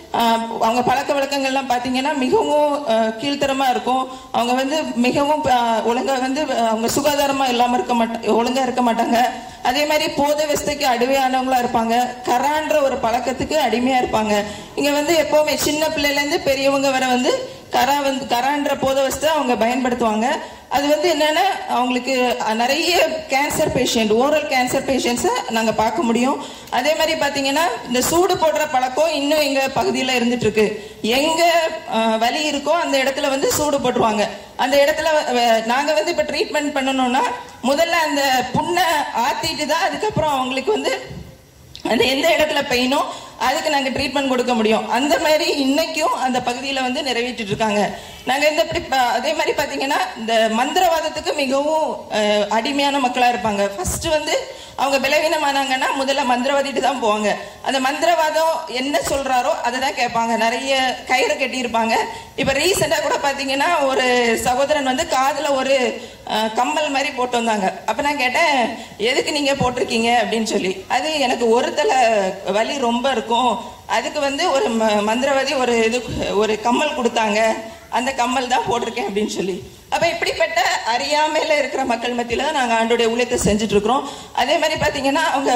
ஆஹ், அவங்க பழக்க வழக்கங்கள்லாம் பார்த்தீங்கன்னா மிகவும் ஆஹ், கீழ்த்தரமா இருக்கும் அவங்க வந்து மிகவும் ஆஹ், ஒழுங்கா வந்து ஆஹ், அவங்க சுகாதாரமா இல்லாம இருக்க மாட்டாங்க ஒழுங்கா இருக்க மாட்டாங்க அதே மாதிரி போதை வசதிக்கு அடிமையானவங்களா இருப்பாங்க கரான்ற ஒரு பழக்கத்துக்கு அடிமையா இருப்பாங்க இங்க வந்து எப்பவுமே சின்ன பிள்ளையில இருந்து பெரியவங்க வரை வந்து கரா வந்து கரான்ற போதை வசதி அவங்க பயன்படுத்துவாங்க அது வந்து என்னன்னா அவங்களுக்கு அஹ், நிறைய கேன்சர் பேஷண்ட் ஓரல் கேன்சர் பேஷண்ட்ஸை நாங்க பார்க்க முடியும் அதே மாதிரி பாத்தீங்கன்னா இந்த சூடு போடுற பழக்கம் இன்னும் எங்க பகுதியில இருந்துட்டு இருக்கு எங்க அஹ், வலி இருக்கோ அந்த இடத்துல வந்து சூடு போட்டுருவாங்க அந்த இடத்துல அஹ், நாங்க வந்து இப்ப ட்ரீட்மெண்ட் பண்ணணும்னா முதல்ல அந்த புண்ணை ஆத்திட்டு தான் அதுக்கப்புறம் அவங்களுக்கு வந்து அந்த எந்த இடத்துல பெயினோ அதுக்கு நாங்க ட்ரீட்மெண்ட் கொடுக்க முடியும் அந்த மாதிரி இன்னைக்கும் அந்த பகுதியில வந்து நிறைவேற்றிட்டு இருக்காங்க நாங்க இந்த இப்படி ப- அதே மாதிரி பாத்தீங்கன்னா இந்த மந்திரவாதத்துக்கு மிகவும் அஹ், அடிமையான மக்களா இருப்பாங்க ஃபர்ஸ்ட் வந்து அவங்க பலவீனமானாங்கன்னா முதல்ல மந்திரவாதிட்டு தான் போவாங்க அந்த மந்திரவாதம் என்ன சொல்றாரோ அதை தான் கேட்பாங்க நிறைய கயிறு கட்டி இருப்பாங்க இப்ப ரீசெண்டா கூட பாத்தீங்கன்னா ஒரு சகோதரன் வந்து காதுல ஒரு அஹ், கம்மல் மாதிரி போட்டு வந்தாங்க அப்ப நான் கேட்டேன் எதுக்கு நீங்க போட்டிருக்கீங்க அப்படின்னு சொல்லி அது எனக்கு ஒரு தலை வலி ரொம்ப இருக்கும் அதுக்கு வந்து ஒரு ம- மந்திரவாதி ஒரு இது ஒரு கம்மல் கொடுத்தாங்க அந்த கம்மல் தான் போட்டிருக்கேன் அப்படின்னு சொல்லி அப்ப இப்படிப்பட்ட அறியாமையில இருக்கிற மக்கள் மத்தியில தான் நாங்க ஆண்டோடைய ஊழியத்தை செஞ்சுட்டு இருக்கிறோம் அதே மாதிரி பாத்தீங்கன்னா அவங்க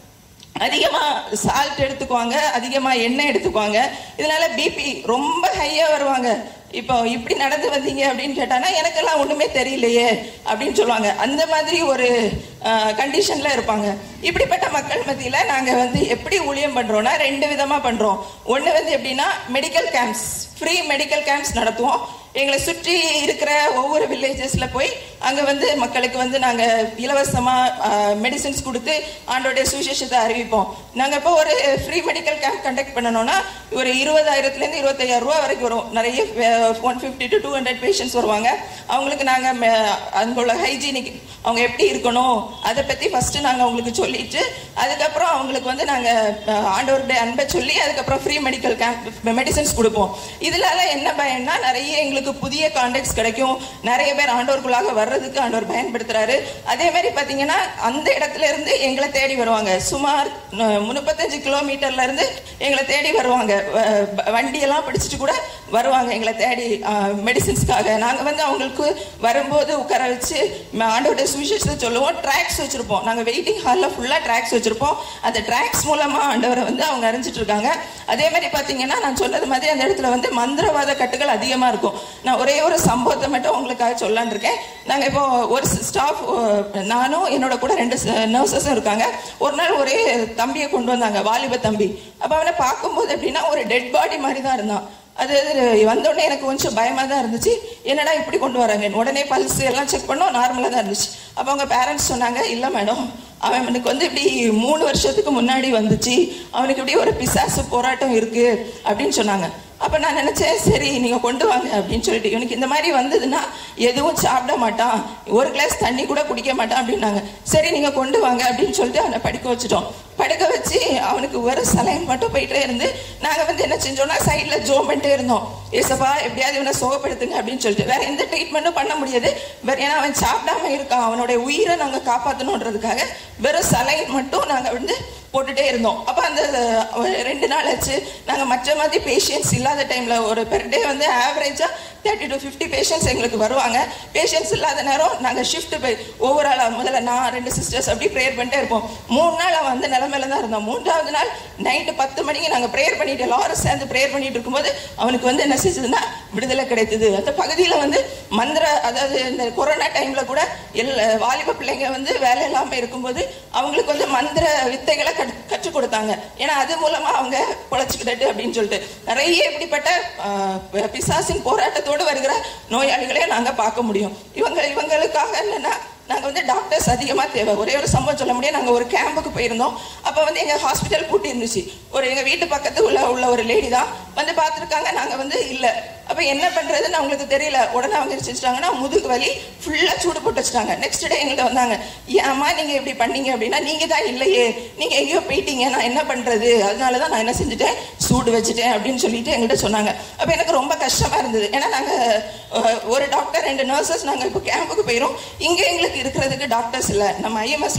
அதிகமா சால்ட் எடுத்துக்குவாங்க அதிகமா எண்ணெய் எடுத்துக்குவாங்க இதனால பிபி ரொம்ப ஹையா வருவாங்க இப்போ இப்படி நடந்து வந்தீங்க அப்படின்னு கேட்டானா எனக்கெல்லாம் ஒண்ணுமே தெரியலையே அப்படின்னு சொல்லுவாங்க அந்த மாதிரி ஒரு கண்டிஷன்ல இருப்பாங்க இப்படிப்பட்ட மக்கள் மத்தியில நாங்க வந்து எப்படி ஊழியம் பண்றோம்னா ரெண்டு விதமா பண்றோம் ஒண்ணு வந்து எப்படின்னா medical camps free medical camps நடத்துவோம் எங்களை சுற்றி இருக்கிற ஒவ்வொரு வில்லேஜஸ்ல போய் அங்க வந்து மக்களுக்கு வந்து நாங்க இலவசமா மெடிசின்ஸ் கொடுத்து ஆண்டோடைய சுவிசேஷத்தை அறிவிப்போம் நாங்க இப்போ ஒரு ஃப்ரீ மெடிக்கல் கேம்ப் கண்டக்ட் பண்ணணும்னா ஒரு இருபதாயிரத்துல இருந்து இருபத்தையாயிரம் ரூபாய் வரைக்கும் வரும் நிறைய one fifty to two hundred patients வருவாங்க அவங்களுக்கு நாங்க ம- அங்குள்ள ஹைஜீனிக் அவங்க எப்படி இருக்கணும் அதை பத்தி ஃபர்ஸ்ட் நாங்க அவங்களுக்கு சொல்லிட்டு அதுக்கப்புறம் அவங்களுக்கு வந்து நாங்க அஹ், ஆண்டவருடைய அன்பை சொல்லி அதுக்கப்புறம் ஃப்ரீ மெடிக்கல் கேம்ப் மெடிசன்ஸ் கொடுப்போம் இதனால என்ன பயன்னா நிறைய எங்களுக்கு புதிய கான்டாக்ட்ஸ் கிடைக்கும் நிறைய பேர் ஆண்டவருக்குள்ளாக வர்றதுக்கு ஆண்டவர் பயன்படுத்துறாரு அதே மாதிரி பாத்தீங்கன்னா அந்த இடத்துல இருந்து எங்களை தேடி வருவாங்க சுமார் அஹ், முப்பத்தஞ்சு கிலோமீட்டர்ல இருந்து எங்களை தேடி வருவாங்க வ- வ- வண்டியெல்லாம் பிடிச்சிட்டு கூட வருவாங்க எங்களை தேடி மெடிசின்ஸ்க்காக நாங்க வந்து அவங்களுக்கு வரும்போது உட்கார வச்சு ம- ஆண்டவருடைய சுவிசேஷத்தை சொல்லுவோம் ட்ராக்ஸ் வச்சிருப்போம் நாங்க வெயிட்டிங் ஹாலில் ஃபுல்லா ட்ராக்ஸ் வச்சிருப்போம் அந்த ட்ராக்ஸ் மூலமா ஆண்டவரை வந்து அவங்க அறிஞ்சிட்டு இருக்காங்க அதே மாதிரி பாத்தீங்கன்னா நான் சொன்னது மாதிரி அந்த இடத்துல வந்து மந்திரவாத கட்டுகள் அதிகமா இருக்கும் நான் ஒரே ஒரு சம்பவத்தை மட்டும் உங்களுக்காக சொல்லலாம்னு இருக்கேன் நாங்க இப்போ ஒரு ஸ்டாஃப் நானும் என்னோட கூட ரெண்டு நர்சஸும் இருக்காங்க ஒரு நாள் ஒரே தம்பியை கொண்டு வந்தாங்க வாலிப தம்பி அப்ப அவனை பார்க்கும்போது எப்படின்னா ஒரு டெட் பாடி மாதிரி தான் இருந்தான் அது வந்த உடனே எனக்கு கொஞ்சம் பயமா தான் இருந்துச்சு என்னடா இப்படி கொண்டு வராங்க உடனே பல்ஸ் எல்லாம் செக் பண்ணோம் நார்மலா தான் இருந்துச்சு அப்ப அவங்க பேரண்ட்ஸ் சொன்னாங்க இல்ல மேடம் அவனுக்கு வந்து இப்படி மூணு வருஷத்துக்கு முன்னாடி வந்துச்சு அவனுக்கு இப்படி ஒரு பிசாசு போராட்டம் இருக்கு அப்படின்னு சொன்னாங்க அப்ப நான் நினைச்சேன் சரி நீங்க கொண்டு வாங்க அப்படின்னு சொல்லிட்டு இவனுக்கு இந்த மாதிரி வந்ததுன்னா எதுவும் சாப்பிட மாட்டான் ஒரு கிளாஸ் தண்ணி கூட குடிக்க மாட்டான் அப்படின்னாங்க சரி நீங்க கொண்டு வாங்க அப்படின்னு சொல்லிட்டு அவனை படிக்க வச்சுட்டோம் படுக்க வச்சு அவனுக்கு ஒரு சலைன் மட்டும் போயிட்டே இருந்து நாங்க வந்து என்ன செஞ்சோம்னா சைட்ல ஜோம் பண்ணிட்டே இருந்தோம் ஏசப்பா எப்படியாவது இவனை சுகப்படுத்துங்க அப்படின்னு சொல்லிட்டு வேற எந்த ட்ரீட்மெண்ட்டும் பண்ண முடியாது வேற ஏன்னா அவன் சாப்பிடாம இருக்கான் அவனுடைய உயிரை நாங்க காப்பாத்தணுன்றதுக்காக வெறும் சலைன் மட்டும் நாங்க வந்து போட்டுட்டே இருந்தோம் அப்ப அந்த ஒரு ரெண்டு நாள் ஆச்சு நாங்க மற்ற மாதிரி பேஷண்ட்ஸ் இல்லாத டைம்ல ஒரு பெர் டே வந்து ஆவரேஜா தேர்ட்டி டு ஃபிஃப்டி பேஷண்ட்ஸ் எங்களுக்கு வருவாங்க பேஷண்ட்ஸ் இல்லாத நேரம் நாங்க ஷிஃப்ட் போய் ஒவ்வொரு ஆளா முதல்ல நான் ரெண்டு சிஸ்டர்ஸ் அப்படி ப்ரேயர் பண்ணிட்டே இருப்போம் மூணு நாள் அவன் அந்த நிலைமையில தான் இருந்தான் மூன்றாவது நாள் நைட்டு பத்து மணிக்கு நாங்க ப்ரேயர் பண்ணிட்டு எல்லாரும் சேர்ந்து ப்ரேயர் பண்ணிட்டு இருக்கும்போது அவனுக்கு வந்து என்ன செஞ்சதுன்னா விடுதலை கிடைத்தது அந்த பகுதியில வந்து மந்திர அதாவது இந்த கொரோனா டைம்ல கூட எல்லா வாலிப பிள்ளைங்க வந்து வேலை இல்லாம இருக்கும்போது அவங்களுக்கு வந்து மந்திர வித்தைகளை கற்று- கற்றுக் கொடுத்தாங்க ஏன்னா அது மூலமா அவங்க பொழைச்சுக்கிட்டு அப்படின்னு சொல்லிட்டு நிறைய இப்படிப்பட்ட ஆஹ், பிசாசின் போராட்டத்தோடு வருகிற நோயாளிகளை நாங்க பார்க்க முடியும் இவங்க இவங்களுக்காக என்னன்னா நாங்க வந்து டாக்டர்ஸ் அதிகமா தேவை ஒரே ஒரு சம்பவம் சொல்ல முடியும் நாங்க ஒரு கேம்புக்கு போயிருந்தோம் அப்ப வந்து எங்க ஹாஸ்பிட்டல் பூட்டி இருந்துச்சு ஒரு எங்க வீட்டு பக்கத்து உள்ள உள்ள ஒரு லேடி தான் வந்து பார்த்திருக்காங்க நாங்க வந்து இல்ல அப்ப என்ன பண்றதுன்னு அவங்களுக்கு தெரியல உடனே அவங்க என்ன செஞ்சுட்டாங்கன்னா முதுகு வலி ஃபுல்லா சூடு போட்டு வச்சுட்டாங்க நெக்ஸ்ட் டே எங்கள்ட்ட வந்தாங்க ஏம்மா நீங்க இப்படி பண்ணீங்க அப்படின்னா நீங்க தான் இல்லையே நீங்க எங்கேயோ போயிட்டீங்க நான் என்ன பண்றது அதனாலதான் நான் என்ன செஞ்சுட்டேன் சூடு வச்சுட்டேன் அப்படின்னு சொல்லிட்டு எங்கள்கிட்ட சொன்னாங்க அப்ப எனக்கு ரொம்ப கஷ்டமா இருந்தது ஏன்னா நாங்க அஹ், ஒரு டாக்டர் ரெண்டு நர்சஸ் நாங்க இப்போ கேம்புக்கு போயிரும் இங்க எங்களுக்கு இருக்கிறதுக்கு டாக்டர்ஸ் இல்ல நம்ம ஐஎம்எஸ்ல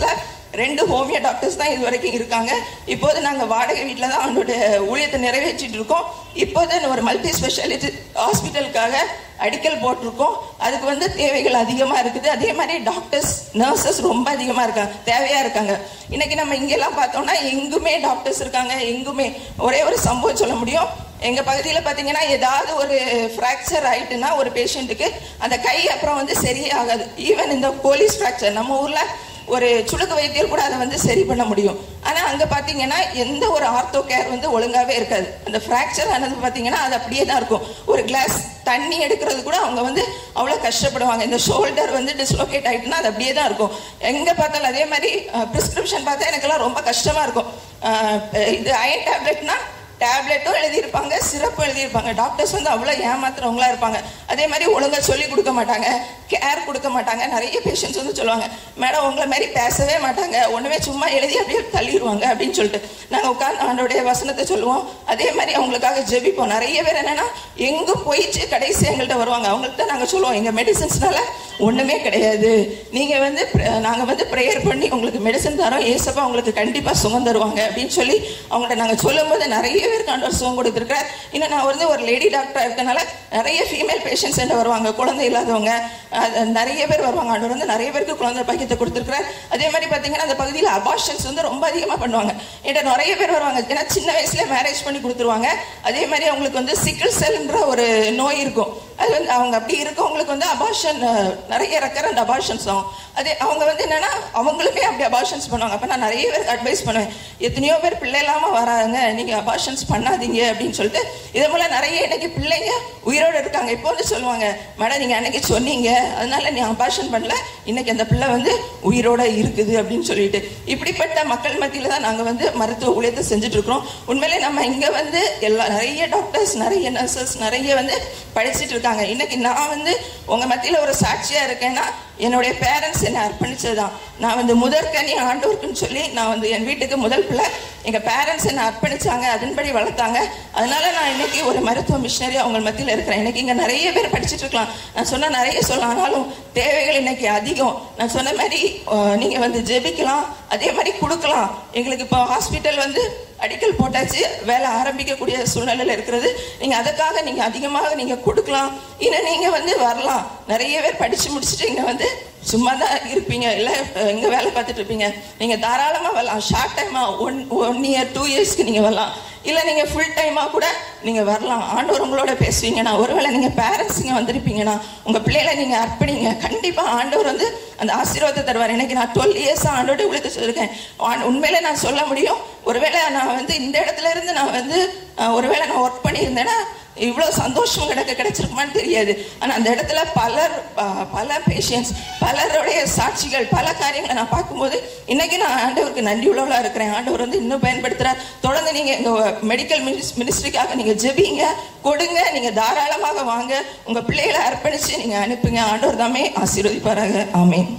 ரெண்டு ஹோமியோ டாக்டர்ஸ் தான் இது வரைக்கும் இருக்காங்க இப்போது நாங்க வாடகை வீட்டில் தான் அவனுடைய ஊழியத்தை நிறைவேற்றிட்டு இருக்கோம் இப்போது ஒரு மல்டி ஸ்பெஷாலிட்டி ஹாஸ்பிட்டலுக்காக அடிக்கல் போட்டிருக்கோம் அதுக்கு வந்து தேவைகள் அதிகமா இருக்குது அதே மாதிரி டாக்டர்ஸ் நர்சஸ் ரொம்ப அதிகமா இருக்காங்க தேவையா இருக்காங்க இன்னைக்கு நம்ம இங்கெல்லாம் பார்த்தோம்னா எங்குமே டாக்டர்ஸ் இருக்காங்க எங்குமே ஒரே ஒரு சம்பவம் சொல்ல முடியும் எங்க பகுதியில் பார்த்தீங்கன்னா ஏதாவது ஒரு ஃப்ராக்சர் ஆயிட்டுன்னா ஒரு பேஷண்ட்டுக்கு அந்த கை அப்புறம் வந்து சரியே ஆகாது ஈவன் இந்த போலீஸ் ஃப்ராக்சர் நம்ம ஊர்ல ஒரு சுளுக்கு வைத்தியர் கூட அதை வந்து சரி பண்ண முடியும் ஆனா அங்க பாத்தீங்கன்னா எந்த ஒரு ஆர்த்தோ கேர் வந்து ஒழுங்காவே இருக்காது அந்த ஃப்ராக்சர் ஆனது பாத்தீங்கன்னா அது அப்படியே தான் இருக்கும் ஒரு கிளாஸ் தண்ணி எடுக்கிறது கூட அவங்க வந்து அவ்வளவு கஷ்டப்படுவாங்க இந்த ஷோல்டர் வந்து டிஸ்லோகேட் ஆயிட்டுனா அது அப்படியே தான் இருக்கும் எங்க பார்த்தாலும் அதே மாதிரி பிரிஸ்கிரிப்ஷன் பார்த்தா எனக்கெல்லாம் ரொம்ப கஷ்டமா இருக்கும் அஹ், இது அயன் டேப்லெட்னா டேப்லெட்டும் எழுதியிருப்பாங்க சிறப்பும் எழுதியிருப்பாங்க டாக்டர்ஸ் வந்து அவ்வளோ ஏமாத்துறவங்களா இருப்பாங்க அதே மாதிரி ஒழுங்கா சொல்லி கொடுக்க மாட்டாங்க கேர் கொடுக்க மாட்டாங்க நிறைய பேஷண்ட்ஸ் வந்து சொல்லுவாங்க மேடம் உங்களை மாதிரி பேசவே மாட்டாங்க ஒண்ணுமே சும்மா எழுதி அப்படியே தள்ளிடுவாங்க அப்படின்னு சொல்லிட்டு நாங்கள் உட்காந்து ஆண்டோடைய வசனத்தை சொல்லுவோம் அதே மாதிரி அவங்களுக்காக ஜெபிப்போம் நிறைய பேர் என்னன்னா எங்க போயிட்டு கடைசி எங்கள்கிட்ட வருவாங்க அவங்கள்ட்ட நாங்கள் சொல்லுவோம் எங்க மெடிசன்ஸ்னால ஒண்ணுமே கிடையாது நீங்க வந்து pr- நாங்க வந்து ப்ரேயர் பண்ணி உங்களுக்கு மெடிசன் தரோம் ஏசப்பா உங்களுக்கு கண்டிப்பா சுகம் தருவாங்க அப்படின்னு சொல்லி அவங்கள்ட்ட நாங்க சொல்லும்போது நிறைய பேருக்கு ஆண்டவர் சுகம் கொடுத்துருக்கார் இன்னும் நான் வந்து ஒரு லேடி டாக்டரா இருக்கனால நிறைய ஃபீமேல் பேஷண்ட்ஸ் என்ன வருவாங்க குழந்தை இல்லாதவங்க அது நிறைய பேர் வருவாங்க ஆண்டவர் வந்து நிறைய பேருக்கு குழந்தை பாக்கியத்தை கொடுத்துருக்கார் அதே மாதிரி பாத்தீங்கன்னா அந்த பகுதியில் அபார்ஷன்ஸ் வந்து ரொம்ப அதிகமா பண்ணுவாங்க என்கிட்ட நிறைய பேர் வருவாங்க ஏன்னா சின்ன வயசுல மேரேஜ் பண்ணி கொடுத்துருவாங்க அதே மாதிரி அவங்களுக்கு வந்து சிக்கிள் செல்ன்ற ஒரு நோய் இருக்கும் அது வந்து அவங்க அப்படி இருக்கவங்களுக்கு வந்து அபார்ஷன் நிறைய ரெக்கரண்ட் அபார்ஷன்ஸ் ஆகும் அதே அவங்க வந்து என்னன்னா அவங்களுமே அப்படி அபார்ஷன்ஸ் பண்ணுவாங்க அப்ப நான் நிறைய பேருக்கு அட்வைஸ் பண்ணுவேன் எத்தனையோ பேர் பிள்ளை இல்லாம வராங்க நீங்க அபார்ஷன்ஸ் பண்ணாதீங்க அப்படின்னு சொல்லிட்டு இதே போல நிறைய இன்னைக்கு பிள்ளைங்க உயிரோடு இருக்காங்க இப்போ வந்து சொல்லுவாங்க மேடம் நீங்க அன்னைக்கு சொன்னீங்க அதனால நீ அபார்ஷன் பண்ணல இன்னைக்கு அந்த பிள்ளை வந்து உயிரோட இருக்குது அப்படின்னு சொல்லிட்டு இப்படிப்பட்ட மக்கள் மத்தியில தான் நாங்க வந்து மருத்துவ ஊழியத்தை செஞ்சுட்டு இருக்கிறோம் உண்மையிலே நம்ம இங்க வந்து எல்லா நிறைய டாக்டர்ஸ் நிறைய நர்சஸ் நிறைய வந்து படிச்சுட்டு இருக்காங்க இன்னைக்கு நான் வந்து உங்க மத்தியில ஒரு சாட்சியா இருக்கேன்னா என்னுடைய பேரண்ட்ஸ் என்னை அர்ப்பணிச்சதுதான் நான் வந்து முதற்கனி ஆண்டோருக்குன்னு சொல்லி நான் வந்து என் வீட்டுக்கு முதல் பிள்ளை எங்க பேரண்ட்ஸ் என்னை அர்ப்பணிச்சாங்க அதன்படி வளர்த்தாங்க அதனால நான் இன்னைக்கு ஒரு மருத்துவ மிஷினரி அவங்க மத்தியில இருக்கிறேன் இன்னைக்கு இங்க நிறைய பேர் படிச்சுட்டு இருக்கலாம் நான் சொன்ன நிறைய சொல்லலாம் ஆனாலும் தேவைகள் இன்னைக்கு அதிகம் நான் சொன்ன மாதிரி அஹ், நீங்க வந்து ஜெபிக்கலாம் அதே மாதிரி கொடுக்கலாம் எங்களுக்கு இப்போ ஹாஸ்பிட்டல் வந்து அடிக்கல் போட்டாச்சு வேலை ஆரம்பிக்கக்கூடிய சூழ்நிலையில இருக்கிறது நீங்க அதுக்காக நீங்க அதிகமாக நீங்க கொடுக்கலாம் இன்னும் நீங்க வந்து வரலாம் நிறைய பேர் படிச்சு முடிச்சுட்டு இங்க வந்து சும்மா தான் இருப்பீங்க இல்ல அஹ், இங்க வேலை பார்த்துட்டு இருப்பீங்க நீங்க தாராளமா வரலாம் ஷார்ட் டைமா ஒன் ஒன் இயர் டூ இயர்ஸ்க்கு நீங்க வரலாம் இல்ல நீங்க ஃபுல் டைமா கூட நீங்க வரலாம் ஆண்டவர் உங்களோட பேசுவீங்கன்னா ஒருவேளை நீங்க பேரண்ட்ஸ் இங்க வந்திருப்பீங்கன்னா உங்க பிள்ளைகளை நீங்க அர்ப்பணிங்க கண்டிப்பா ஆண்டவர் வந்து அந்த ஆசீர்வாதத்தை தருவார் எனக்கு நான் டுவெல் இயர்ஸ் ஆண்டோட உழைத்து சொல்லிருக்கேன் ஆண்- உண்மையிலே நான் சொல்ல முடியும் ஒருவேளை நான் வந்து இந்த இடத்துல இருந்து நான் வந்து அஹ், ஒருவேளை நான் ஒர்க் பண்ணியிருந்தேன்னா இவ்வளவு சந்தோஷம் கிடக்க கிடைச்சிருக்குமான்னு தெரியாது ஆனா அந்த இடத்துல பலர் ப- பல பேஷண்ட்ஸ் பலருடைய சாட்சிகள் பல காரியங்களை நான் பார்க்கும்போது இன்னைக்கு நான் ஆண்டவருக்கு நன்றி உள்ளவளா இருக்கிறேன் ஆண்டவர் வந்து இன்னும் பயன்படுத்துறார் தொடர்ந்து நீங்க எங்க மெடிக்கல் மினிஸ்ட்ரிக்காக நீங்க ஜெபிங்க கொடுங்க நீங்க தாராளமாக வாங்க உங்க பிள்ளைகளை அர்ப்பணிச்சு நீங்க அனுப்புங்க ஆண்டவர் தாமே ஆசீர்வதிப்பாராக ஆமென்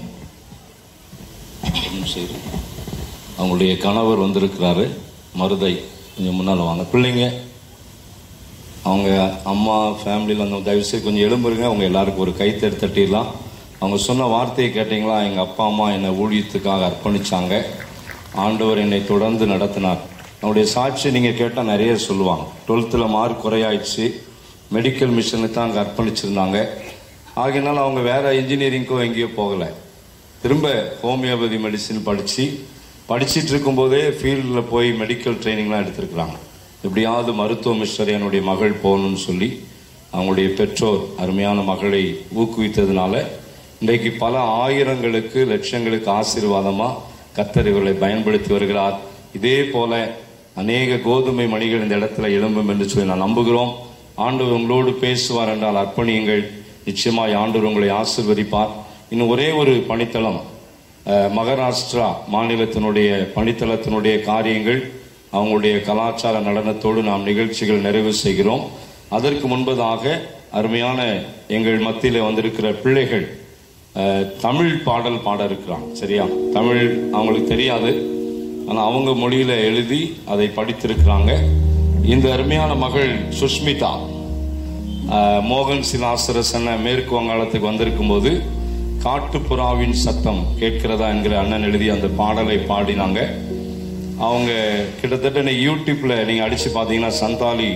ஒண்ணும் சரி அவங்களுடைய கணவர் வந்திருக்கிறாரு மருதை கொஞ்சம் முன்னால் வாங்க பிள்ளைங்க அவங்க அம்மா ஃபேமிலியில் அந்த தயவுசெய்து கொஞ்சம் எழும்புருங்க அவங்க எல்லாருக்கும் ஒரு கைத்தறி தட்டிடலாம் அவங்க சொன்ன வார்த்தையை கேட்டிங்களா எங்கள் அப்பா அம்மா என்னை ஊழியத்துக்காக அர்ப்பணிச்சாங்க ஆண்டவர் என்னை தொடர்ந்து நடத்தினார் அவருடைய சாட்சி நீங்கள் கேட்டால் நிறைய சொல்லுவாங்க டுவெல்த்தில் மார்க் குறையாயிடுச்சு மெடிக்கல் மிஷனுக்கு தான் அங்கே அர்ப்பணிச்சிருந்தாங்க ஆகையினால அவங்க வேற இன்ஜினியரிங்க்கோ எங்கேயோ போகலை திரும்ப ஹோமியோபதி மெடிசின் படித்து படிச்சிட்டு இருக்கும்போதே ஃபீல்டில் போய் மெடிக்கல் ட்ரைனிங்லாம் எடுத்திருக்கிறாங்க எப்படியாவது மருத்துவ மிஸ்டர் என்னுடைய மகள் போகணும்னு சொல்லி அவங்களுடைய பெற்றோர் அருமையான மகளை ஊக்குவித்ததுனால இன்றைக்கு பல ஆயிரங்களுக்கு லட்சங்களுக்கு ஆசீர்வாதமா கர்த்தர் இவர்களை பயன்படுத்தி வருகிறார் இதே போல அநேக கோதுமை மணிகள் இந்த இடத்துல எழும்பும் என்று சொல்லி நான் நம்புகிறோம் ஆண்டவர் உங்களோடு பேசுவார் என்றால் அர்ப்பணியுங்கள் நிச்சயமாய் ஆண்டவர் உங்களை ஆசீர்வதிப்பார் இன்னும் ஒரே ஒரு பணித்தளம் அஹ், மகாராஷ்டிரா மாநிலத்தினுடைய பணித்தளத்தினுடைய காரியங்கள் அவங்களுடைய கலாச்சார நடனத்தோடு நாம் நிகழ்ச்சிகள் நிறைவு செய்கிறோம் அதற்கு முன்பதாக அருமையான எங்கள் மத்தியில வந்திருக்கிற பிள்ளைகள் அஹ், தமிழ் பாடல் பாட இருக்கிறாங்க சரியா தமிழ் அவங்களுக்கு தெரியாது ஆனா அவங்க மொழியில எழுதி அதை படித்திருக்கிறாங்க இந்த அருமையான மகள் சுஷ்மிதா அஹ், மோகன் சிலாசரசன மேற்கு வங்காளத்துக்கு வந்திருக்கும் போது காட்டுப்புறாவின் சத்தம் கேட்கிறதா என்கிற அண்ணன் எழுதி அந்த பாடலை பாடினாங்க அவங்க கிட்டத்தட்ட நீங்க யூடியூப்ல நீங்க அடிச்சு பார்த்தீங்கன்னா சந்தாலி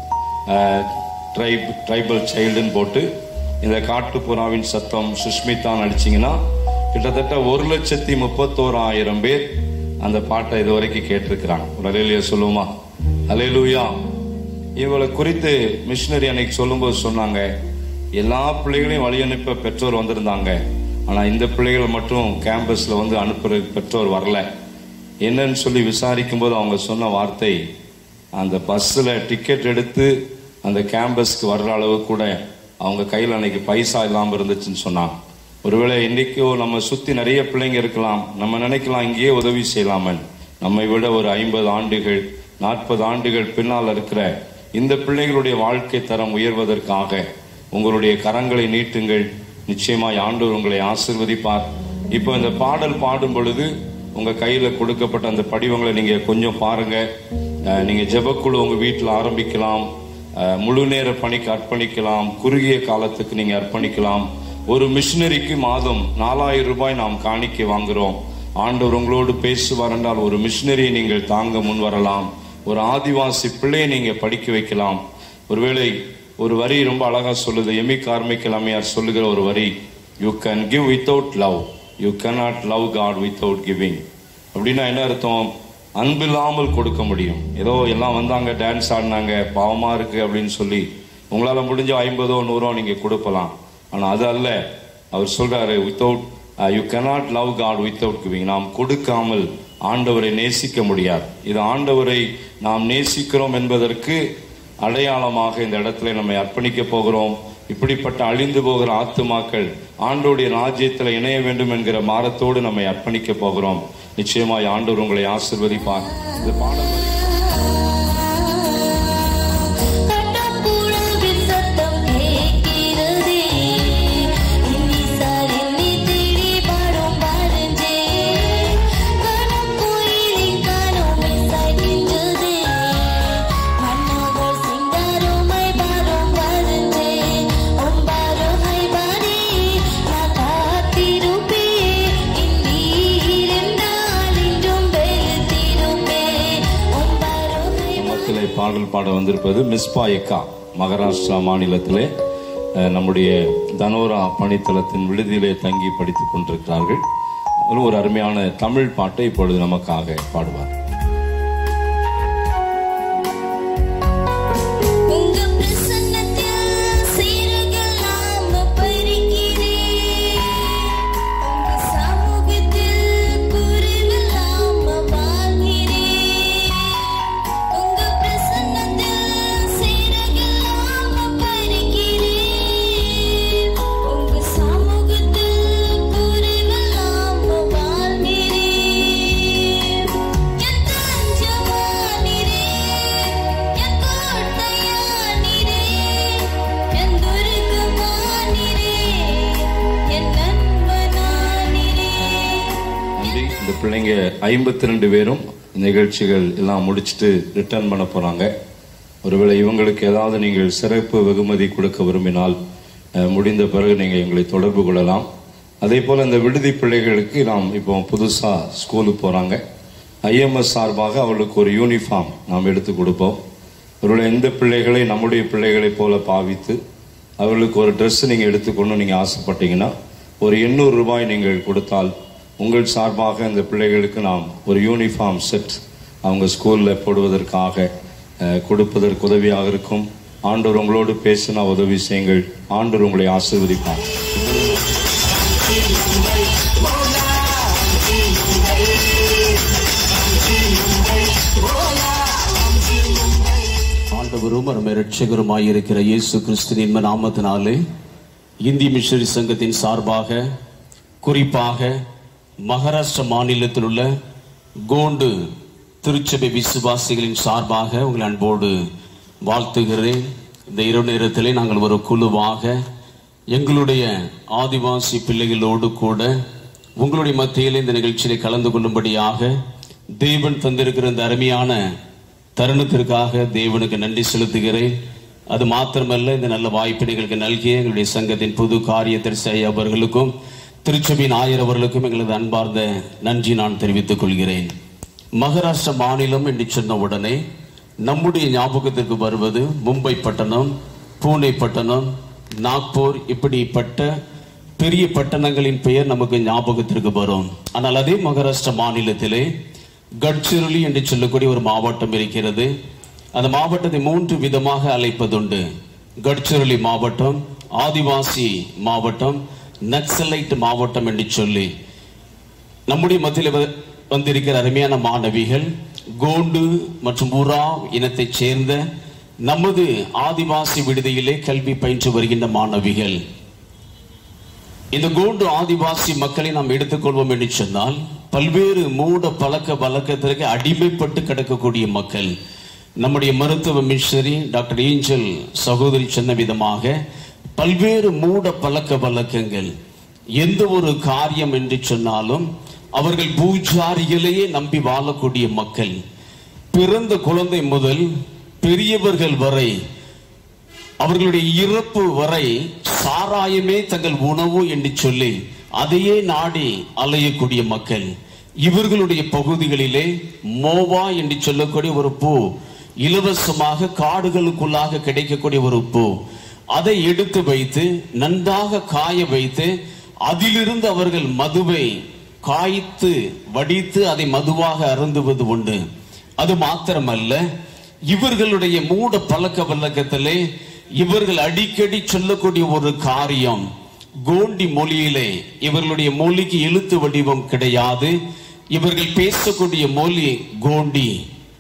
ட்ரைப் ட்ரைபல் சைல்டுன்னு போட்டு இந்த காட்டுப்புறாவின் சத்தம் சுஷ்மிதான் அடிச்சீங்கன்னா கிட்டத்தட்ட ஒரு லட்சத்தி முப்பத்தோராயிரம் பேர் அந்த பாட்டை இது வரைக்கும் கேட்டிருக்கிறாங்க ஒரு அலையிலேயே சொல்லுவோமா அலையிலூயா இவளை குறித்து மிஷினரி அன்னைக்கு சொல்லும்போது சொன்னாங்க எல்லா பிள்ளைகளையும் வழி அனுப்ப பெற்றோர் வந்திருந்தாங்க ஆனா இந்த பிள்ளைகளை மட்டும் கேம்பஸ்ல வந்து அனுப்புற பெற்றோர் வரல என்னன்னு சொல்லி விசாரிக்கும் போது அவங்க சொன்ன வார்த்தை அந்த பஸ்ஸில் டிக்கெட் எடுத்து அந்த கேம்பஸ்க்கு வர்ற அளவு கூட அவங்க கையில் அன்னைக்கு பைசா இல்லாமல் இருந்துச்சுன்னு சொன்னாங்க ஒருவேளை இன்னைக்கோ நம்ம சுத்தி நிறைய பிள்ளைங்க இருக்கலாம் நம்ம நினைக்கலாம் இங்கேயே உதவி செய்யலாமன் நம்மை விட ஒரு ஐம்பது ஆண்டுகள் நாற்பது ஆண்டுகள் பின்னால் இருக்கிற இந்த பிள்ளைகளுடைய வாழ்க்கை தரம் உயர்வதற்காக உங்களுடைய கரங்களை நீட்டுங்கள் நிச்சயமாய் ஆண்டவர் உங்களை ஆசிர்வதிப்பார் இப்போ இந்த பாடல் பாடும் பொழுது உங்க கையில கொடுக்கப்பட்ட அந்த படிவங்களை நீங்க கொஞ்சம் பாருங்க அஹ், நீங்க ஜெபக்குழு உங்க வீட்டில் ஆரம்பிக்கலாம் அஹ், முழு நேர பணிக்கு அர்ப்பணிக்கலாம் குறுகிய காலத்துக்கு நீங்க அர்ப்பணிக்கலாம் ஒரு மிஷினரிக்கு மாதம் நாலாயிரம் ரூபாய் நாம் காணிக்கை வாங்குறோம் ஆண்டவர் உங்களோடு பேசுவார் என்றால் ஒரு மிஷினரியை நீங்கள் தாங்க முன் வரலாம் ஒரு ஆதிவாசி பிள்ளையை நீங்க படிக்க வைக்கலாம் ஒருவேளை ஒரு வரி ரொம்ப அழகா சொல்லுது எமி கார்மிக்கல் அம்மையார் சொல்லுகிற ஒரு வரி you can give without love you cannot love God without giving அப்படின்னா என்ன அர்த்தம் அன்பில்லாமல் கொடுக்க முடியும் ஏதோ எல்லாம் வந்தாங்க டான்ஸ் ஆடினாங்க பாவமா இருக்கு அப்படின்னு சொல்லி உங்களால முடிஞ்ச ஐம்பதோ நூறோ நீங்க கொடுக்கலாம் ஆனா அது அல்ல அவர் சொல்றாரு without you cannot love God without giving நாம் கொடுக்காமல் ஆண்டவரை நேசிக்க முடியாது இது ஆண்டவரை நாம் நேசிக்கிறோம் என்பதற்கு அடையாளமாக இந்த இடத்துல நம்மை அர்ப்பணிக்க போகிறோம் இப்படிப்பட்ட அழிந்து போகிற ஆத்துமாக்கள் ஆண்டோடைய ராஜ்யத்தில் இணைய வேண்டும் என்கிற மாரத்தோடு நம்மை அர்ப்பணிக்க போகிறோம் நிச்சயமாய் ஆண்டவர் உங்களை ஆசிர்வதிப்பார் இந்த பாடல் கட்டப்புறவின் சத்தம் கேட்கிறதே இன்னி சாரில்லி தேடி பாடும் பாருஞ்சே கனம் கோயிலின் காணோமை சாய்கின்றதே மன்னவர் சிங்காரோமை பாரும் பாருஞ்சே ஒம்பாரோ ஹைபாரி நான் காத்திருப்பே இன்னி இருந்தால் இன்றும் வெளுத்திருப்பே ஒம்பாரோ மத்திலே பாடல் பாட வந்திருப்பது மிஸ்பா எக்கா மகாராஷ்டிரா மாநிலத்திலே அஹ், நம்முடைய தனோரா பணித்தளத்தின் விடுதியிலே தங்கி படித்துக் கொண்டிருக்கிறார்கள் அதில் ஒரு அருமையான தமிழ் பாட்டை இப்பொழுது நமக்காக பாடுவார் உங்க பிரசன்னத்தில் சீரகெல்லாம் பறிக்கிறேன் உங்க சமூகத்தில் குறைவில்லாம வாழ்கிறேன் உங்க பிரசன்னத்தில் சீரகெல்லாம் பறிக்கிறேன் உங்க சமூகத்தில் குறைவில்லாம வாழ்கிறேன் என் தஞ்சமானிரே என் கோட்டையானிரே என் துர்கமானிரே என் நண்பனானிரே நன்றி இந்த பிள்ளைங்க ஐம்பத்தி ரெண்டு பேரும் நிகழ்ச்சிகள் எல்லாம் முடிச்சுட்டு ரிட்டர்ன் பண்ண போறாங்க ஒருவேளை இவங்களுக்கு ஏதாவது நீங்கள் சிறப்பு வெகுமதி கொடுக்க விரும்பினால் அஹ், முடிந்த பிறகு நீங்க எங்களை தொடர்பு கொள்ளலாம் அதே போல இந்த விடுதி பிள்ளைகளுக்கு நாம் இப்போ புதுசா ஸ்கூலுக்கு போறாங்க ஐஎம்எஸ் சார்பாக அவளுக்கு ஒரு யூனிஃபார்ம் நாம் எடுத்து கொடுப்போம் ஒருவேளை எந்த பிள்ளைகளை நம்முடைய பிள்ளைகளைப் போல பாவித்து அவர்களுக்கு ஒரு Dress நீங்க எடுத்துக்கொண்டு நீங்க ஆசைப்பட்டீங்கன்னா ஒரு எண்ணூறு ரூபாய் நீங்கள் கொடுத்தால் உங்கள் சார்பாக இந்த பிள்ளைகளுக்கு நாம் ஒரு யூனிஃபார்ம் செட் அவங்க ஸ்கூல்ல போடுவதற்காக அஹ், கொடுப்பதற்கு உதவியாக இருக்கும் ஆண்டவர் உங்களோடு பேசினா உதவி செய்யுங்கள் ஆண்டவர் உங்களை ஆசீர்வதிப்பார் ஆண்டவரும் அருமை ரட்சகருமாய் இருக்கிற இயேசு கிறிஸ்துவின் இன்ப நாமத்தினாலே இந்திய மிஷனரி சங்கத்தின் சார்பாக குறிப்பாக மகாராஷ்டிர மாநிலத்தில் உள்ள கோண்டு திருச்சபை விசுவாசிகளின் சார்பாக உங்கள் அன்போடு வாழ்த்துகிறேன் இந்த இரவு நேரத்திலே நாங்கள் ஒரு குழுவாக எங்களுடைய ஆதிவாசி பிள்ளைகளோடு கூட உங்களுடைய மத்தியில் இந்த நிகழ்ச்சியிலே கலந்து கொள்ளும்படியாக தேவன் தந்திருக்கிற இந்த அருமையான தருணத்திற்காக தேவனுக்கு நன்றி செலுத்துகிறேன் அது மாத்திரமல்ல இந்த நல்ல வாய்ப்பு எங்களுக்கு நல்கிய எங்களுடைய சங்கத்தின் புது காரியத்தை செய்ய அவர்களுக்கும் திருச்சபையின் ஆயர் அவர்களுக்கும் எங்களது அன்பார்ந்த நன்றி நான் தெரிவித்துக் கொள்கிறேன் மகாராஷ்டிர மாநிலம் என்று சொன்ன உடனே நம்முடைய ஞாபகத்திற்கு வருவது மும்பை பட்டணம் பூனே பட்டணம் நாக்பூர் இப்படிப்பட்ட பெரிய பட்டணங்களின் பெயர் நமக்கு ஞாபகத்திற்கு வரும் ஆனால் அதே மகாராஷ்டிர மாநிலத்திலே கட்சிருளி என்று சொல்லக்கூடிய ஒரு மாவட்டம் இருக்கிறது அந்த மாவட்டத்தை மூன்று விதமாக அழைப்பதுண்டு கட்சிருளி மாவட்டம் ஆதிவாசி மாவட்டம் நக்சலைட் மாவட்டம் என்று சொல்லி நம்முடைய மத்தியில் வ- வந்திருக்கிற அருமையான மாணவிகள் கோண்டு மற்றும் உரா இனத்தைச் சேர்ந்த நமது ஆதிவாசி விடுதியிலே கல்வி பயின்று வருகின்ற மாணவிகள் இந்த கோண்டு ஆதிவாசி மக்களை நாம் எடுத்துக்கொள்வோம் என்று சொன்னால் பல்வேறு மூட பழக்க வழக்கத்திற்கு அடிமைப்பட்டு கிடக்கக்கூடிய மக்கள் நம்முடைய மருத்துவ மிஷனரி டாக்டர் ஏஞ்சல் சகோதரி சொன்ன விதமாக பல்வேறு மூட பழக்க வழக்கங்கள் எந்த ஒரு காரியம் என்று சொன்னாலும் அவர்கள் பூஜாரிகளையே நம்பி வாழக்கூடிய மக்கள் பிறந்த குழந்தை முதல் பெரியவர்கள் வரை அவர்களுடைய இறப்பு வரை சாராயமே தங்கள் உணவு என்று சொல்லி அதையே நாடி அலையக்கூடிய மக்கள் இவர்களுடைய பகுதிகளிலே மோவா என்று சொல்லக்கூடிய ஒரு பூ இலவசமாக காடுகளுக்குள்ளாக கிடைக்கக்கூடிய ஒரு பூ அதை எடுத்து வைத்து நன்றாக காய வைத்து அதிலிருந்து அவர்கள் மதுவை காய்த்து வடித்து அதை மதுவாக அருந்துவது உண்டு அது மாத்திரமல்ல இவர்களுடைய மூட பழக்க வழக்கத்திலே இவர்கள் அடிக்கடி சொல்லக்கூடிய ஒரு காரியம் கோண்டி மொழியிலே இவர்களுடைய மொழிக்கு எழுத்து வடிவம் கிடையாது இவர்கள் பேசக்கூடிய மொழி கோண்டி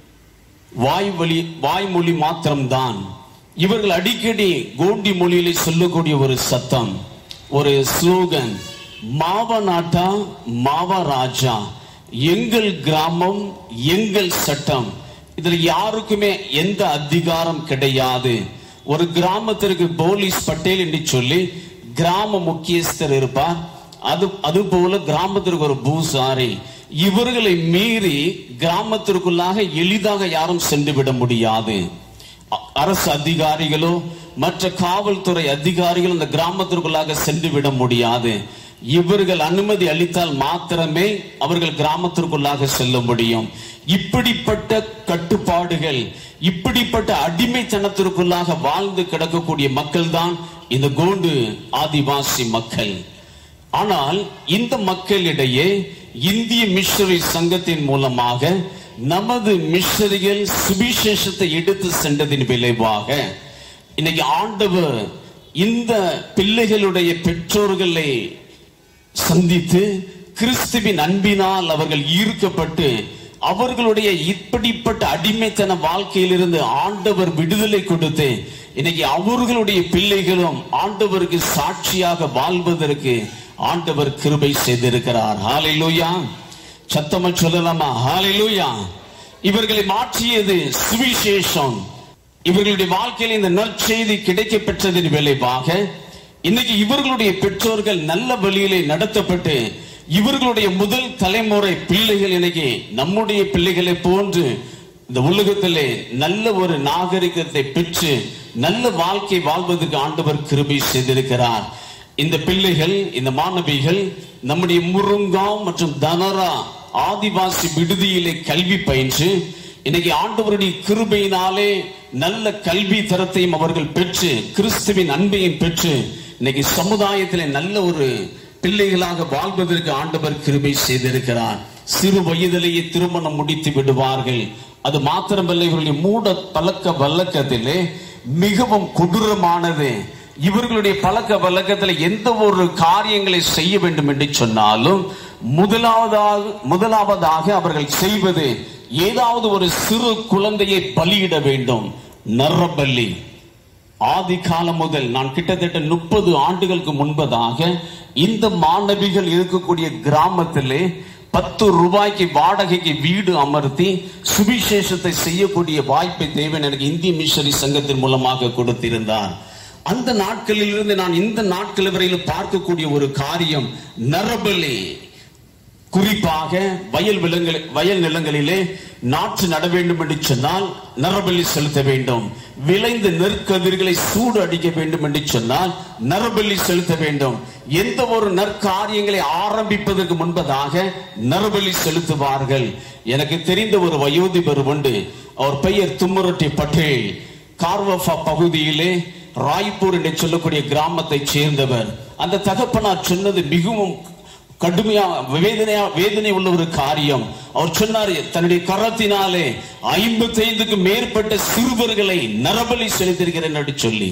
வாய் வழி வாய்மொழி மாத்திரம்தான் இவர்கள் அடிக்கடி கோண்டி மொழியிலே சொல்லக்கூடிய ஒரு சத்தம் ஒரு ஸ்லோகன் மாவ நாட்டா மாவ ராஜா எங்கள் கிராமம் எங்கள் சட்டம் இதுல யாருக்குமே எந்த அதிகாரம் கிடையாது ஒரு கிராமத்திற்கு போலீஸ் பட்டேல் என்று சொல்லி கிராம முக்கியஸ்தர் இருப்பார் அது அது போல கிராமத்திற்கு ஒரு பூசாரி இவர்களை மீறி கிராமத்திற்குள்ளாக எளிதாக யாரும் சென்று விட முடியாது அ- அரசு அதிகாரிகளோ மற்ற காவல்துறை அதிகாரிகள் இந்த கிராமத்திற்குள்ளாக சென்று விட முடியாது இவர்கள் அனுமதி அளித்தால் மாத்திரமே அவர்கள் கிராமத்திற்குள்ளாக செல்ல முடியும் இப்படிப்பட்ட கட்டுப்பாடுகள் இப்படிப்பட்ட அடிமைத்தனத்திற்குள்ளாக வாழ்ந்து கிடக்கக்கூடிய மக்கள் தான் இந்த கோண்டு ஆதிவாசி மக்கள் ஆனால் இந்த மக்களிடையே இந்திய மிஷனரி சங்கத்தின் மூலமாக நமது மிஷனரிகள் சுவிசேஷத்தை எடுத்து சென்றதின் விளைவாக இன்னைக்கு ஆண்டவர் இந்த பிள்ளைகளுடைய பெற்றோர்களை சந்தித்து கிறிஸ்துவின் அன்பினால் அவர்கள் ஈர்க்கப்பட்டு அவர்களுடைய இப்படிப்பட்ட அடிமைத்தன வாழ்க்கையிலிருந்து ஆண்டவர் விடுதலை கொடுத்து இன்னைக்கு அவர்களுடைய பிள்ளைகளும் ஆண்டவருக்கு சாட்சியாக வாழ்வதற்கு ஆண்டவர் கிருபை செய்திருக்கிறார் ஹalleluya சத்தமா சொல்லலாமா ஹalleluya இவர்களை மாற்றியது சுவிசேஷம் இவர்களுடைய வாழ்க்கையில் இந்த நற்செய்தி கிடைக்க பெற்றதின் விளைவாக இன்னைக்கு இவர்களுடைய பெற்றோர்கள் நல்ல வழியிலே நடத்தப்பட்டு இவர்களுடைய முதல் தலைமுறை பிள்ளைகள் இன்னைக்கு நம்முடைய பிள்ளைகளை போன்று இந்த உலகத்திலே நல்ல ஒரு நாகரிகத்தை பெற்று நல்ல வாழ்க்கை வாழ்வதற்கு ஆண்டவர் கிருபை செய்திருக்கிறார் இந்த பிள்ளைகள் இந்த மாணவிகள் நம்முடைய முருங்காம் மற்றும் தனரா ஆதிவாசி விடுதியிலே கல்வி பயின்று இன்னைக்கு ஆண்டவருடைய கிருபையினாலே நல்ல கல்வி தரத்தையும் அவர்கள் பெற்று கிறிஸ்துவின் அன்பையும் பெற்று இன்னைக்கு சமுதாயத்திலே நல்ல ஒரு பிள்ளைகளாக வாழ்வதற்கு ஆண்டவர் கிருபை செய்திருக்கிறார் சிறு வயதிலேயே திருமணம் முடித்து விடுவார்கள் அது மாத்திரமல்ல இவர்களுடைய மூட பழக்க வழக்கத்திலே மிகவும் கொடூரமானது இவர்களுடைய பழக்க வழக்கத்தில் எந்த ஒரு காரியங்களை செய்ய வேண்டும் என்று சொன்னாலும் முதலாவதாக முதலாவதாக அவர்கள் செய்வது ஏதாவது ஒரு சிறு குழந்தையை பலியிட வேண்டும் நரபலி ஆதி காலம் முதல் நான் கிட்டத்தட்ட முப்பது ஆண்டுகளுக்கு முன்பதாக இந்த மாணவிகள் இருக்கக்கூடிய கிராமத்திலே பத்து ரூபாய்க்கு வாடகைக்கு வீடு அமர்த்தி சுவிசேஷத்தை செய்யக்கூடிய வாய்ப்பை தேவன் எனக்கு இந்திய மிஷனரி சங்கத்தின் மூலமாக கொடுத்திருந்தார் அந்த நாட்களிலிருந்து நான் இந்த நாட்கள் வரையிலும் பார்க்கக்கூடிய ஒரு காரியம் நரபலி குறிப்பாக வயல் விலங்குகள் வயல் நிலங்களிலே நாற்று நட வேண்டும் என்று சொன்னால் நரபலி செலுத்த வேண்டும் விளைந்த நெற்கதிர்களை சூடு அடிக்க வேண்டும் என்று சொன்னால் நரபலி செலுத்த வேண்டும் எந்த ஒரு நற்காரியங்களை ஆரம்பிப்பதற்கு முன்பதாக நரபலி செலுத்துவார்கள் எனக்கு தெரிந்த ஒரு வயோதிபர் உண்டு அவர் பெயர் தும்முரட்டி பட்டேல் கார்வஃபா பகுதியிலே ராய்ப்பூர் என்று சொல்லக்கூடிய கிராமத்தைச் சேர்ந்தவர் அந்த தகப்பனார் சொன்னது மிகவும் கடுமையா வேதனையா வேதனை உள்ள ஒரு காரியம் அவர் சொன்னார் தன்னுடைய கரத்தினாலே ஐம்பத்தைந்துக்கு மேற்பட்ட சிறுவர்களை நரபலி செலுத்திருக்கிறேன் என்று சொல்லி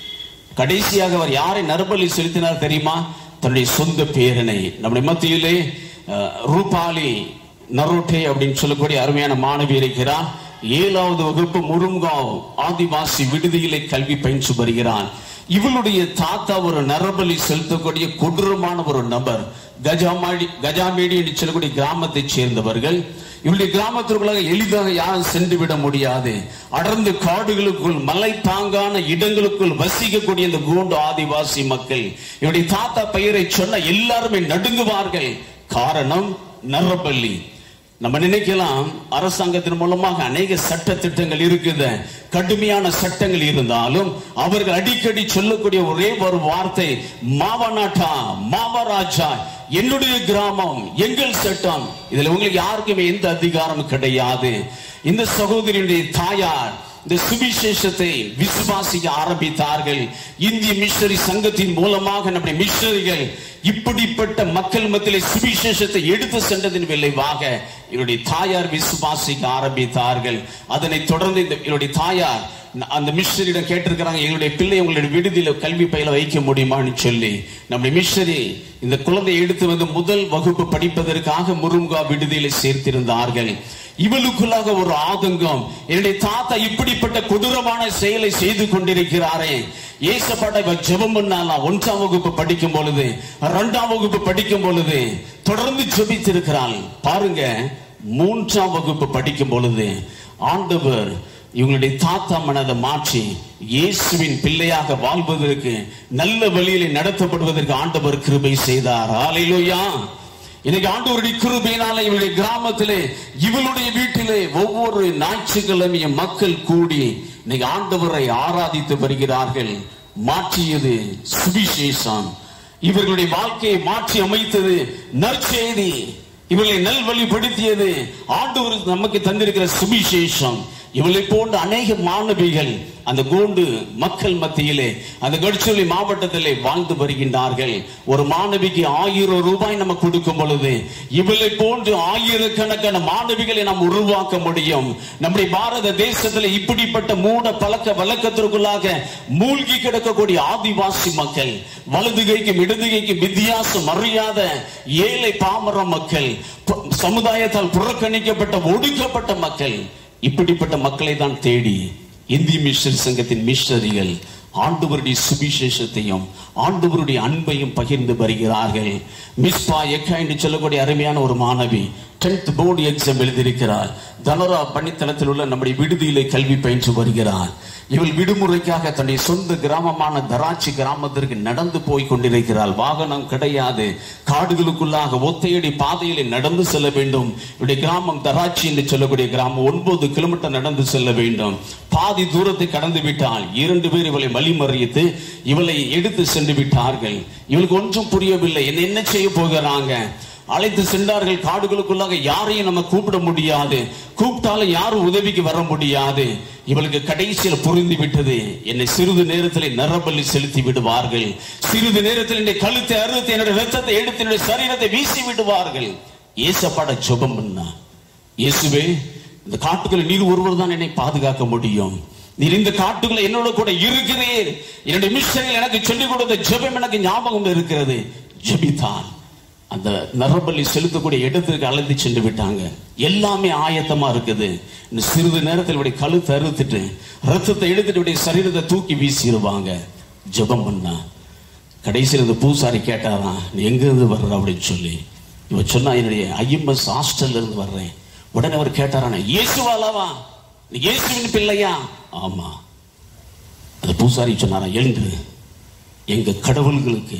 கடைசியாக அவர் யாரை நரபலி செலுத்தினார் தெரியுமா தன்னுடைய சொந்த பேரனை நம்முடைய மத்தியிலே அஹ், ரூபாலி நரோட்டே அப்படின்னு சொல்லக்கூடிய அருமையான மாணவி இருக்கிறார் ஏழாவது வகுப்பு முருங்காவ் ஆதிவாசி விடுதியிலே கல்வி பயின்று வருகிறான் இவளுடைய தாத்தா ஒரு நரபலி செலுத்தக்கூடிய கொடூரமான ஒரு நபர் கஜாமாடி கஜாமேடி என்று சொல்லக்கூடிய கிராமத்தைச் சேர்ந்தவர்கள் இவருடைய கிராமத்திற்குள்ளாக எளிதாக யாரும் சென்று விட முடியாது அடர்ந்த காடுகளுக்குள் மலை தாங்கான இடங்களுக்குள் வசிக்கக்கூடிய இந்த கூண்டு ஆதிவாசி மக்கள் இவருடைய தாத்தா பெயரை சொன்ன எல்லாருமே நடுங்குவார்கள் காரணம் நரபலி நம்ம நினைக்கலாம் அரசாங்கத்தின் மூலமாக அநேக சட்ட திட்டங்கள் இருக்குது கடுமையான சட்டங்கள் இருந்தாலும் அவர்கள் அடிக்கடி சொல்லக்கூடிய ஒரே ஒரு வார்த்தை மாவநாட்டா மாவராஜா என்னுடைய கிராமம் எங்கள் சட்டம் இதுல உங்களுக்கு யாருக்குமே எந்த அதிகாரம் கிடையாது இந்த சகோதரியுடைய தாயார் இந்த சுவிசேஷத்தை விசுவாசிக்க ஆரம்பித்தார்கள் இந்திய மிஷனரி சங்கத்தின் மூலமாக நம்முடைய மிஷனரிகள் இப்படிப்பட்ட மக்கள் மத்தியிலே சுவிசேஷத்தை எடுத்து சென்றதின் விளைவாக இவருடைய தாயார் விசுவாசிக்க ஆரம்பித்தார்கள் அதனை தொடர்ந்து இந்த இவருடைய தாயார் அந்த மிஷனரிடம் கேட்டிருக்கிறாங்க எங்களுடைய பிள்ளை உங்களுடைய விடுதியில கல்வி பயில வைக்க முடியுமான்னு சொல்லி நம்முடைய மிஷனரி இந்த குழந்தையை எடுத்து வந்து முதல் வகுப்பு படிப்பதற்காக முருங்கா விடுதியில சேர்த்திருந்தார்கள் இவளுக்குள்ளாக ஒரு ஆதங்கம் என்னுடைய தாத்தா இப்படிப்பட்ட கொடூரமான செயலை செய்து கொண்டிருக்கிறாரே ஏசப்பாட்ட இவ ஜெபம் பண்ணாலாம் ஒன்றாம் வகுப்பு படிக்கும் பொழுது இரண்டாம் வகுப்பு படிக்கும் பொழுது தொடர்ந்து ஜெபித்திருக்கிறாள் பாருங்க மூன்றாம் வகுப்பு படிக்கும் பொழுது ஆண்டவர் இவங்களுடைய தாத்தா மனதை மாற்றி இயேசுவின் பிள்ளையாக வாழ்வதற்கு நல்ல வழியிலே நடத்தப்படுவதற்கு ஆண்டவர் கிருபை செய்தார் ஆலையிலோயா இன்னைக்கு ஆண்டவருடைய கிருபையினால இவருடைய கிராமத்திலே இவளுடைய வீட்டிலே ஒவ்வொரு ஞாயிற்றுக்கிழமையும் மக்கள் கூடி இன்னைக்கு ஆண்டவரை ஆராதித்து வருகிறார்கள் மாற்றியது சுவிசேஷம் இவர்களுடைய வாழ்க்கையை மாற்றி அமைத்தது நற்செய்தி இவர்களை நல்வழிப்படுத்தியது ஆண்டவர் நமக்கு தந்திருக்கிற சுவிசேஷம் இவளை போன்ற அநேக மாணவிகள் அந்த கோண்டு மக்கள் மத்தியிலே அந்த கட்சொலி மாவட்டத்திலே வாழ்ந்து வருகின்றார்கள் ஒரு மாணவிக்கு ஆயிரம் ரூபாய் நம்ம கொடுக்கும் பொழுது இவளை போன்று ஆயிரக்கணக்கான மாணவிகளை நாம் உருவாக்க முடியும் நம்முடைய பாரத தேசத்தில் இப்படிப்பட்ட மூட பழக்க வழக்கத்திற்குள்ளாக மூழ்கி கிடக்கக்கூடிய ஆதிவாசி மக்கள் வலது கைக்கும் இடது கைக்கும் வித்தியாசம் அறியாத ஏழை பாமர மக்கள் ப- சமுதாயத்தால் புறக்கணிக்கப்பட்ட ஒடுக்கப்பட்ட மக்கள் இப்படிப்பட்ட மக்களை தான் தேடி இந்திய மிஷனரி சங்கத்தின் மிஷனரிகள் ஆண்டவருடைய சுவிசேஷத்தையும் ஆண்டவருடைய அன்பையும் பகிர்ந்து வருகிறார்கள் மிஸ்பா எக்கா என்று சொல்லக்கூடிய அருமையான ஒரு மாணவி டென்த் போர்டு எக்ஸாம் எழுதியிருக்கிறார் தனரா பணித்தளத்தில் உள்ள நம்முடைய விடுதியிலே கல்வி பயின்று வருகிறார் இவள் விடுமுறைக்காக தன்னுடைய சொந்த கிராமமான தராட்சி கிராமத்திற்கு நடந்து போய் கொண்டிருக்கிறாள் வாகனம் கிடையாது காடுகளுக்குள்ளாக ஒத்தையடி பாதையிலே நடந்து செல்ல வேண்டும் இவருடைய கிராமம் தராட்சி என்று சொல்லக்கூடிய கிராமம் ஒன்பது கிலோமீட்டர் நடந்து செல்ல வேண்டும் பாதி தூரத்தை கடந்து விட்டால் இரண்டு பேர் இவளை வழிமறித்து இவளை எடுத்து சென்று விட்டார்கள் இவளுக்கு ஒன்றும் புரியவில்லை என்ன என்ன செய்ய போகிறாங்க அழைத்து சென்றார்கள் காடுகளுக்குள்ளாக யாரையும் நம்ம கூப்பிட முடியாது கூப்பிட்டாலும் யாரும் உதவிக்கு வர முடியாது இவளுக்கு கடைசியில் புரிந்து விட்டது என்னை சிறிது நேரத்தில் நரபலி செலுத்தி விடுவார்கள் சிறிது நேரத்தில் என்னை கழுத்தை அறுத்து என்னுடைய ரத்தத்தை எடுத்து என்னுடைய சரீரத்தை வீசி விடுவார்கள் ஏசப்பாட ஜெபம் பண்ணா இயேசுவே இந்த காட்டுக்குள்ள நீர் ஒருவர் தான் என்னை பாதுகாக்க முடியும் நீர் இந்த காட்டுக்குள்ள என்னோட கூட இருக்கிறீர் என்னுடைய மிஷனில் எனக்கு சொல்லிக் கொடுத்த ஜெபம் எனக்கு ஞாபகம் இருக்கிறது ஜெபித்தான் அந்த நரபலி செலுத்தக்கூடிய இடத்திற்கு அழைத்து சென்று விட்டாங்க எல்லாமே ஆயத்தமா இருக்குது இன்னும் சிறிது நேரத்தில் இப்படி கழுத்து அறுத்துட்டு ரத்தத்தை எடுத்துட்டு இப்படி சரீரத்தை தூக்கி வீசிடுவாங்க ஜெபம் பண்ணா கடைசியில் இந்த பூசாரி கேட்டாராம் நீ எங்க இருந்து வர்ற அப்படின்னு சொல்லி இவ சொன்னா என்னுடைய ஐஎம்எஸ் ஹாஸ்டல்ல இருந்து வர்றேன் உடனே அவர் கேட்டாரான இயேசுவாலவா நீ இயேசுவின் பிள்ளையா ஆமா அந்த பூசாரி சொன்னாரா எழுந்து எங்க கடவுள்களுக்கு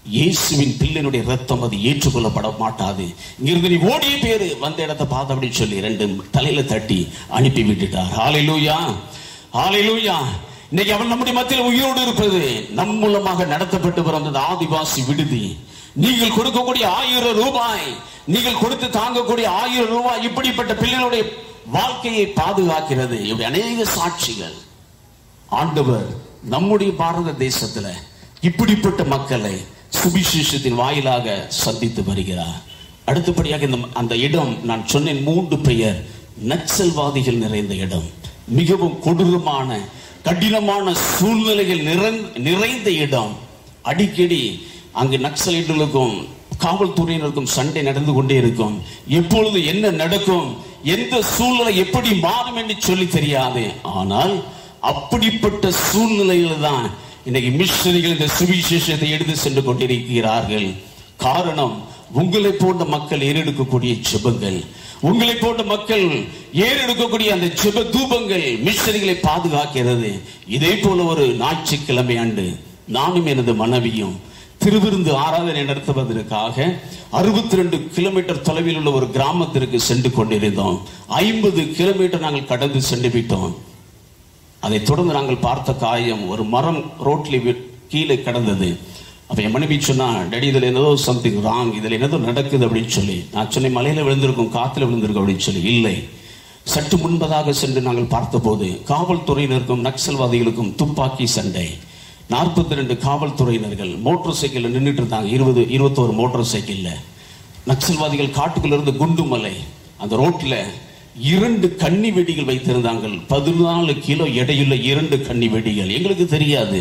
இயேசுவின் பிள்ளையினுடைய ரத்தம் அது ஏற்றுக்கொள்ளப்பட மாட்டாது இங்கிருந்து நீ ஓடிய பேரு வந்த இடத்தை பார்த்த அப்படின்னு சொல்லி ரெண்டு தலையில தட்டி அனுப்பி விட்டுட்டார் ஹalleluya ஹalleluya இன்னைக்கு அவன் நம்முடைய மத்தியில் உயிரோடு இருப்பது நம் மூலமாக நடத்தப்பட்டு வரும் அந்த ஆதிவாசி விடுதி நீங்கள் கொடுக்கக்கூடிய ஆயிரம் ரூபாய் நீங்கள் கொடுத்து தாங்கக்கூடிய ஆயிரம் ரூபாய் இப்படிப்பட்ட பிள்ளைகளுடைய வாழ்க்கையை பாதுகாக்கிறது இப்படி அநேக சாட்சிகள் ஆண்டவர் நம்முடைய பாரத தேசத்துல இப்படிப்பட்ட மக்களை சுபிசேஷத்தின் வாயிலாக சந்தித்து வருகிறார் அடுத்தபடியாக இந்த அந்த இடம் நான் சொன்னேன் மூன்று பெயர் நக்சல்வாதிகள் நிறைந்த இடம் மிகவும் கொடூரமான கடினமான சூழ்நிலைகள் நிறை- நிறைந்த இடம் அடிக்கடி அங்கு நக்சலைட்டுகளுக்கும் காவல்துறையினருக்கும் சண்டை நடந்து கொண்டே இருக்கும் எப்பொழுது என்ன நடக்கும் எந்த சூழ்நிலை எப்படி மாறும் என்று சொல்லி தெரியாது ஆனால் அப்படிப்பட்ட சூழ்நிலையில தான் இன்னைக்கு மிஷனரிகள் இந்த சுவிசேஷத்தை எடுத்து சென்று கொண்டிருக்கிறார்கள் காரணம் உங்களை போன்ற மக்கள் ஏறெடுக்கக்கூடிய ஜெபங்கள் உங்களை போன்ற மக்கள் ஏறெடுக்கக்கூடிய அந்த ஜெப தூபங்கள் மிஷனரிகளை பாதுகாக்கிறது இதே போல ஒரு ஞாயிற்றுக்கிழமை அன்று நானும் எனது மனைவியும் திருவிருந்து ஆராதனை நடத்துவதற்காக அறுபத்தி ரெண்டு கிலோமீட்டர் தொலைவில் உள்ள ஒரு கிராமத்திற்கு சென்று கொண்டிருந்தோம் ஐம்பது கிலோமீட்டர் நாங்கள் கடந்து சென்று விட்டோம் அதை தொடர்ந்து நாங்கள் பார்த்த காயம் ஒரு மரம் ரோட்ல வி- கீழே கிடந்தது அப்ப என் மனைவி சொன்னா டேடி இதுல ஏதோ சம்திங் ராங் இதுல ஏதோ நடக்குது அப்படின்னு சொல்லி நான் சொன்னேன் மலையில விழுந்திருக்கும் காத்துல விழுந்திருக்கும் அப்படின்னு சொல்லி இல்லை சற்று முன்பதாக சென்று நாங்கள் பார்த்தபோது காவல்துறையினருக்கும் நக்சல்வாதிகளுக்கும் துப்பாக்கி சண்டை நாற்பத்தி ரெண்டு காவல்துறையினர்கள் மோட்டார் சைக்கிள் நின்றுட்டு இருந்தாங்க இருபது இருபத்தோரு மோட்டார் சைக்கிள்ல நக்சல்வாதிகள் காட்டுக்குள்ள இருந்து குண்டுமலை அந்த ரோட்ல இரண்டு கன்னி வெடிகள் வைத்திருந்தாங்க பதினாலு கிலோ எடையுள்ள இரண்டு கன்னி வெடிகள் எங்களுக்கு தெரியாது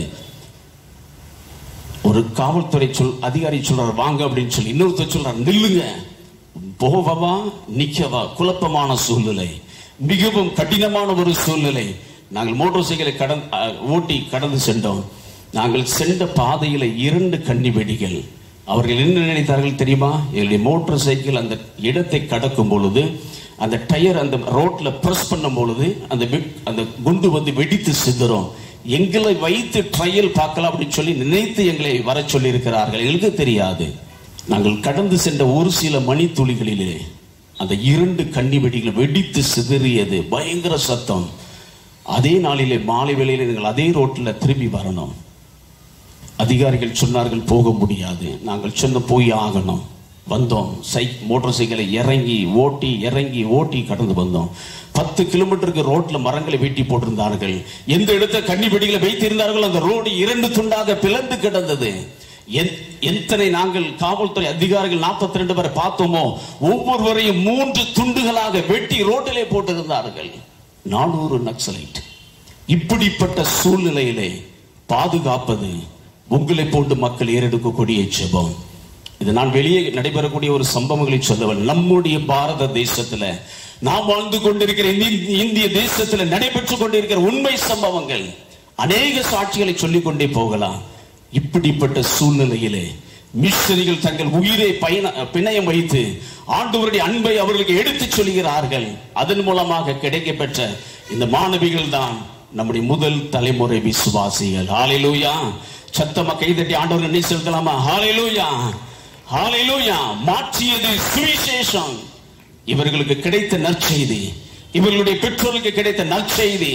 ஒரு காவல்துறை சொல் அதிகாரி சொல்றார் வாங்க அப்படின்னு சொல்லி இன்னொருத்தர் சொல்றார் நில்லுங்க போவவா நிக்கவா குழப்பமான சூழ்நிலை மிகவும் கடினமான ஒரு சூழ்நிலை நாங்கள் மோட்டார் சைக்கிளை கடந்து அஹ், ஓட்டி கடந்து சென்றோம் நாங்கள் சென்ற பாதையில இரண்டு கன்னி வெடிகள் அவர்கள் என்ன நினைத்தார்கள் தெரியுமா எங்களுடைய மோட்டார் சைக்கிள் அந்த இடத்தை கடக்கும் பொழுது அந்த டயர் அந்த ரோட்ல பிரஸ் பண்ணும் பொழுது அந்த வெ- அந்த குண்டு வந்து வெடித்து சிதறும் எங்களை வைத்து ட்ரையல் பார்க்கலாம் அப்படின்னு சொல்லி நினைத்து எங்களை வர சொல்லி இருக்கிறார்கள் எங்களுக்கு தெரியாது நாங்கள் கடந்து சென்ற ஒரு சில மணித்துளிகளிலே அந்த இரண்டு கன்னி வெடிகள் வெடித்து சிதறியது பயங்கர சத்தம் அதே நாளிலே மாலை வேளையிலே நீங்கள் அதே ரோட்டில் திரும்பி வரணும் அதிகாரிகள் சொன்னார்கள் போக முடியாது நாங்கள் சொன்ன போய் ஆகணும் வந்தோம் சை மோட்டார் சைக்கிளை இறங்கி ஓட்டி இறங்கி ஓட்டி கடந்து வந்தோம் பத்து கிலோமீட்டருக்கு ரோட்ல மரங்களை வெட்டி போட்டிருந்தார்கள் எந்த இடத்துல கன்னி வெடிகளை வைத்திருந்தார்கள் அந்த ரோடு இரண்டு துண்டாக பிளந்து கிடந்தது எத்- எத்தனை நாங்கள் காவல்துறை அதிகாரிகள் 42 ரெண்டு பேரை பார்த்தோமோ ஒவ்வொருவரையும் மூன்று துண்டுகளாக வெட்டி ரோட்டிலே போட்டிருந்தார்கள் நானூறு நக்சலைட் இப்படிப்பட்ட சூழ்நிலையிலே பாதுகாப்பது உங்களை போன்று மக்கள் ஏறெடுக்கக்கூடிய ஜெபம் இது நான் வெளியே நடைபெறக்கூடிய ஒரு சம்பவங்களை சொல்லவன் நம்முடைய பாரத தேசத்துல நாம் வாழ்ந்து கொண்டிருக்கிற இந்தி- இந்திய தேசத்துல நடைபெற்றுக் கொண்டிருக்கிற உண்மை சம்பவங்கள் அநேக சாட்சிகளை சொல்லிக் கொண்டே போகலாம் இப்படிப்பட்ட சூழ்நிலையிலே மிஷனரிகள் தங்கள் உயிரை பயண பிணையம் வைத்து ஆண்டவருடைய அன்பை அவர்களுக்கு எடுத்துச் சொல்கிறார்கள் அதன் மூலமாக கிடைக்கப்பெற்ற இந்த மாணவிகள் தான் நம்முடைய முதல் தலைமுறை விசுவாசிகள் ஹalleluya சத்தமா கைதட்டி ஆண்டவர் நன்றி செலுத்தலாமா ஹalleluya ஹalleluya மாற்றியது சுவிசேஷம் இவர்களுக்கு கிடைத்த நற்செய்தி இவர்களுடைய பெற்றோருக்கு கிடைத்த நற்செய்தி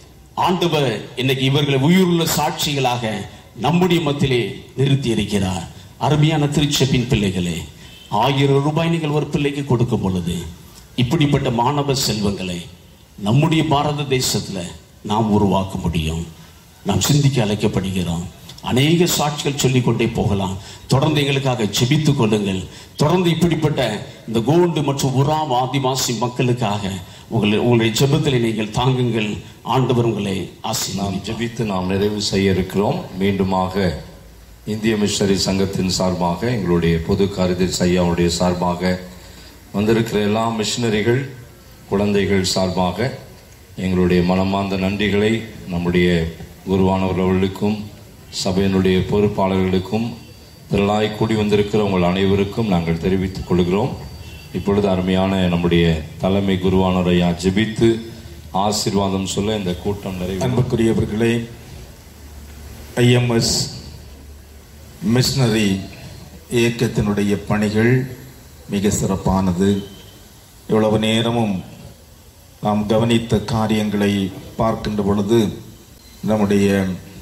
ஆண்டவர் இன்னைக்கு இவர்களை உயிருள்ள சாட்சிகளாக நம்முடைய மத்தியிலே நிறுத்தி இருக்கிறார் அருமையான திருச்செப்பின் பிள்ளைகளே ஆயிரம் ரூபாய் நீங்கள் ஒரு பிள்ளைக்கு கொடுக்கும் பொழுது இப்படிப்பட்ட மாணவ செல்வங்களை நம்முடைய பாரத தேசத்துல நாம் உருவாக்க முடியும் நாம் சிந்திக்க அழைக்கப்படுகிறோம் அநேக சாட்சிகள் சொல்லிக் கொண்டே போகலாம் தொடர்ந்து எங்களுக்காக ஜெபித்துக் கொள்ளுங்கள் தொடர்ந்து இப்படிப்பட்ட இந்த கோண்டு மற்றும் உராம் ஆதிவாசி மக்களுக்காக உங்களை உங்களுடைய ஜெபத்தில் நீங்கள் தாங்குங்கள் ஆண்டவர் உங்களை ஆசீர்வதிப்பார். நாம் ஜெபித்து நாம் நிறைவு செய்ய இருக்கிறோம் மீண்டுமாக இந்திய மிஷனரி சங்கத்தின் சார்பாக எங்களுடைய பொது காரியதர்சி ஐயாவுடைய சார்பாக வந்திருக்கிற எல்லா மிஷனரிகள் குழந்தைகள் சார்பாக எங்களுடைய மனமார்ந்த நன்றிகளை நம்முடைய குருவானவர்களுக்கும் சபையினுடைய பொறுப்பாளர்களுக்கும் திரளாய் கூடி வந்திருக்கிற உங்கள் அனைவருக்கும் நாங்கள் தெரிவித்துக் கொள்கிறோம் இப்பொழுது அருமையான நம்முடைய தலைமை குருவானவர் ஐயா ஜெபித்து ஆசீர்வாதம் சொல்ல இந்த கூட்டம் நிறைவு அன்புக்குரியவர்களே ஐஎம்எஸ் மிஷனரி இயக்கத்தினுடைய பணிகள் மிக சிறப்பானது இவ்வளவு நேரமும் நாம் கவனித்த காரியங்களை பார்க்கின்ற பொழுது நம்முடைய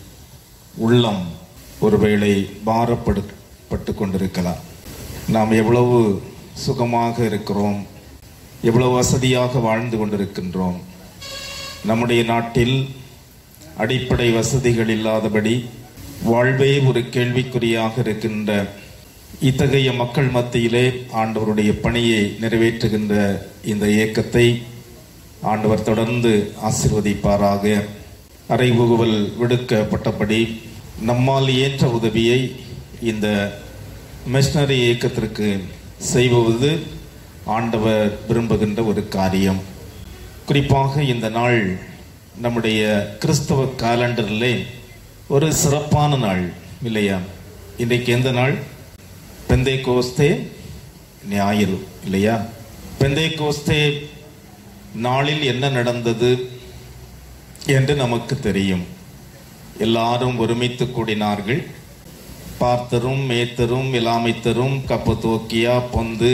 உள்ளம் ஒருவேளை பாரப்பட்டு கொண்டிருக்கலாம் நாம் எவ்வளவு சுகமாக இருக்கிறோம் எவ்வளவு வசதியாக வாழ்ந்து கொண்டிருக்கின்றோம் நம்முடைய நாட்டில் அடிப்படை வசதிகள் இல்லாதபடி வாழ்வே ஒரு கேள்விக்குறியாக இருக்கின்ற இத்தகைய மக்கள் மத்தியிலே ஆண்டவருடைய பணியை நிறைவேற்றுகின்ற இந்த இயக்கத்தை ஆண்டவர் தொடர்ந்து ஆசிர்வதிப்பாராக அறைபுகுவல் விடுக்கப்பட்டபடி நம்மால் இயன்ற உதவியை இந்த மிஷனரி இயக்கத்திற்கு செய்வது ஆண்டவர் விரும்புகின்ற ஒரு காரியம் குறிப்பாக இந்த நாள் நம்முடைய கிறிஸ்தவ காலண்டரிலே ஒரு சிறப்பான நாள் இல்லையா இன்றைக்கு எந்த நாள் பெந்தை கோஸ்தே ஞாயிறு இல்லையா பெந்தை கோஸ்தே நாளில் என்ன நடந்தது என்று நமக்கு தெரியும் எல்லாரும் ஒருமித்து கூடினார்கள் பார்த்தரும் மேத்தரும் இலாமைத்தரும் கப்பத்தோக்கியா பொந்து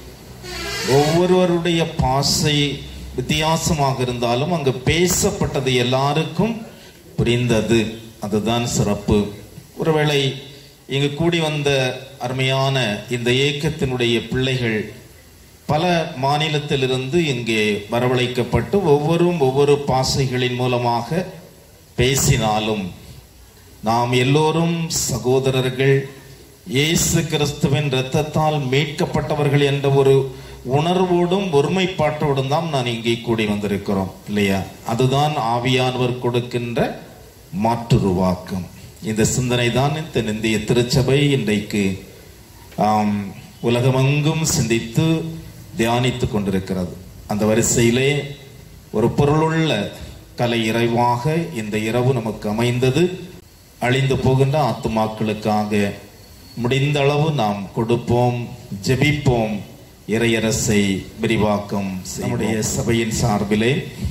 ஒவ்வொருவருடைய பாசை வித்தியாசமாக இருந்தாலும் அங்கு பேசப்பட்டது எல்லாருக்கும் புரிந்தது அதுதான் சிறப்பு ஒருவேளை இங்கு கூடி வந்த அருமையான இந்த இயக்கத்தினுடைய பிள்ளைகள் பல மாநிலத்திலிருந்து இங்கே வரவழைக்கப்பட்டு ஒவ்வொரும் ஒவ்வொரு பாசைகளின் மூலமாக பேசினாலும் நாம் எல்லோரும் சகோதரர்கள் இயேசு கிறிஸ்துவின் இரத்தத்தால் மீட்கப்பட்டவர்கள் என்ற ஒரு உணர்வோடும் ஒருமைப்பாட்டோடும் தான் நான் இங்கே கூடி வந்திருக்கிறோம் இல்லையா அதுதான் ஆவியானவர் கொடுக்கின்ற மாற்றுருவாக்கம் இந்த சிந்தனை தான் தென்னிந்திய திருச்சபை இன்றைக்கு ஆம், உலகமெங்கும் சிந்தித்து தியானித்துக் கொண்டிருக்கிறது அந்த வரிசையிலே ஒரு பொருளுள்ள கலை இறைவாக இந்த இரவு நமக்கு அமைந்தது அழிந்து போகின்ற ஆத்துமாக்களுக்காக முடிந்த அளவு நாம் கொடுப்போம் ஜெபிப்போம் இறையரசை விரிவாக்கம் செய்வோம். நம்முடைய சபையின் சார்பிலே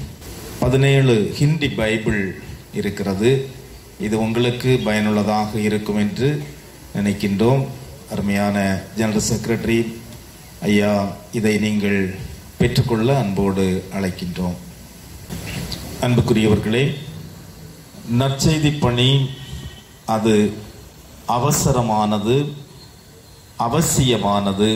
பதினேழு ஹிந்தி பைபிள் இருக்கிறது இது உங்களுக்கு பயனுள்ளதாக இருக்கும் என்று நினைக்கின்றோம் அருமையான ஜெனரல் செக்ரட்டரி ஐயா இதை நீங்கள் பெற்றுக்கொள்ள அன்போடு அழைக்கின்றோம் அன்புக்குரியவர்களே நற்செய்தி பணி அது அவசரமானது அவசியமானது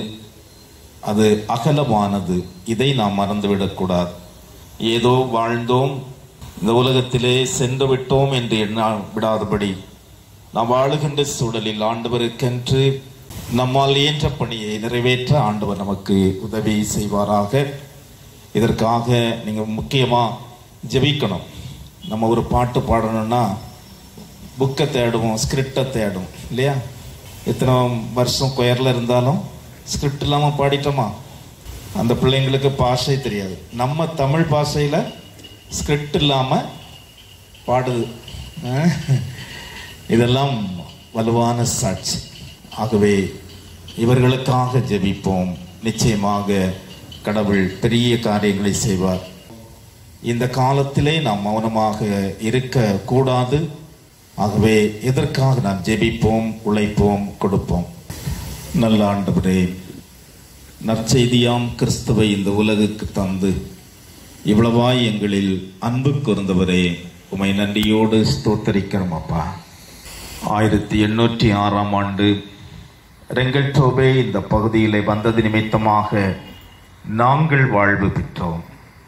அது அகலமானது இதை நாம் மறந்துவிடக்கூடாது ஏதோ வாழ்ந்தோம் இந்த உலகத்திலே சென்று விட்டோம் என்று எண்ண விடாதபடி நாம் வாழுகின்ற சூழலில் ஆண்டவருக்கென்று நம்மால் இயன்ற பணியை நிறைவேற்ற ஆண்டவர் நமக்கு உதவி செய்வாராக இதற்காக நீங்க முக்கியமா ஜெபிக்கணும் நம்ம ஒரு பாட்டு பாடணும்னா புக்கை தேடுவோம் ஸ்கிரிப்டை தேடும் இல்லையா எத்தனை வருஷம் கொயரில் இருந்தாலும் ஸ்கிரிப்ட் இல்லாமல் பாடிட்டோமா அந்த பிள்ளைங்களுக்கு பாஷை தெரியாது நம்ம தமிழ் பாஷையில் ஸ்கிரிப்ட் இல்லாமல் பாடுது அஹ். இதெல்லாம் வலுவான சாட்சி ஆகவே இவர்களுக்காக ஜெபிப்போம் நிச்சயமாக கடவுள் பெரிய காரியங்களை செய்வார் இந்த காலத்திலே நாம் மௌனமாக இருக்க கூடாது ஆகவே எதற்காக நாம் ஜெபிப்போம் உழைப்போம் கொடுப்போம் நல்ல ஆண்டவரே நற்செய்தியாம் கிறிஸ்துவை இந்த உலகுக்கு தந்து இவ்வளவாய் எங்களில் அன்பு கூர்ந்தவரே உமை நன்றியோடு ஸ்தோத்தரிக்கிறோம் அப்பா ஆயிரத்தி எண்ணூற்றி ஆறாம் ஆண்டு ரெங்கட்டோபே இந்த பகுதியிலே வந்தது நிமித்தமாக நாங்கள் வாழ்வு பெற்றோம்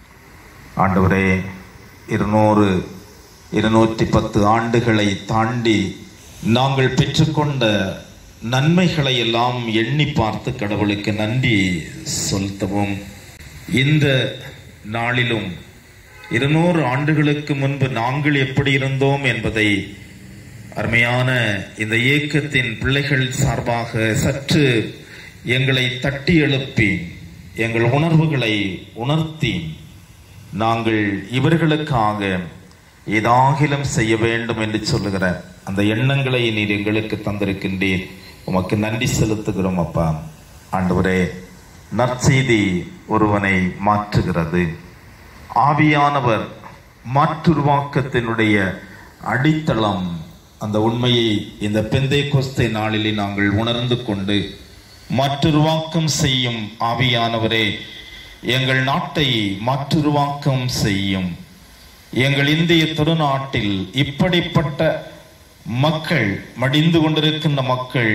ஆண்டவரே இருநூறு இருநூற்றி பத்து ஆண்டுகளை தாண்டி நாங்கள் பெற்றுக்கொண்ட நன்மைகளை எல்லாம் எண்ணி பார்த்து கடவுளுக்கு நன்றி செலுத்தவும் இந்த நாளிலும் இருநூறு ஆண்டுகளுக்கு முன்பு நாங்கள் எப்படி இருந்தோம் என்பதை அருமையான இந்த இயக்கத்தின் பிள்ளைகள் சார்பாக சற்று எங்களை தட்டி எழுப்பி எங்கள் உணர்வுகளை உணர்த்தி நாங்கள் இவர்களுக்காக ஏதாகிலும் செய்ய வேண்டும் என்று சொல்லுகிற அந்த எண்ணங்களை நீர் எங்களுக்கு தந்திருக்கின்றீர் உமக்கு நன்றி செலுத்துகிறோம் அப்பா ஆண்டவரே நற்செய்தி ஒருவனை மாற்றுகிறது ஆவியானவர் மாற்றுருவாக்கத்தினுடைய அடித்தளம் அந்த உண்மையை இந்த பெந்தை கொஸ்தை நாளிலே நாங்கள் உணர்ந்து கொண்டு மாற்றுருவாக்கம் செய்யும் ஆவியானவரே எங்கள் நாட்டை மாற்றுருவாக்கம் செய்யும் எங்கள் இந்திய திருநாட்டில் இப்படிப்பட்ட மக்கள் மடிந்து கொண்டிருக்கின்ற மக்கள்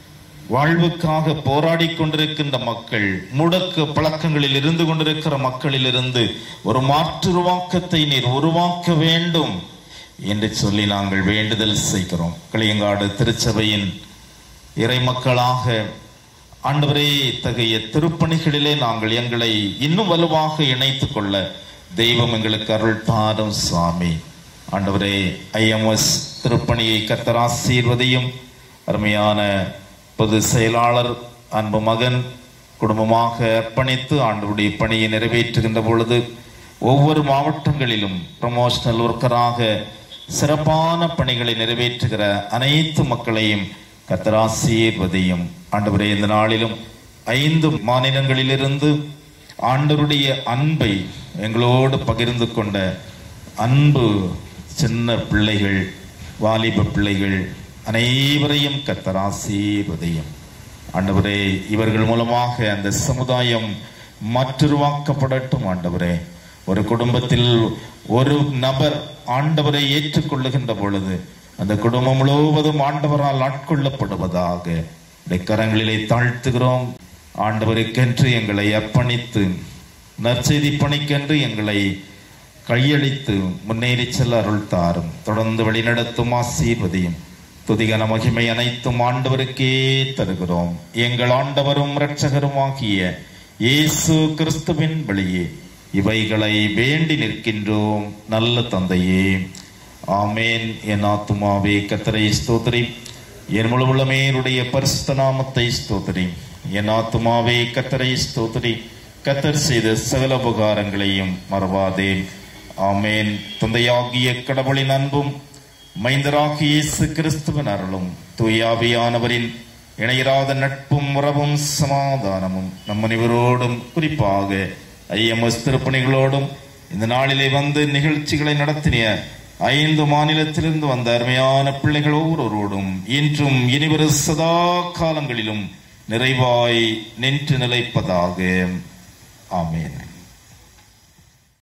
வாழ்வுக்காக போராடி கொண்டிருக்கின்ற மக்கள் முடக்கு பழக்கங்களில் இருந்து கொண்டிருக்கிற மக்களிலிருந்து ஒரு மாற்றுருவாக்கத்தை நீர் உருவாக்க வேண்டும் என்று சொல்லி நாங்கள் வேண்டுதல் செய்கிறோம் களியங்காடு திருச்சபையின் இறை மக்களாக ஆண்டவரே இத்தகைய திருப்பணிகளிலே நாங்கள் எங்களை இன்னும் வலுவாக இணைத்துக் கொள்ள தெய்வம் எங்களுக்கு அருள் தாரும் சாமி ஆண்டவரே ஐஎம்எஸ் திருப்பணியை கர்த்தர் ஆசீர்வதியும் அருமையான பொது செயலாளர் அன்பு மகன் குடும்பமாக அர்ப்பணித்து ஆண்டவருடைய பணியை நிறைவேற்றுகின்ற பொழுது ஒவ்வொரு மாவட்டங்களிலும் ப்ரமோஷனல் ஒர்க்கராக சிறப்பான பணிகளை நிறைவேற்றுகிற அனைத்து மக்களையும் கத்தராசீர்வதையும் ஆண்டவரே இந்த நாளிலும் ஐந்து மாநிலங்களிலிருந்து ஆண்டவருடைய அன்பை எங்களோடு பகிர்ந்து கொண்ட அன்பு சின்ன பிள்ளைகள் வாலிப பிள்ளைகள் அனைவரையும் கத்தராசீர்வதையும் ஆண்டவரே இவர்கள் மூலமாக அந்த சமுதாயம் மாற்றுருவாக்கப்படட்டும் ஆண்டவரே ஒரு குடும்பத்தில் ஒரு நபர் ஆண்டவரை ஏற்றுக்கொள்ளுகின்ற பொழுது அந்த குடும்பம் முழுவதும் ஆண்டவரால் ஆட்கொள்ளப்படுவதாக உடைய கரங்களிலே தாழ்த்துகிறோம் ஆண்டவருக்கென்று எங்களை அர்ப்பணித்து நற்செய்தி பணிக்கென்று எங்களை கையளித்து முன்னேறி செல்ல அருள் தாரும் தொடர்ந்து வழிநடத்தும் ஆசீர்வதியும் துதிகன மகிமை அனைத்தும் ஆண்டவருக்கே தருகிறோம் எங்கள் ஆண்டவரும் இரட்சகருமாகிய இயேசு கிறிஸ்துவின் வழியே இவைகளை வேண்டி நிற்கின்றோம் நல்ல தந்தையே ஆமேன் என் ஆத்துமாவே கத்தரை ஸ்தோத்திரி என் முழு உள்ளமேருடைய பரிசுத்த நாமத்தை ஸ்தோத்திரி என் ஆத்துமாவே கத்தரை ஸ்தோத்திரி கத்தர் செய்த சகல உபகாரங்களையும் மறவாதே ஆமேன் தந்தையாகிய கடவுளின் அன்பும் மைந்தராகிய இயேசு கிறிஸ்துவின் அருளும் தூயாவியானவரின் இணையராத நட்பும் உறவும் சமாதானமும் நம் அனைவரோடும் குறிப்பாக ஐஎம்எஸ் திருப்பணிகளோடும் இந்த நாளிலே வந்து நிகழ்ச்சிகளை நடத்தின ஐந்து மாநிலத்திலிருந்து வந்த அருமையான பிள்ளைகள் ஒவ்வொருவரோடும் இன்றும் இனிவரு சதா காலங்களிலும் நிறைவாய் நின்று நிலைப்பதாக ஆமேன்